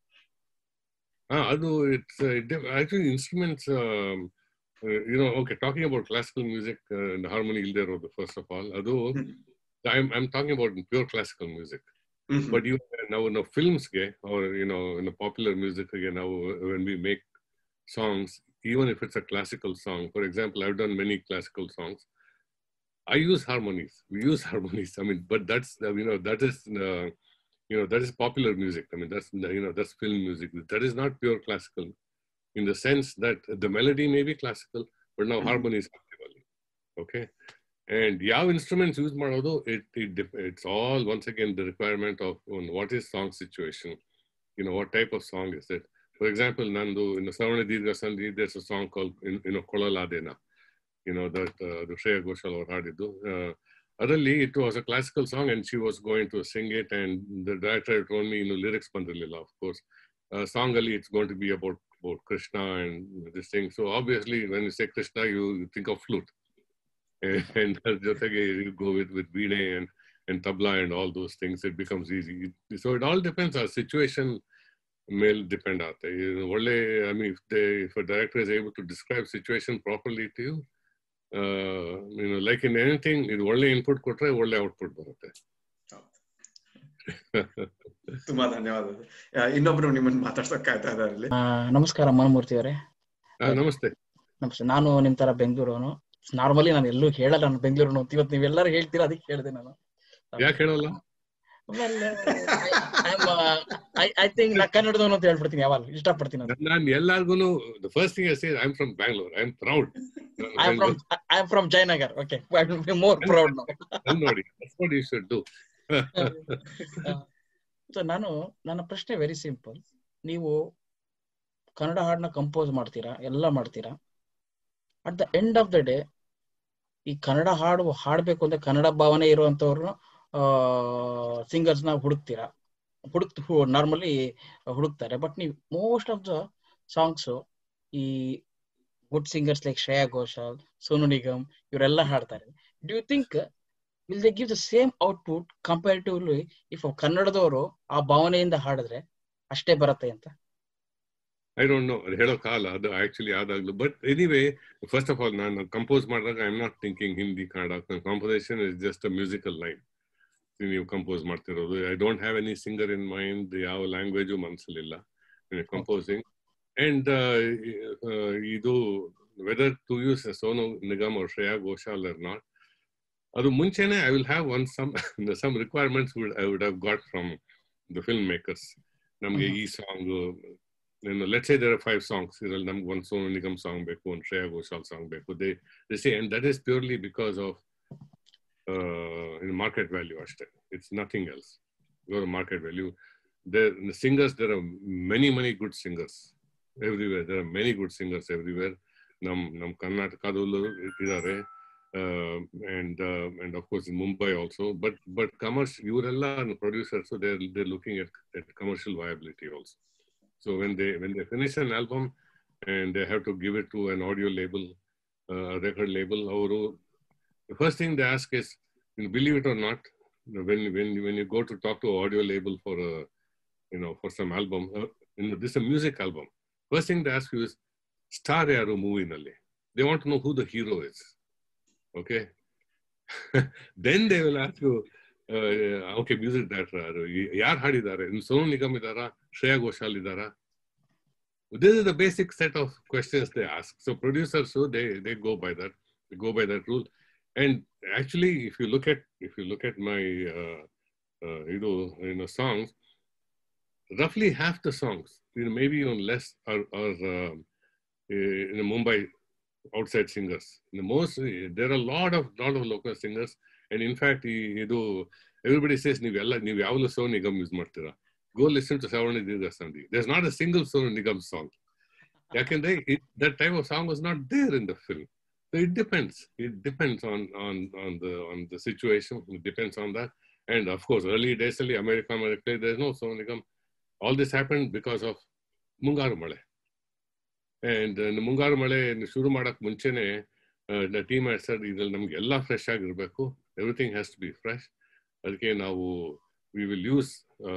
Ah, although it's uh, it dep- actually instruments. Um, uh, you know, okay, talking about classical music uh, and harmony ilde irodu first of all. Although I'm I'm talking about pure classical music. But you now in the films ge, or you know in the popular music again now when we make songs, even if it's a classical song, for example, I've done many classical songs. I use harmonies. We use harmonies. I mean, but that's uh, you know that is uh, you know that is popular music. I mean that's you know that's film music. That is not pure classical, in the sense that the melody may be classical, but now harmony is active. Okay, and ಯಾವ instruments use ಮಾಡೋದು it, it dep- it's all once again the requirement of um, what is song situation, you know what type of song is it. For example, Nandu in the Savana Dirga Sandhi, there's a song called you know Kolaladena, you know that uh, the Shreya Ghoshal ಅವರು ಹಾಡಿದ್ದು. Uh, ಅದರಲ್ಲಿ it was a classical song and she was going to sing it and the director told me you know lyrics ಬಂದಿರಲಿಲ್ಲ of course. Uh, song ಅಲ್ಲಿ it's going to be about about Krishna and this thing. So obviously when you say Krishna you, you think of flute. and ಅದ್ರ ಜೊತೆಗೆ you go with with ವೀಣೆ and and tabla and all those things, it becomes easy. So it all depends on situation ಮೇಲೆ ಡಿಪೆಂಡ್ ಆಗುತ್ತೆ ಇದು ಒಳ್ಳೆ I mean if they if a director is able to describe situation properly to you like in anything ಇದು ಒಳ್ಳೆ ಇನ್ಪುಟ್ ಕೊಟ್ರೆ ಒಳ್ಳೆ ಔಟ್ಪುಟ್ ಬರುತ್ತೆ ತುಂಬಾ ಧನ್ಯವಾದಗಳು ಆ, ಇನ್ನೊಬ್ರು ನಿಮ್ಮನ್ನ ಮಾತಾಡ್ಸಕ್ ಕಾಯ್ತಾ ಇದಾರೆ ಇಲ್ಲಿ ಆ, ನಮಸ್ಕಾರ ಮನಮೂರ್ತಿ ಅವರೇ ಆ, ನಮಸ್ತೆ ನಮಸ್ತೆ ನಾನು ನಿಮ್ ತರ ಬೆಂಗಳೂರವನು ನಾರ್ಮಲಿ ನಾನು ಎಲ್ಲೂ ಹೇಳಲ್ಲ ನಾನು ಬೆಂಗಳೂರು ಇವತ್ತು ನೀವೆಲ್ಲರೂ ಹೇಳ್ತೀರಾ ಅದಕ್ಕೆ ಹೇಳಿದೆ ನಾನು ಯಾಕೆ ಹೇಳಲ್ಲ ಐ ಥಿಂಕ್ ನಾ ಕನ್ನಡದವನು ಅಂತ ಹೇಳ್ಬಿಡ್ತೀನಿ ಯಾವಾಗ ಇಷ್ಟಪಡ್ತೀನಿ ನಾನು ನಾನು ಎಲ್ಲಾರ್ಗು the first thing I say I am from Bangalore I am proud I am from I am from Jayanagar okay I will be more proud now ನೋಡಿ that's what you should do so ನಾನು ನನ್ನ ಪ್ರಶ್ನೆ ವೆರಿ ಸಿಂಪಲ್ ನೀವು ಕನ್ನಡ ಹಾಡನ್ನ ಕಂಪೋಸ್ ಮಾಡ್ತೀರಾ ಎಲ್ಲ ಮಾಡ್ತೀರಾ at the end of the day ಈ ಕನ್ನಡ ಹಾಡು ಹಾಡ್ಬೇಕು ಅಂದ್ರೆ ಕನ್ನಡ ಭಾವನೆ ಇರುವಂತವ್ರನ್ನ ಸಿಂಗರ್ಸ್ ನ ಹುಡುಕ್ತೀರಾ ಹುಡುಕ್ ನಾರ್ಮಲಿ ಹುಡುಕ್ತಾರೆ ಬಟ್ ನೀವು ಮೋಸ್ಟ್ ಆಫ್ ದ ಸಾಂಗ್ಸ್ ಈ good singers like Shreya Ghoshal Sonu Nigam ಇವರೆಲ್ಲ ಹಾಡ್ತಾರೆ do you think will they give the same output comparatively if ಕನ್ನಡದವರು ಆ ಭಾವನೆಯಿಂದ ಹಾಡಿದ್ರೆ ಅಷ್ಟೇ ಬರುತ್ತೆ ಅಂತ ಐ ಡೋಂಟ್ ನೋ ಅದು ಹೇಳೋ ಕಾಲ ಅದು ಆಕ್ಚುಲಿ ಆದಾಗ್ಲು but anyway first of all ನಾನು ಕಂಪೋಸ್ ಮಾಡಿದಾಗ I am not thinking Hindi Kannada composition is just a musical line ನೀವು ಕಂಪೋಸ್ ಮಾಡ್ತಿರೋದು I don't have any singer in mind ಯಾವ ಲ್ಯಾಂಗ್ವೇಜು ಮನಸ್ಸಲ್ಲಿಲ್ಲ ಕಂಪೋಸಿಂಗ್ ಅಂಡ್ ಇದು whether to use Sonu Nigam or Shreya Ghoshal or not ಅದು ಮುಂಚೆನೆ I will have one some some requirements would I would have got from the film makers ನಮಗೆ ಈ song let say there five songs ಇದರಲ್ಲಿ ನಮ್ಗೆ ಒಂದು ಸೋನು ನಿಗಮ್ ಸಾಂಗ್ ಬೇಕು ಒಂದು ಶ್ರೇಯಾ ಘೋಷಾಲ್ ಸಾಂಗ್ ಬೇಕು they they say and that is purely because of market value ಅಷ್ಟೇ it's nothing else market value there the singers there are many many good singers everywhere there are many good singers everywhere ನಮ್ ನಮ್ ಕರ್ನಾಟಕದಲ್ಲೂ ಇದ್ದಾರೆ and and of course Mumbai also but but ಕಮರ್ಷ್ ಇವರೆಲ್ಲ producers they they looking at commercial viability also so when they when they finish an album and they have to give it to an audio label record label ಅವರು first thing they ask is believe it or not when when when you go to talk to audio label for a you know for some album uh, you know, this is a music album first thing they ask you is star yaru movie nalli they want to know who the hero is okay then they will ask you uh, okay music director ಯಾರು ಯಾರು ಹಾಡಿದ್ದಾರೆ ಸೋನು ನಿಗಮ್ ಇದ್ದಾರಾ ಶ್ರೇಯಾ ಘೋಷಾಲ್ ಇದ್ದಾರಾ this is the basic set of questions they ask so producers so they they go by that they go by that rule and actually if you look at if you look at my uh, uh, you know you know songs roughly half the songs you know maybe even less are, are uh, in mumbai outside singers the most there are a lot of lot of local singers and in fact ಈ- ಇದು everybody says ನೀವೆಲ್ಲ ನೀವು ಯಾವಾಗಲೂ ಸೋನು ನಿಗಮ್ ಯೂಸ್ ಮಾಡ್ತೀರಾ go listen to Savani Dirgasandi. There's not a single Sonu Nigam song. ಯಾಕೆಂದ್ರೆ it, that type of song was not there in the film. So it depends. It depends on on on the on the situation. It depends on that. And of course, early days ಅಲ್ಲಿ America America there's no Sonu Nigam. All this happened because of ಮುಂಗಾರು ಮಳೆ. And uh, ಮುಂಗಾರು ಮಳೆ ಶುರು ಮಾಡಕ್ ಮುಂಚೆನೆ ದ ಟೀಮ್ ಸರ್ ಇದ್ರಲ್ಲಿ ನಮ್ಗೆ ಎಲ್ಲ ಫ್ರೆಶ್ ಆಗಿರ್ಬೇಕು everything has to be fresh ಅದಕ್ಕೆ ನಾವು we will use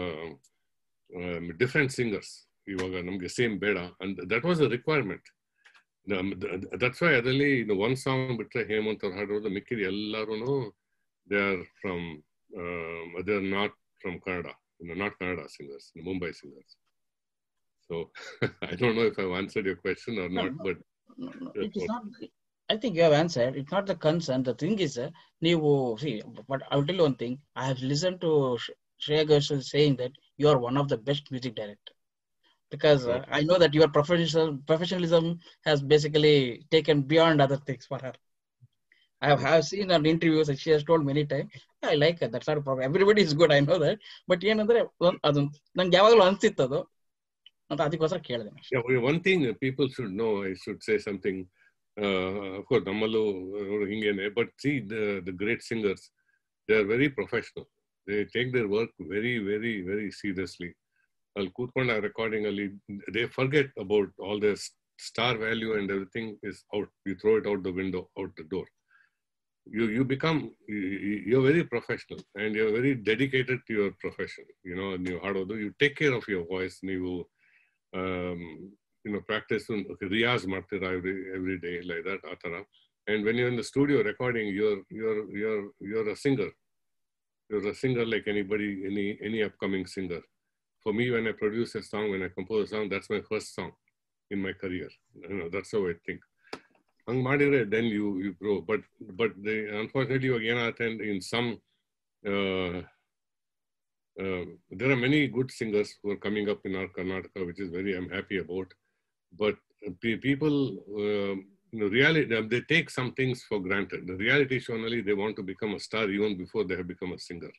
different singers ಇವಾಗ ನಮ್ಗೆ ಸೇಮ್ ಬೇಡ and that was a requirement that's why ಅದರಲ್ಲಿ ಒನ್ ಸಾಂಗ್ ಬಿಟ್ರೆ ಹೇಮಂತ್ ಅವ್ರು ಹಾಡೋದು ಮಿಕ್ಕಿದ ಎಲ್ಲರೂ they are from they are not from Kannada not Kannada singers Mumbai singers so I don't know if I answered your question or not but it is not I think you have answered. It's not the concern. The thing is, uh, ನೀವು see, but I'll tell you one thing. I have listened to Sh- Shreya Ghoshal saying that you are one of the best music director. Because uh, I know that your professional professionalism has basically taken beyond other things for her. I have, have seen her interviews and she has told many times, I like her. That's not a problem. Everybody is good. I know that. But ಏನಂದ್ರೆ ಒಂದ್- ಅದು ನಂಗೆ ಯಾವಾಗಲೂ ಅನ್ಸಿತ್ತು ಅದು ಅಂತ ಅದಕ್ಕೋಸ್ಕರ ಕೇಳಿದೆ Yeah, well, one thing that people should know, I should say something. Uh, of course, ನಮ್ಮಲ್ಲೂ ಅವ್ರು ಹಿಂಗೇನೆ but see the the great singers, they are very professional. They take their work very, very, very seriously. ಅಲ್ಲಿ ಕೂತ್ಕೊಂಡ ರೆಕಾರ್ಡಿಂಗ್ ಅಲ್ಲಿ they forget about all their star value and everything is out. You throw it out the window, out the door. you you become you- you- you're very professional and you're very dedicated to your profession. You know, ನೀವು ಹಾಡೋದು you take care of your voice. ನೀವು um, you know practice Riyaz ಮಾಡ್ತೀರಾ every every day like that ಆ ಥರ. And when you're in the studio recording, you're you're you're you're a singer. You're a singer like anybody, any any upcoming singer. For me, when I produce a song, when I compose a song, that's my first song in my career. You know, that's how I think. ಹಂಗ್ ಮಾಡಿದ್ರೆ then you you grow. But but the unfortunately ಇವಾಗ ಏನಾಗುತ್ತೆ in some uh, uh, there are many good singers who are coming up in our Karnataka, which is very I'm happy about. But pe- people, uh, you know, reality they take some things for granted. The reality show only they want to become a star even before they have become a singer.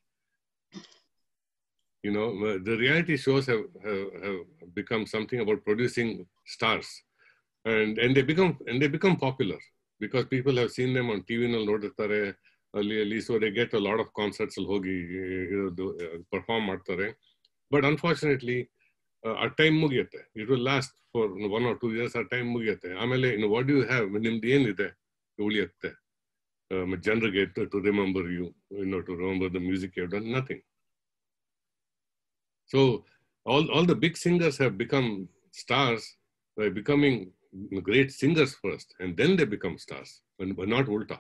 You know, uh, the reality shows have, have, have become something about producing stars, and and they become and they become popular because people have seen them on TV ನಲ್ಲಿ ನೋಡಿರ್ತಾರೆ ಅಲ್ಲಿ ಅಲ್ಲಿ so they get a lot of concerts ಅಲ್ಲಿ ಹೋಗಿ ಇರೋದು ಪರ್ಫಾರ್ಮ್ ಮಾಡ್ತಾರೆ ಬಟ್ ಅನ್ಫಾರ್ಚುನೇಟ್ಲಿ ಆ ಟೈಮ್ ಮುಗಿಯುತ್ತೆ it will last for one or two years ಆ ಟೈಮ್ ಮುಗಿಯುತ್ತೆ ಆಮೇಲೆ ಇನ್ನು ವಾಟ್ ಯು ಹ್ಯಾವ್ ನಿಮ್ದು ಏನಿದೆ ಉಳಿಯುತ್ತೆ ಜನರಿಗೆ to remember you know to remember the music you done nothing so all all the big singers have become stars by becoming great singers first, and then they become stars, and but not ulta.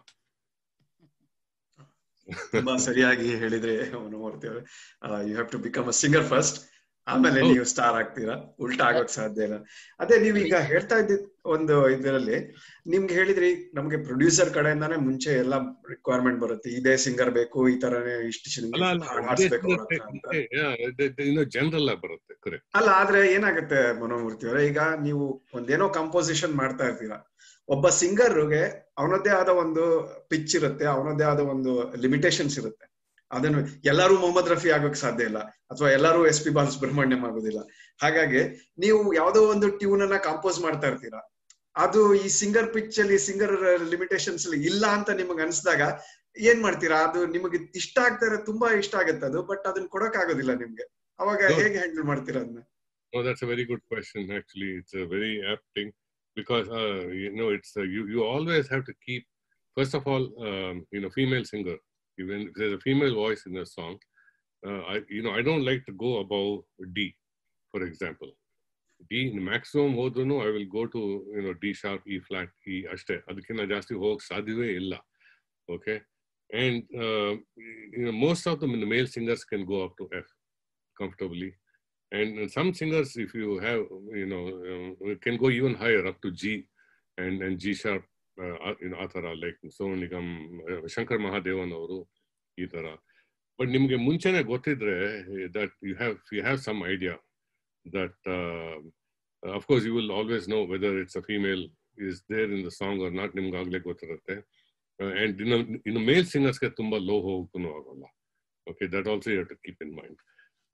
ತುಂಬಾ ಸರಿಯಾಗಿ ಹೇಳಿದ್ರೆ ಮನೋಮೂರ್ತಿ ಅವರೇ you have to become a singer first ಆಮೇಲೆ ಹೌದು. ನೀವು ಸ್ಟಾರ್ ಆಗ್ತೀರಾ ಉಲ್ಟಾ ಆಗೋಕ್ ಸಾಧ್ಯ ಇಲ್ಲ ಅದೇ ನೀವು ಈಗ ಹೇಳ್ತಾ ಇದ್ದಿದ್ ಒಂದು ಇದರಲ್ಲಿ ನಿಮ್ಗೆ ಹೇಳಿದ್ರಿ ನಮ್ಗೆ ಪ್ರೊಡ್ಯೂಸರ್ ಕಡೆಯಿಂದಾನೇ ಮುಂಚೆ ಎಲ್ಲ ರಿಕ್ವೈರ್ಮೆಂಟ್ ಬರುತ್ತೆ ಇದೇ ಸಿಂಗರ್ ಬೇಕು ಈ ತರನೇ ಇಷ್ಟು ಅಲ್ಲ ಅಲ್ಲ ಹಾಡ್ ಅದೇ ಹಾಡ್ಸ್ಬೇಕು ಅವ್ರ ಹತ್ರ ಅಂತ ಇನ್ನು ಜನರಲ್ ಬರುತ್ತೆ ಕರೆಕ್ಟ್ ಅಲ್ಲ ಆದ್ರೆ ಏನಾಗುತ್ತೆ ಮನೋಮೂರ್ತಿ ಅವರೇ ಈಗ ನೀವು ಒಂದೇನೋ ಕಂಪೋಸಿಷನ್ ಮಾಡ್ತಾ ಇರ್ತೀರಾ ಒಬ್ಬ ಸಿಂಗರ್ಗೆ ಅವನದ್ದೇ ಆದ ಒಂದು ಪಿಚ್ ಇರುತ್ತೆ ಅವನದ್ದೇ ಆದ ಒಂದು ಲಿಮಿಟೇಷನ್ಸ್ ಇರುತ್ತೆ ಅದನ್ನು ಎಲ್ಲರೂ ಮೊಹಮ್ಮದ್ ರಫಿ ಆಗೋಕ್ ಸಾಧ್ಯ ಇಲ್ಲ ಅಥವಾ ಎಲ್ಲರೂ ಎಸ್ ಪಿ ಬಾಲಸುಬ್ರಹ್ಮಣ್ಯಂ ಆಗೋದಿಲ್ಲ ಹಾಗಾಗಿ ನೀವು ಯಾವ್ದೋ ಒಂದು ಟ್ಯೂನ್ ಅನ್ನ ಕಂಪೋಸ್ ಮಾಡ್ತಾ ಇರ್ತೀರಾ ಅದು ಈ ಸಿಂಗರ್ ಪಿಚ್ ಅಲ್ಲಿ ಸಿಂಗರ್ ಲಿಮಿಟೇಷನ್ಸ್ ಅಲ್ಲಿ ಇಲ್ಲ ಅಂತ ನಿಮಗ್ ಅನ್ಸ್ದಾಗ ಏನ್ ಮಾಡ್ತೀರಾ ಅದು ನಿಮಗೆ ಇಷ್ಟ ಆಗ್ತಾ ಇರೋ ತುಂಬಾ ಇಷ್ಟ ಆಗುತ್ತೆ ಅದು ಬಟ್ ಅದನ್ನ ಕೊಡಕ್ ಆಗೋದಿಲ್ಲ ನಿಮ್ಗೆ ಅವಾಗ ಹೌದು. ಹೇಗೆ ಹ್ಯಾಂಡಲ್ ಮಾಡ್ತೀರಾ ಅದನ್ನ Oh, that's a very good question. Actually, it's a very apt thing because uh, you know it's uh, you. You always have to keep. First of all, um, you know, female singer. Even if there's a female voice in a song, uh, I you know I don't like to go above D, for example. D maximum ಹೋದ್ರೂ I will go to you know D sharp, E flat, E ಅಷ್ಟೇ ಅದಕ್ಕಿಂತ ಜಾಸ್ತಿ ಹೋಗಕ್ ಸಾಧ್ಯವೇ ಇಲ್ಲ. Okay, and uh, you know most of them the male singers can go up to F comfortably and some singers if you have you know um, can go even higher up to g and and g sharp uh, you know ಆ ಥರ ಲೈಕ್ ಸೋನು ನಿಗಮ್ ಶಂಕರ್ ಮಹಾದೇವನ್ ಅವರು ಈ ತರ ಬಟ್ ನಿಮ್ಗೆ ಮುಂಚೆನೆ ಗೊತ್ತಿದ್ರೆ that you have you have some idea that of course you will always know whether it's a female is there in the song or not ನಿಮ್ಗೆ ಆಗ್ಲೇ ಗೊತ್ತಿರುತ್ತೆ ಅಂಡ್ ಇನ್ನು ಇನ್ನು ಮೇಲ್ ಸಿಂಗರ್ಸ್ಗೆ ತುಂಬಾ ಲೋ ಹೋಗಕ್ಕೂ ಆಗಲ್ಲ okay that also you have to keep in mind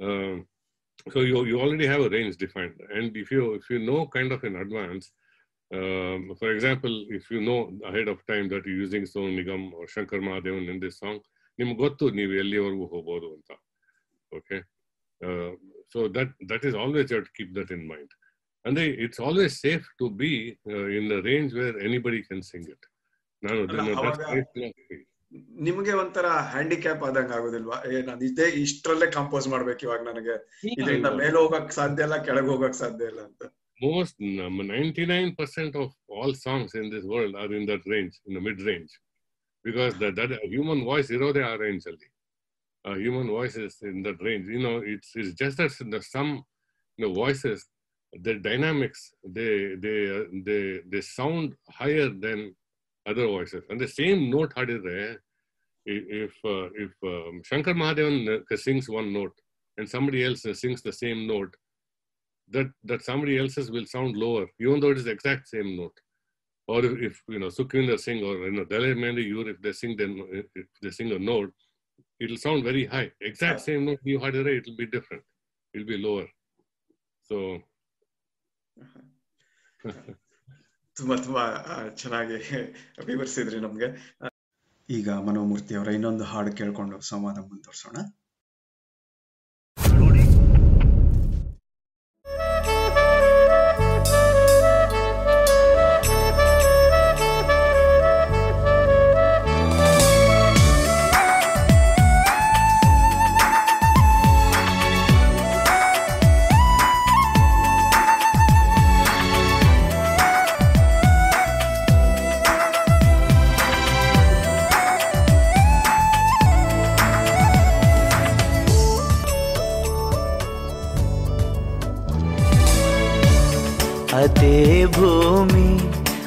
so you you already have a range defined and if you if you know kind of in advance um, for example if you know ahead of time that you're using Sonu Nigam or Shankar Mahadevan in this song ನಿಮ್ಗೆ ಗೊತ್ತು ನೀವು ಎಲ್ಲಿವರೆಗೂ ಹೋಗ್ಬೋದು ಅಂತ okay so that that is always you to keep that in mind ಅಂದ್ರೆ it's always safe to be in the range where anybody can sing it ನಾನು ಅಲ್ಲ, ಅವಾಗ- ನಿಮ್ಗೆ ಒಂಥರ ಹ್ಯಾಂಡಿಕ್ಯಾಪ್ ಆದಂಗ ಆಗೋದಿಲ್ವಾ ಏ ನಾನು ಇದೇ ಇಷ್ಟರಲ್ಲೇ ಕಂಪೋಸ್ ಮಾಡ್ಬೇಕು ಇವಾಗ ನನಗೆ ಇದರಿಂದ ಮೇಲೆ ಹೋಗಕ್ ಸಾಧ್ಯ ಇಲ್ಲ ಕೆಳಗೆ ಹೋಗಕ್ ಸಾಧ್ಯ ಇಲ್ಲ ಅಂತ most um, 99% of all songs in this world are in that range, in the mid range, because that, that human voice irode ಆ range ಅಲ್ಲಿ. Uh, human voice is in that range. You know, it's it's just that the some you know, voices, the dynamics, they they uh, they they sound higher than other voices. And the same note hadidre, i- if uh, if um, Shankar Mahadevan uh, sings one note and somebody else uh, sings the same note, that that somebody else's will sound lower, even though it is the exact same note. Or if, if you know Sukhvinder Singh or you know Dalai Mehndi, you if they sing then if they sing a note, it'll sound very high. Exact same note you had it will be different. It'll be lower. So ತುಂಬಾ ತುಂಬಾ ಆ, ಚೆನ್ನಾಗಿ ವಿವರಿಸಿದ್ರಿ ನಮ್ಗೆ ಆ, ಈಗ ಮನೋಮೂರ್ತಿ ಅವರ ಇನ್ನೊಂದು ಹಾಡು ಕೇಳ್ಕೊಂಡು ಸಂವಾದ ಮುಂದುವರ್ಸೋಣ ಿ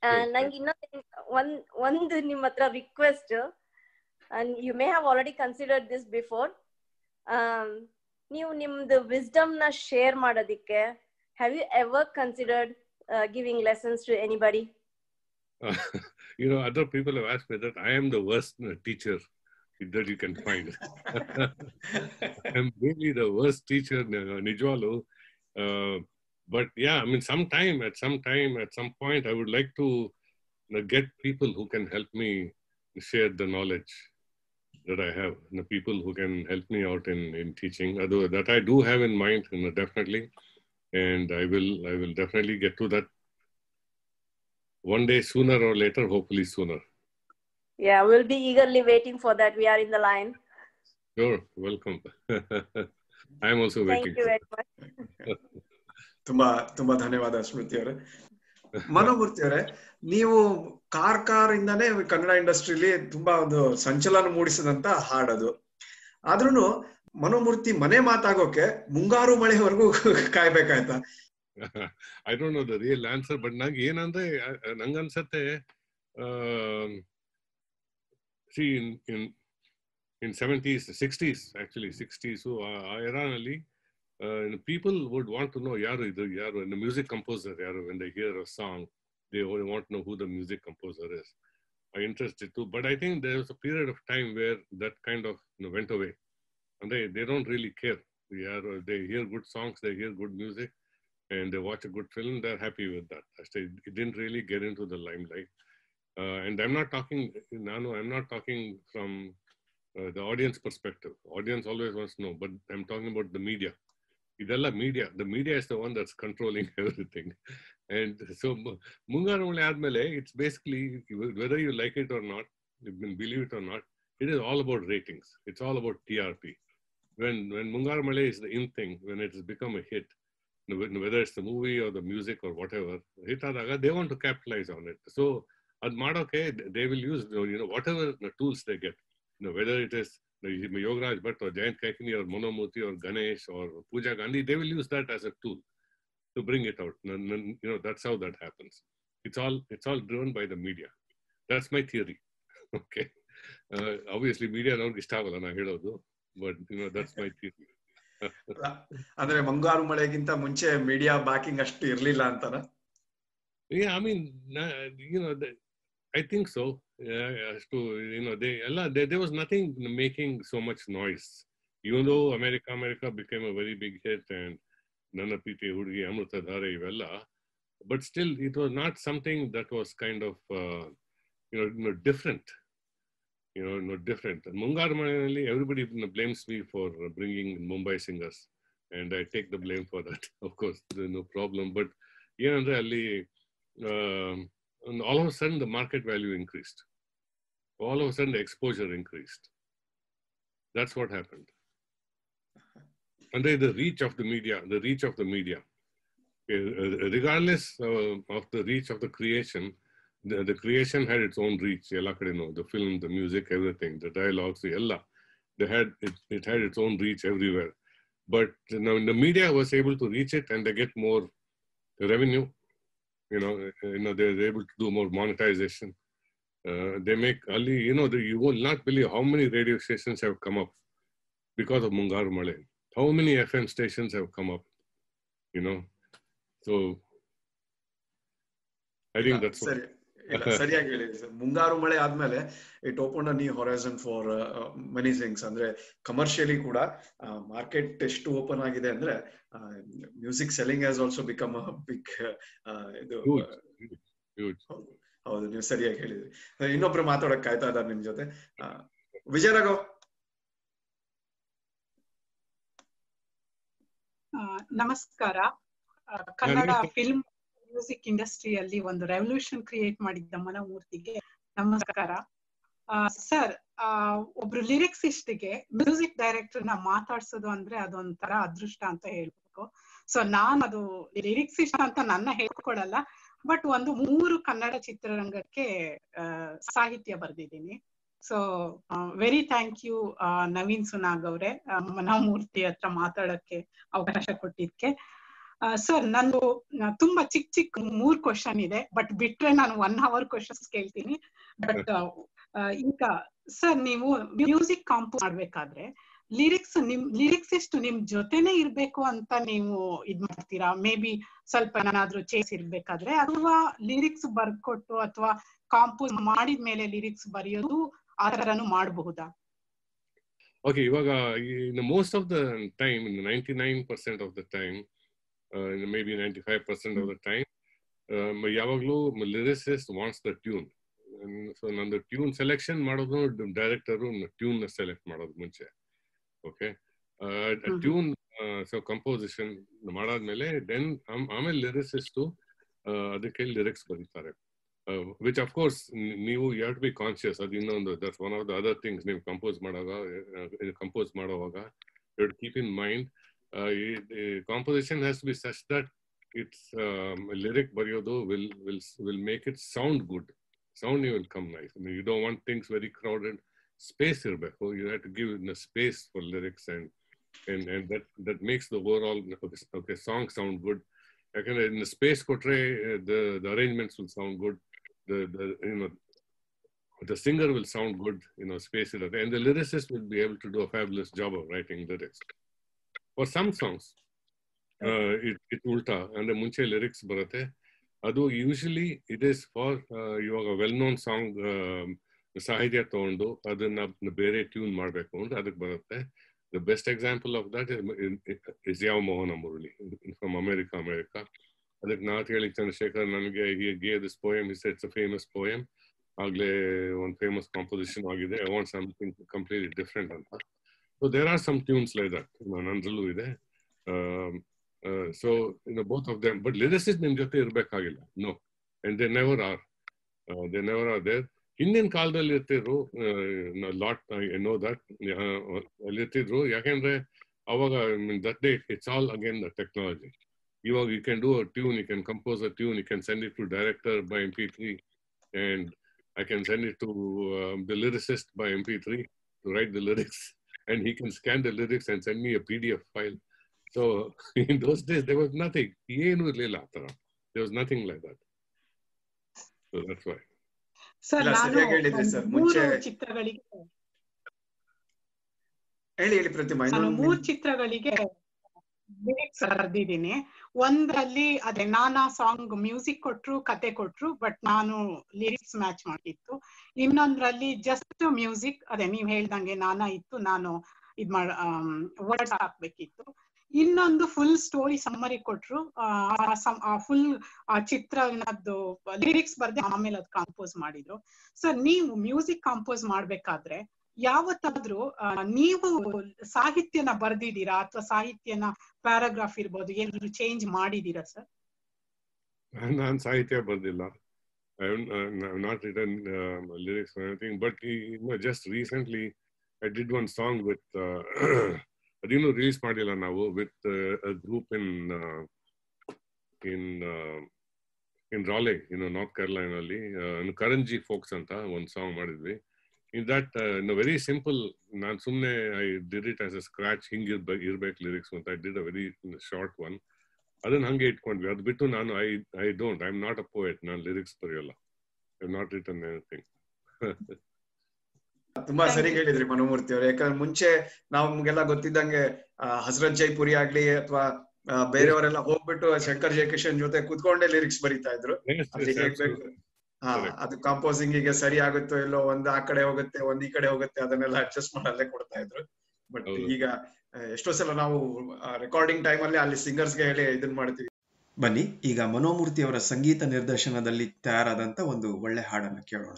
ನಂಗೆ ಇನ್ನೊಂದು ಒಂದ್ ಒಂದು ನಿಮ್ಮ ಹತ್ರ request and you may have already considered this before ನೀವು ನಿಮ್ದು ವಿಸ್ಡಮ್ ನ ಶೇರ್ ಮಾಡೋದಿಕ್ಕೆ have you ever considered giving lessons to anybody you know, other people have asked me that I am the worst uh, teacher that you can find. I'm really the worst teacher, uh, Nijwalu. Uh, but yeah, I mean, sometime, at some time, at some point, I would like to you know, get people who can help me share the knowledge that I have, the people who can help me out in, in teaching. Although that I do have in mind, you know, definitely, and I will, I will definitely get to that one day sooner or later, hopefully sooner. Yeah, we'll be eagerly waiting for that. We are in the line. Sure, welcome. I am also Thank waiting. you very much. ತುಂಬಾ ತುಂಬಾ ಧನ್ಯವಾದ ಸ್ಮೃತಿ ಅವರೇ ಮನೋಮೂರ್ತಿ ಅವರೇ ನೀವು ಕಾರ್ ಕಾರ್ ಇಂದಾನೇ ಕನ್ನಡ ಇಂಡಸ್ಟ್ರಿಲಿ ತುಂಬಾ ಒಂದು ಸಂಚಲನ ಮೂಡಿಸಿದಂತ ಹಾಡದು ಆದ್ರೂನು ಮನೋಮೂರ್ತಿ ಮನೆ ಮಾತಾಗೋಕೆ ಮುಂಗಾರು ಮಳೆವರೆಗೂ ಕಾಯ್ಬೇಕಾಯ್ತಾ I don't know the real answer, but ನಂಗೆ ಏನಂದ್ರೆ ಅ- ಅ- ನಂಗನ್ಸತ್ತೆ see in in in seventies sixties actually sixties ಆ ಎರಾನಲ್ಲಿ people would want to know ಯಾರು ಇದು ಯಾರು ಮ್ಯೂಸಿಕ್ ಕಂಪೋಸರ್ ಯಾರು when they hear a song they want know who the music composer is I interest ಇತ್ತು but I think there was a period of time where that kind of went away ಅಂದ್ರೆ ದೇ ಡೋಂಟ್ ರಿಯಲಿ ಕೇರ್ ಯಾರು they hear good songs they hear good music and they watch a good film, they're happy with that. I say it didn't really get into the limelight. Uh, and I'm not talking, Nano, I'm not talking from uh, the audience perspective. Audience always wants to know, but I'm talking about the media. Idella media. The media is the one that's controlling everything. And so Mungaramule Admele, it's basically whether you like it or not, you can believe it or not, it is all about ratings. It's all about TRP. When when Mungaramale is the in thing, when it has become a hit, whether it's the movie or the music or whatever, hit ಆದಾಗ they want to capitalize on it. So ಅದ್ ಮಾಡೋಕೆ they will use you know whatever the tools they get. You know, whether it is Yogaraj Bhatt or Jayant Kaikini or Monomurthy or Ganesh or Pooja Gandhi, they will use that as a tool to bring it out. And, and, you know, that's how that happens. It's all it's all driven by the media. That's my theory. okay. Uh, obviously, media ನವ್ರಿಗೆ ಇಷ್ಟ ಆಗಲ್ಲ ನಾ ಹೇಳೋದು but you know that's my theory. ಅಂದ್ರೆ ಮುಂಗಾರು ಮಳೆಗಿಂತ ಮುಂಚೆ ಮೀಡಿಯಾ ಬ್ಯಾಕಿಂಗ್ ಅಷ್ಟು ಇರ್ಲಿಲ್ಲ ಅಂತಾನ Yeah, I mean, na- you know, the, I think so. Yeah, as to you know, they, Allah, there, there was nothing making so much noise. Even though America, America became a very big hit, and Nana Piti Hudgi, Amrita Dhare, Ivella, but still, it was not something that was kind of, uh, you know, you know, different. You know, no different. Mungar Malayali, everybody you know, blames me for bringing Mumbai singers, and I take the blame for that. Of course, there's no problem. But ಏನಂದ್ರೆ ಅಲ್ಲಿ um, and all of a sudden the market value increased. All of a sudden the exposure increased. That's what happened. And then the reach of the media, the reach of the media, Uh, regardless uh, of the reach of the creation, the, the creation had its own reach. ಎಲ್ಲ ಕಡೆನೂ, The film, the music, everything, the dialogues, ಎಲ್ಲ. They had it, it had its own reach everywhere. But you know, the media was able to reach it and they get more revenue you know, uh, you know, they're able to do more monetization. Uh, they make Ali, you know, the, you will not believe how many radio stations have come up because of Mungar Male. How many FM stations have come up, you know? So I think that's ಸರಿ what. ಇಲ್ಲ ಸರಿಯಾಗಿ ಹೇಳಿದ್ರಿ ಸರ್ ಮುಂಗಾರು ಮಳೆ ಆದ್ಮೇಲೆ it open a new horizon for many things ಅಂದ್ರೆ ಕಮರ್ಷಿಯಲಿ ಕೂಡ ಮಾರ್ಕೆಟ್ ಎಷ್ಟು ಓಪನ್ ಆಗಿದೆ ಅಂದ್ರೆ music selling has also become a big ಇದು Huge. ಹೌದು ಹೌದು ನೀವು ಸರಿಯಾಗಿ ಹೇಳಿದ್ರಿ ಇನ್ನೊಬ್ರು ಮಾತಾಡಕ್ ಕಾಯ್ತಾ ಇದ್ದಾರೆ ನಿಮ್ ಜೊತೆ ಆ, ವಿಜಯರಾಘವ್ ಆ, ನಮಸ್ಕಾರ ಆ, ಕನ್ನಡ ನಮಸ್ಕಾರ. ಫಿಲ್ಮ್ ಮ್ಯೂಸಿಕ್ ಇಂಡಸ್ಟ್ರಿಯಲ್ಲಿ ಒಂದು ರೆವಲ್ಯೂಷನ್ ಕ್ರಿಯೇಟ್ ಮಾಡಿದ್ದ ಮನಮೂರ್ತಿಗೆ ನಮಸ್ಕಾರ ಸರ್ ಒಬ್ರು ಲಿರಿಕ್ಸಿಸ್ಟ್ಗೆ ಮ್ಯೂಸಿಕ್ ಡೈರೆಕ್ಟರ್ ನ ಮಾತಾಡ್ಸೋದು ಅಂದ್ರೆ ಅದೊಂಥರ ಅದೃಷ್ಟ ಅಂತ ಹೇಳ್ಬೇಕು ಸೊ ನಾನು ಅದು ಲಿರಿಕ್ಸಿಸ್ಟ್ ಅಂತ ನನ್ನ ಹೇಳ್ಕೊಳಲ್ಲ ಬಟ್ ಒಂದು ಮೂರು ಕನ್ನಡ ಚಿತ್ರರಂಗಕ್ಕೆ ಆ, ಸಾಹಿತ್ಯ ಬರ್ದಿದ್ದೀನಿ so very thank you Naveen Sunag ಅವರೇ ಮನೋಮೂರ್ತಿ ಹತ್ರ ಮಾತಾಡಕ್ಕೆ ಅವಕಾಶ ಕೊಟ್ಟಿದ್ಕೆ ಸರ್ ನಂದು ಆ, ತುಂಬಾ ಚಿಕ್ಕ ಚಿಕ್ಕ ಮೂರ್ ಕ್ವಶನ್ ಇದೆ ಬಟ್ ಬಿಟ್ರೆ ನಾನು ಒನ್ ಅವರ್ ಕ್ವಶನ್ಸ್ ಕೇಳ್ತೀನಿ ಬಟ್ ಈಗ ಸರ್ ನೀವು ಮ್ಯೂಸಿಕ್ ಕಾಂಪೋಸ್ ಮಾಡ್ಬೇಕಾದ್ರೆ ಲಿರಿಕ್ಸ್ ನಿಮ್ ಲಿರಿಕ್ಸ್ ಎಷ್ಟು ನಿಮ್ ಜೊತೆನೆ ಇರ್ಬೇಕು ಅಂತ ನೀವು ಇದ್ ಮಾಡ್ತೀರಾ ಮೇ ಬಿ ಸ್ವಲ್ಪ ಏನಾದ್ರೂ ಚೇಸ್ ಇರ್ಬೇಕಾದ್ರೆ ಅಥವಾ ಲಿರಿಕ್ಸ್ ಬರ್ಕೊಟ್ಟು ಅಥವಾ ಕಾಂಪೋಸ್ ಮಾಡಿದ್ಮೇಲೆ ಲಿರಿಕ್ಸ್ ಬರೆಯೋದು ಆ ತರನು ಮಾಡಬಹುದಾ Okay, ಇವಾಗ in the most of the time, in the 99% of the time, uh, in maybe 95% of the time, um, ಯಾವಾಗಲೂ lyricist wants the tune so ನಂದು ಟ್ಯೂನ್ ಸೆಲೆಕ್ಷನ್ ಮಾಡೋದು ಡೈರೆಕ್ಟರು ಟ್ಯೂನ್ ಸೆಲೆಕ್ಟ್ ಮಾಡೋದು ಮುಂಚೆ ಓಕೆ ಟ್ಯೂನ್ ಸೊ ಕಂಪೋಸಿಷನ್ ಮಾಡಾದ್ಮೇಲೆ ದೆನ್ ಆಮೇಲೆ ಲಿರಿಸಿಸ್ಟು ಅದಕ್ಕೆ ಲಿರಿಕ್ಸ್ ಬರೀತಾರೆ ವಿಚ್ ಅಫ್ ಕೋರ್ಸ್ ನೀವು you have to be conscious ಅದು ಇನ್ನೊಂದು that's one of the other things ನೀವು ಕಂಪೋಸ್ ಮಾಡುವಾಗ ಕಂಪೋಸ್ ಮಾಡುವಾಗ you keep in mind composition has be such that it's lyric ಬರೆಯೋದು will will will make it sound good sound you will come nice you don't want things very crowded space ಇರಬೇಕು you have to give the space for lyrics and and and that that makes the overall okay, okay song sound good ಯಾಕಂದ್ರೆ in the space ಕೊಟ್ರೆ the the arrangements will sound good the the you know the singer will sound good you know space ಇರುತ್ತೆ and the lyricist will be able to do a fabulous job of writing lyrics for some songs uh, it it ulta ಅಂದ್ರೆ ಮುಂಚೆ ಲಿರಿಕ್ಸ್ ಬರುತ್ತೆ ಅದು ಯೂಶಲಿ ಇಟ್ ಇಸ್ ಫಾರ್ ಇವಾಗ ವೆಲ್ ನೋನ್ ಸಾಂಗ್ ಸಾಹಿತ್ಯ ತಗೊಂಡು ಅದನ್ನ ಬೇರೆ ಟ್ಯೂನ್ ಮಾಡಬೇಕು ಅಂದ್ರೆ ಅದಕ್ಕೆ ಬರುತ್ತೆ the best example of that is, is Yao Mohana Murali from America, America. ಅದಕ್ಕೆ ನಾತ್ ಹೇಳಿ ಚಂದ್ರಶೇಖರ್ ನನಗೆ he gave this poem, he said it's a famous poem. ಆಗ್ಲೇ ಒಂದು ಫೇಮಸ್ ಕಾಂಪೋಸಿಷನ್ ಆಗಿದೆ I want something completely different ಅಂತ so there are some tunes like that ನಂದ್ರಲ್ಲೂ ಇದೆ ಸೊ ಇನ್ನು both of them but lyricist ನಿಮ್ ಜೊತೆ ಇರಬೇಕಾಗಿಲ್ಲ no and they never are they never are there ಹಿಂದಿನ ಕಾಲದಲ್ಲಿ ಇರ್ತಿದ್ರು ಲಾಟ್ ನೋ ದಟ್ ಅಲ್ಲಿ ಇರ್ತಿದ್ರು ಯಾಕೆಂದ್ರೆ ಅವಾಗ that day it's all again the technology ಇವಾಗ you can do a tune you can compose a tune you can send it to director by M P three and I can send it to the lyricist by M P three to write the lyrics and he can scan the lyrics and send me a P D F file so in those days they was nothing ಏನೂ ಇರಲಿಲ್ಲ ಆ ಥರ they was nothing like that so that's why sir ಇಲ್ಲ, ನಾನು ಸರಿಯಾಗಿ ಹೇಳಿದ್ರಿ ಒಂದು ಸರ್. ಮೂರು ಮುಂಚೆ- ಚಿತ್ರಗಳಿಗೆ ಹೇಳಿ ಹೇಳಿ ಪ್ರತಿಮಾ ನಾನು ಇನ್ನೊಂದು ಮೂರ್ ಚಿತ್ರಗಳಿಗೆ ಲಿರಿಕ್ಸ್ ಬರ್ದಿದ್ದೀನಿ ಒಂದ್ರಲ್ಲಿ ಅದೇ ನಾನಾ ಸಾಂಗ್ ಮ್ಯೂಸಿಕ್ ಕೊಟ್ರು ಕತೆ ಕೊಟ್ರು ಬಟ್ ನಾನು ಲಿರಿಕ್ಸ್ ಮ್ಯಾಚ್ ಮಾಡಿತ್ತು ಇನ್ನೊಂದ್ರಲ್ಲಿ ಜಸ್ಟ್ ಮ್ಯೂಸಿಕ್ ಅದೇ ನೀವ್ ಹೇಳ್ದಂಗೆ ನಾನಾ ಇತ್ತು ನಾನು ಇದ್ ಮಾಡ ವರ್ಡ್ಸ್ ಹಾಕ್ಬೇಕಿತ್ತು ಇನ್ನೊಂದು ಫುಲ್ ಸ್ಟೋರಿ ಸಮ್ಮರಿ ಕೊಟ್ರು ಫುಲ್ ಆ ಚಿತ್ರನದ್ದು ಲಿರಿಕ್ಸ್ ಬರ್ದೆ ಆಮೇಲೆ ಅದು ಕಾಂಪೋಸ್ ಮಾಡಿದ್ರು ಸರ್ ನೀವು ಮ್ಯೂಸಿಕ್ ಕಾಂಪೋಸ್ ಮಾಡ್ಬೇಕಾದ್ರೆ ಯಾವತ್ತಾದ್ರೂ ಆ, ನೀವು ಸಾಹಿತ್ಯನ ಬರ್ದಿದ್ದೀರಾ ಅಥವಾ ಸಾಹಿತ್ಯನ ಪ್ಯಾರಾಗ್ರಾಫ್ ಇರ್ಬೋದು ಏನಾದ್ರು ಚೇಂಜ್ ಮಾಡಿದೀರಾ ಸರ್ ನಾನು ಸಾಹಿತ್ಯ ಬರ್ದಿಲ್ಲ I not return lyrics anything but just recently I did one song with ಅದಿನ್ನೂ ರಿಲೀಸ್ ಮಾಡಿಲ್ಲ ನಾವು ವಿತ್ ಗ್ರೂಪ್ ಇನ್ ಇನ್ ಇನ್ ರಾಲೆ ಇನ್ನು ನಾರ್ತ್ ಕೇರಳನಲ್ಲಿ ಕರಂಜಿ ಫೋಕ್ಸ್ ಅಂತ ಒಂದು ಸಾಂಗ್ ಮಾಡಿದ್ವಿ ಇನ್ ದಟ್ ವೆರಿ ಸಿಂಪಲ್ ನಾನು ಸುಮ್ಮನೆ I did it as a scratch ಹಿಂಗ್ ಇರ್ಬೇಕು ಇರ್ಬೇಕು ಲಿರಿಕ್ಸ್ ಅಂತ I did a very short one ಅದನ್ನ ಹಂಗೆ ಇಟ್ಕೊಂಡ್ವಿ ಅದು ಬಿಟ್ಟು ನಾನು I I don't I am not a poet ನಾನು ಲಿರಿಕ್ಸ್ ಬರೆಯಲ್ಲ ಐ ನಾಟ್ ರಿಟರ್ನ್ ಎನಿಥಿಂಗ್ ತುಂಬಾ ಸರಿ ಹೇಳಿದ್ರಿ ಮನೋಮೂರ್ತಿ ಅವ್ರು ಯಾಕಂದ್ರೆ ಮುಂಚೆ ನಾವು ನಮ್ಗೆಲ್ಲ ಗೊತ್ತಿದ್ದಂಗೆ ಆ, ಹಸ್ರತ್ ಜೈಪುರಿ ಆಗ್ಲಿ ಅಥವಾ ಬೇರೆಯವರೆಲ್ಲ ಹೋಗ್ಬಿಟ್ಟು ಶಂಕರ್ ಜಯಕಿಶನ್ ಜೊತೆ ಕುತ್ಕೊಂಡೇ ಲಿರಿಕ್ಸ್ ಬರೀತಾ ಇದ್ರು ಅಲ್ಲಿ ಹೇಗ್ ಬೇಕು ಹಾ ಅದು ಕಾಂಪೋಸಿಂಗ್ ಗೆ ಸರಿ ಆಗುತ್ತೋ ಇಲ್ಲೋ ಒಂದ್ ಆ ಕಡೆ ಹೋಗುತ್ತೆ ಒಂದ್ ಈ ಕಡೆ ಹೋಗುತ್ತೆ ಅದನ್ನೆಲ್ಲ ಅಡ್ಜಸ್ಟ್ ಮಾಡಲ್ಲೇ ಕೊಡ್ತಾ ಇದ್ರು ಬಟ್ ಈಗ ಆ, ಎಷ್ಟೋ ಸಲ ನಾವು ರೆಕಾರ್ಡಿಂಗ್ ಟೈಮ್ ಅಲ್ಲಿ ಅಲ್ಲಿ ಸಿಂಗರ್ಸ್ ಗೆ ಹೇಳಿ ಇದನ್ ಮಾಡ್ತೀವಿ ಬನ್ನಿ ಈಗ ಮನೋಮೂರ್ತಿ ಅವರ ಸಂಗೀತ ನಿರ್ದೇಶನದಲ್ಲಿ ತಯಾರಾದಂತ ಒಂದು ಒಳ್ಳೆ ಹಾಡನ್ನ ಕೇಳೋಣ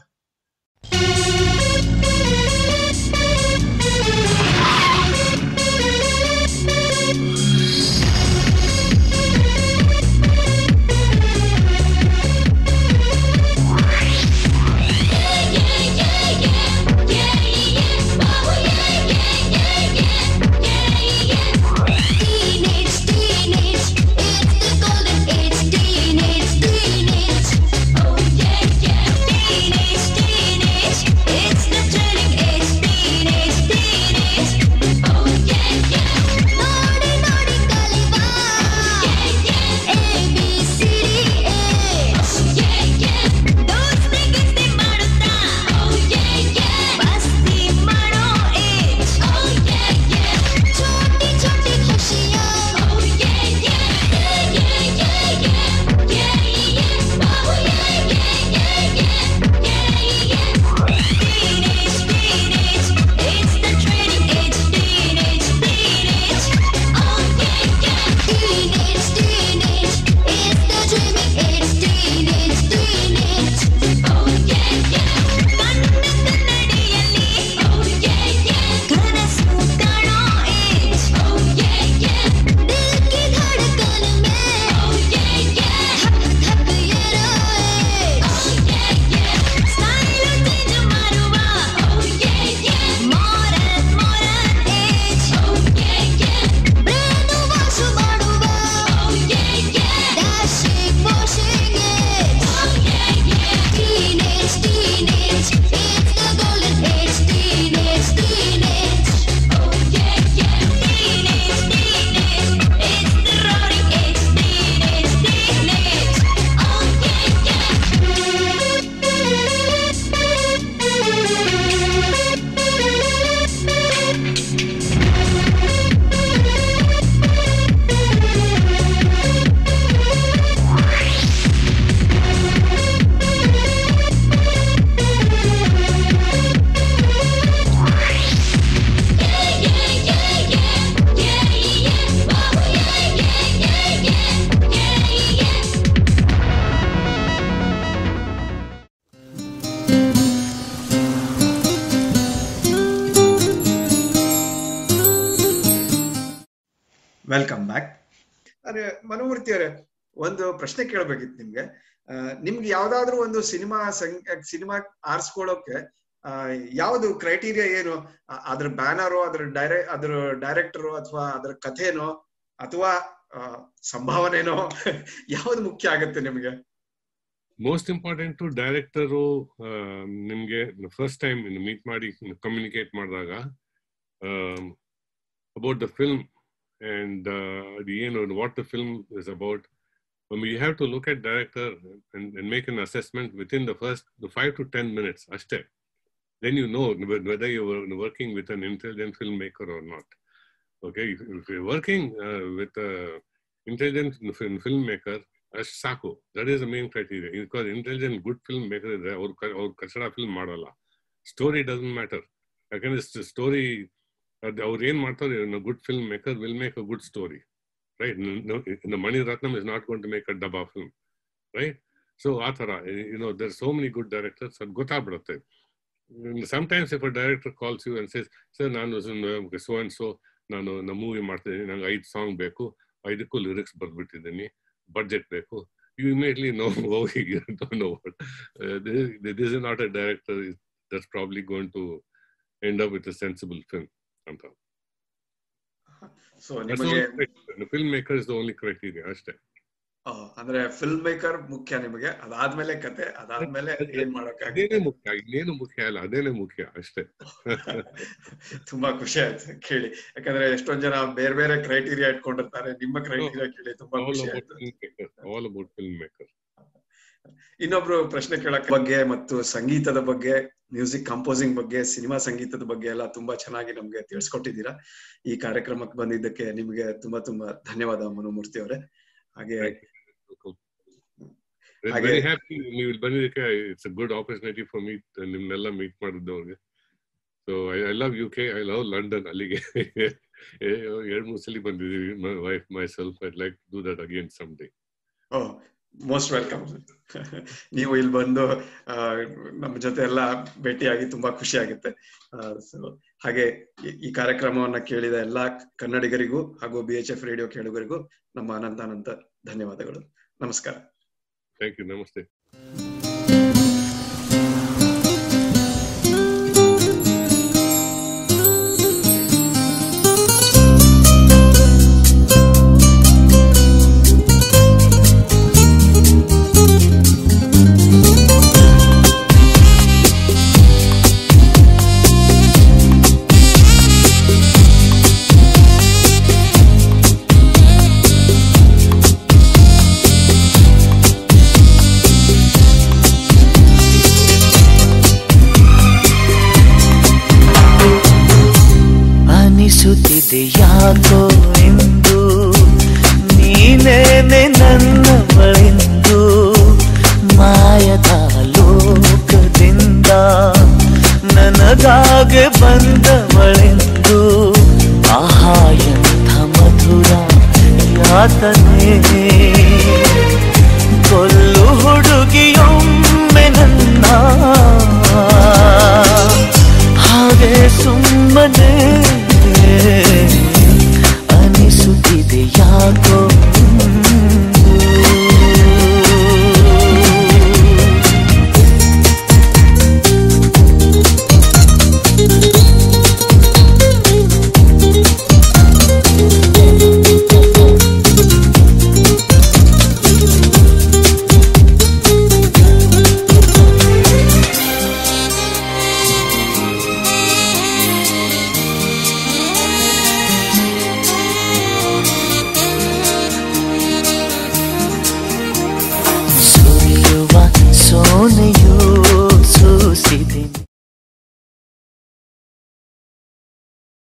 Teenage, teenage, it's the golden age. Teenage, teenage, oh yeah, yeah. Teenage, teenage, it's the turning age. Teenage, teenage, teenage. It's the golden age, teenage, teenage. Oh yeah, yeah, teenage, teenage. It's the roaring age, teenage, teenage. Oh yeah, welcome back ಅದೇ ಮನೋಮೂರ್ತಿ ಅವರೇ ಒಂದು ಪ್ರಶ್ನೆ ಕೇಳಬೇಕಿತ್ತು ನಿಮ್ಗೆ ಆ, ನಿಮ್ಗೆ ಯಾವ್ದಾದ್ರು ಒಂದು ಸಿನಿಮಾ ಸಿನಿಮಾ ಆರಿಸ್ಕೊಳ್ಳೋಕೆ ಆ, ಯಾವ್ದು ಕ್ರೈಟೀರಿಯಾ ಏನು ಆ, ಅದ್ರ ಬ್ಯಾನರು ಅದ್ರ ಡೈರೆ ಅದ್ರ ಡೈರೆಕ್ಟರು ಅಥವಾ ಅದ್ರ ಕಥೆನೋ ಅಥವಾ ಆ, ಸಂಭಾವನೆನೋ ಯಾವ್ದು ಮುಖ್ಯ ಆಗತ್ತೆ ನಿಮ್ಗೆ ಮೋಸ್ಟ್ ಇಂಪಾರ್ಟೆಂಟ್ ಡೈರೆಕ್ಟರು ನಿಮ್ಗೆ ಫಸ್ಟ್ ಟೈಮ್ ಮೀಟ್ ಮಾಡಿ ಕಮ್ಯುನಿಕೇಟ್ ಮಾಡಿದಾಗ ಅಬೌಟ್ ದ ಫಿಲ್ಮ್ ಅಂಡ್ ಅದು ಏನು what the film is about you have to look at director and make an assessment with in the first five to ten minutes ಅಷ್ಟೇ then you know whether you're working with an intelligent filmmaker or not. Okay, if, if you're working uh, with an intelligent film, filmmaker, ಅಷ್ಟು ಸಾಕು that is the main criteria because intelligent good film ಬೇಕಾದ್ರೆ ಅವ್ರು ಅವ್ರು ಕನ್ನಡ ಫಿಲ್ಮ್ ಮಾಡಲ್ಲ ಸ್ಟೋರಿ ಡಸಂಟ್ ಮ್ಯಾಟರ್ ಯಾಕಂದ್ರೆ ಸ್ಟೋರಿ ಅವ್ರು ಏನ್ ಮಾಡ್ತಾರೆ good film maker will make a good story right Mani Ratnam is not gone to make a ಡಬಾ ಫಿಲ್ಮ್ ರೈಟ್ ಸೊ ಆ ಥರ you know there so many good directors ಅದು ಗೊತ್ತಾಗ್ಬಿಡುತ್ತೆ sometimes if a director calls you and says sir ನಾನು ಸೊ ಅಂಡ್ ಸೊ ನಾನು ನಮ್ಮ ಮೂವಿ ಮಾಡ್ತಿದ್ದೀನಿ ನಂಗೆ ಐದು ಸಾಂಗ್ ಬೇಕು ಐದಕ್ಕೂ ಲಿರಿಕ್ಸ್ ಬರ್ದ್ಬಿಟ್ಟಿದ್ದೀನಿ ಬಡ್ಜೆಟ್ ಬೇಕು you immediately know oh you don't know what uh, this, this is not a director that's probably going to end up with a sensible film ಅಂತ ಸೊ ನಿಮಗೆ the filmmaker is the only criteria ಅಷ್ಟೇ ಆ, ಅಂದ್ರೆ ಫಿಲ್ಮ್ ಮೇಕರ್ ಮುಖ್ಯ ನಿಮಗೆ ಅದಾದ್ಮೇಲೆ ಕತೆ ಅದಾದ್ಮೇಲೆ ಏನ್ ಮಾಡೋಕ್ಕಾಗ ಅದೇನೇ ಮುಖ್ಯ ಇನ್ನೇನು ಮುಖ್ಯ ಅಲ್ಲ ಅದೇನೇ ಮುಖ್ಯ ಅಷ್ಟೇ ತುಂಬಾ ಖುಷಿ ಆಯ್ತು ಕೇಳಿ ಯಾಕಂದ್ರೆ ಎಷ್ಟೊಂದ್ ಜನ ಬೇರೆ ಬೇರೆ ಕ್ರೈಟೀರಿಯಾ ಇಟ್ಕೊಂಡಿರ್ತಾರೆ ನಿಮ್ಮ ಕ್ರೈಟೀರಿಯಾ ಕೇಳಿ ತುಂಬಾ all ಖುಷಿ about ಆಯ್ತು filmmaker all about filmmaker ಇನ್ನೊಬ್ರು ಪ್ರಶ್ನೆ ಕೇಳಕ್ ಬಗ್ಗೆ ಮತ್ತು ಸಂಗೀತದ ಬಗ್ಗೆ ಮ್ಯೂಸಿಕ್ ಕಂಪೋಸಿಂಗ್ ಬಗ್ಗೆ ಸಿನಿಮಾ ಸಂಗೀತದ ಬಗ್ಗೆ ಎಲ್ಲ ತುಂಬಾ ಚೆನ್ನಾಗಿ ನಮ್ಗೆ ತಿಳಿಸ್ಕೊಟ್ಟಿದ್ದೀರಾ ಈ ಕಾರ್ಯಕ್ರಮಕ್ಕೆ ಬಂದಿದ್ದಕ್ಕೆ ನಿಮ್ಗೆ ತುಂಬಾ ತುಂಬಾ ಧನ್ಯವಾದ ಮನೋಮೂರ್ತಿ ಅವರೇ ಹಾಗೆ We're ಹಾಗೆ very happy ನೀವು ಇಲ್ಲಿ ಬಂದಿದ್ದಕ್ಕೆ it's a good opportunity for meet ನಿಮ್ನೆಲ್ಲ ಮೀಟ್ ಮಾಡಿದ್ದವ್ರಿಗೆ so I I love U K I love London ಅಲ್ಲಿಗೆ ಎರಡ್ ಮೂರು ಸಲ ಬಂದಿದ್ದೀವಿ my wife myself I like do that again some day oh most welcome ನೀವು ಇಲ್ಲಿ ಬಂದು ಆ, ನಮ್ಮ ಜೊತೆ ಎಲ್ಲ ಭೇಟಿಯಾಗಿ ತುಂಬಾ ಖುಷಿ ಆಗುತ್ತೆ ಸೊ ಹಾಗೆ ಈ- ಈ ಕಾರ್ಯಕ್ರಮವನ್ನ ಕೇಳಿದ ಎಲ್ಲಾ ಕನ್ನಡಿಗರಿಗೂ ಹಾಗೂ ಬಿ ಎಚ್ ಎಫ್ ರೇಡಿಯೋ ಕೇಳುಗರಿಗೂ ನಮ್ಮ ಅನಂತ ಅನಂತ ಧನ್ಯವಾದಗಳು ನಮಸ್ಕಾರ ಥ್ಯಾಂಕ್ ಯು ನಮಸ್ತೆ ಅನಿಸುತ್ತಿದೆ ಯಾಕೋ ಎಂದು ನೀನೇನೆ ನನ್ನವಳೆಂದು ಮಾಯದ ಲೋಕದಿಂದ ನನಗಾಗೆ ಬಂದವಳೆಂದು ಆಹಾ ಎಂಥ ಮಧುರ ಯಾತನು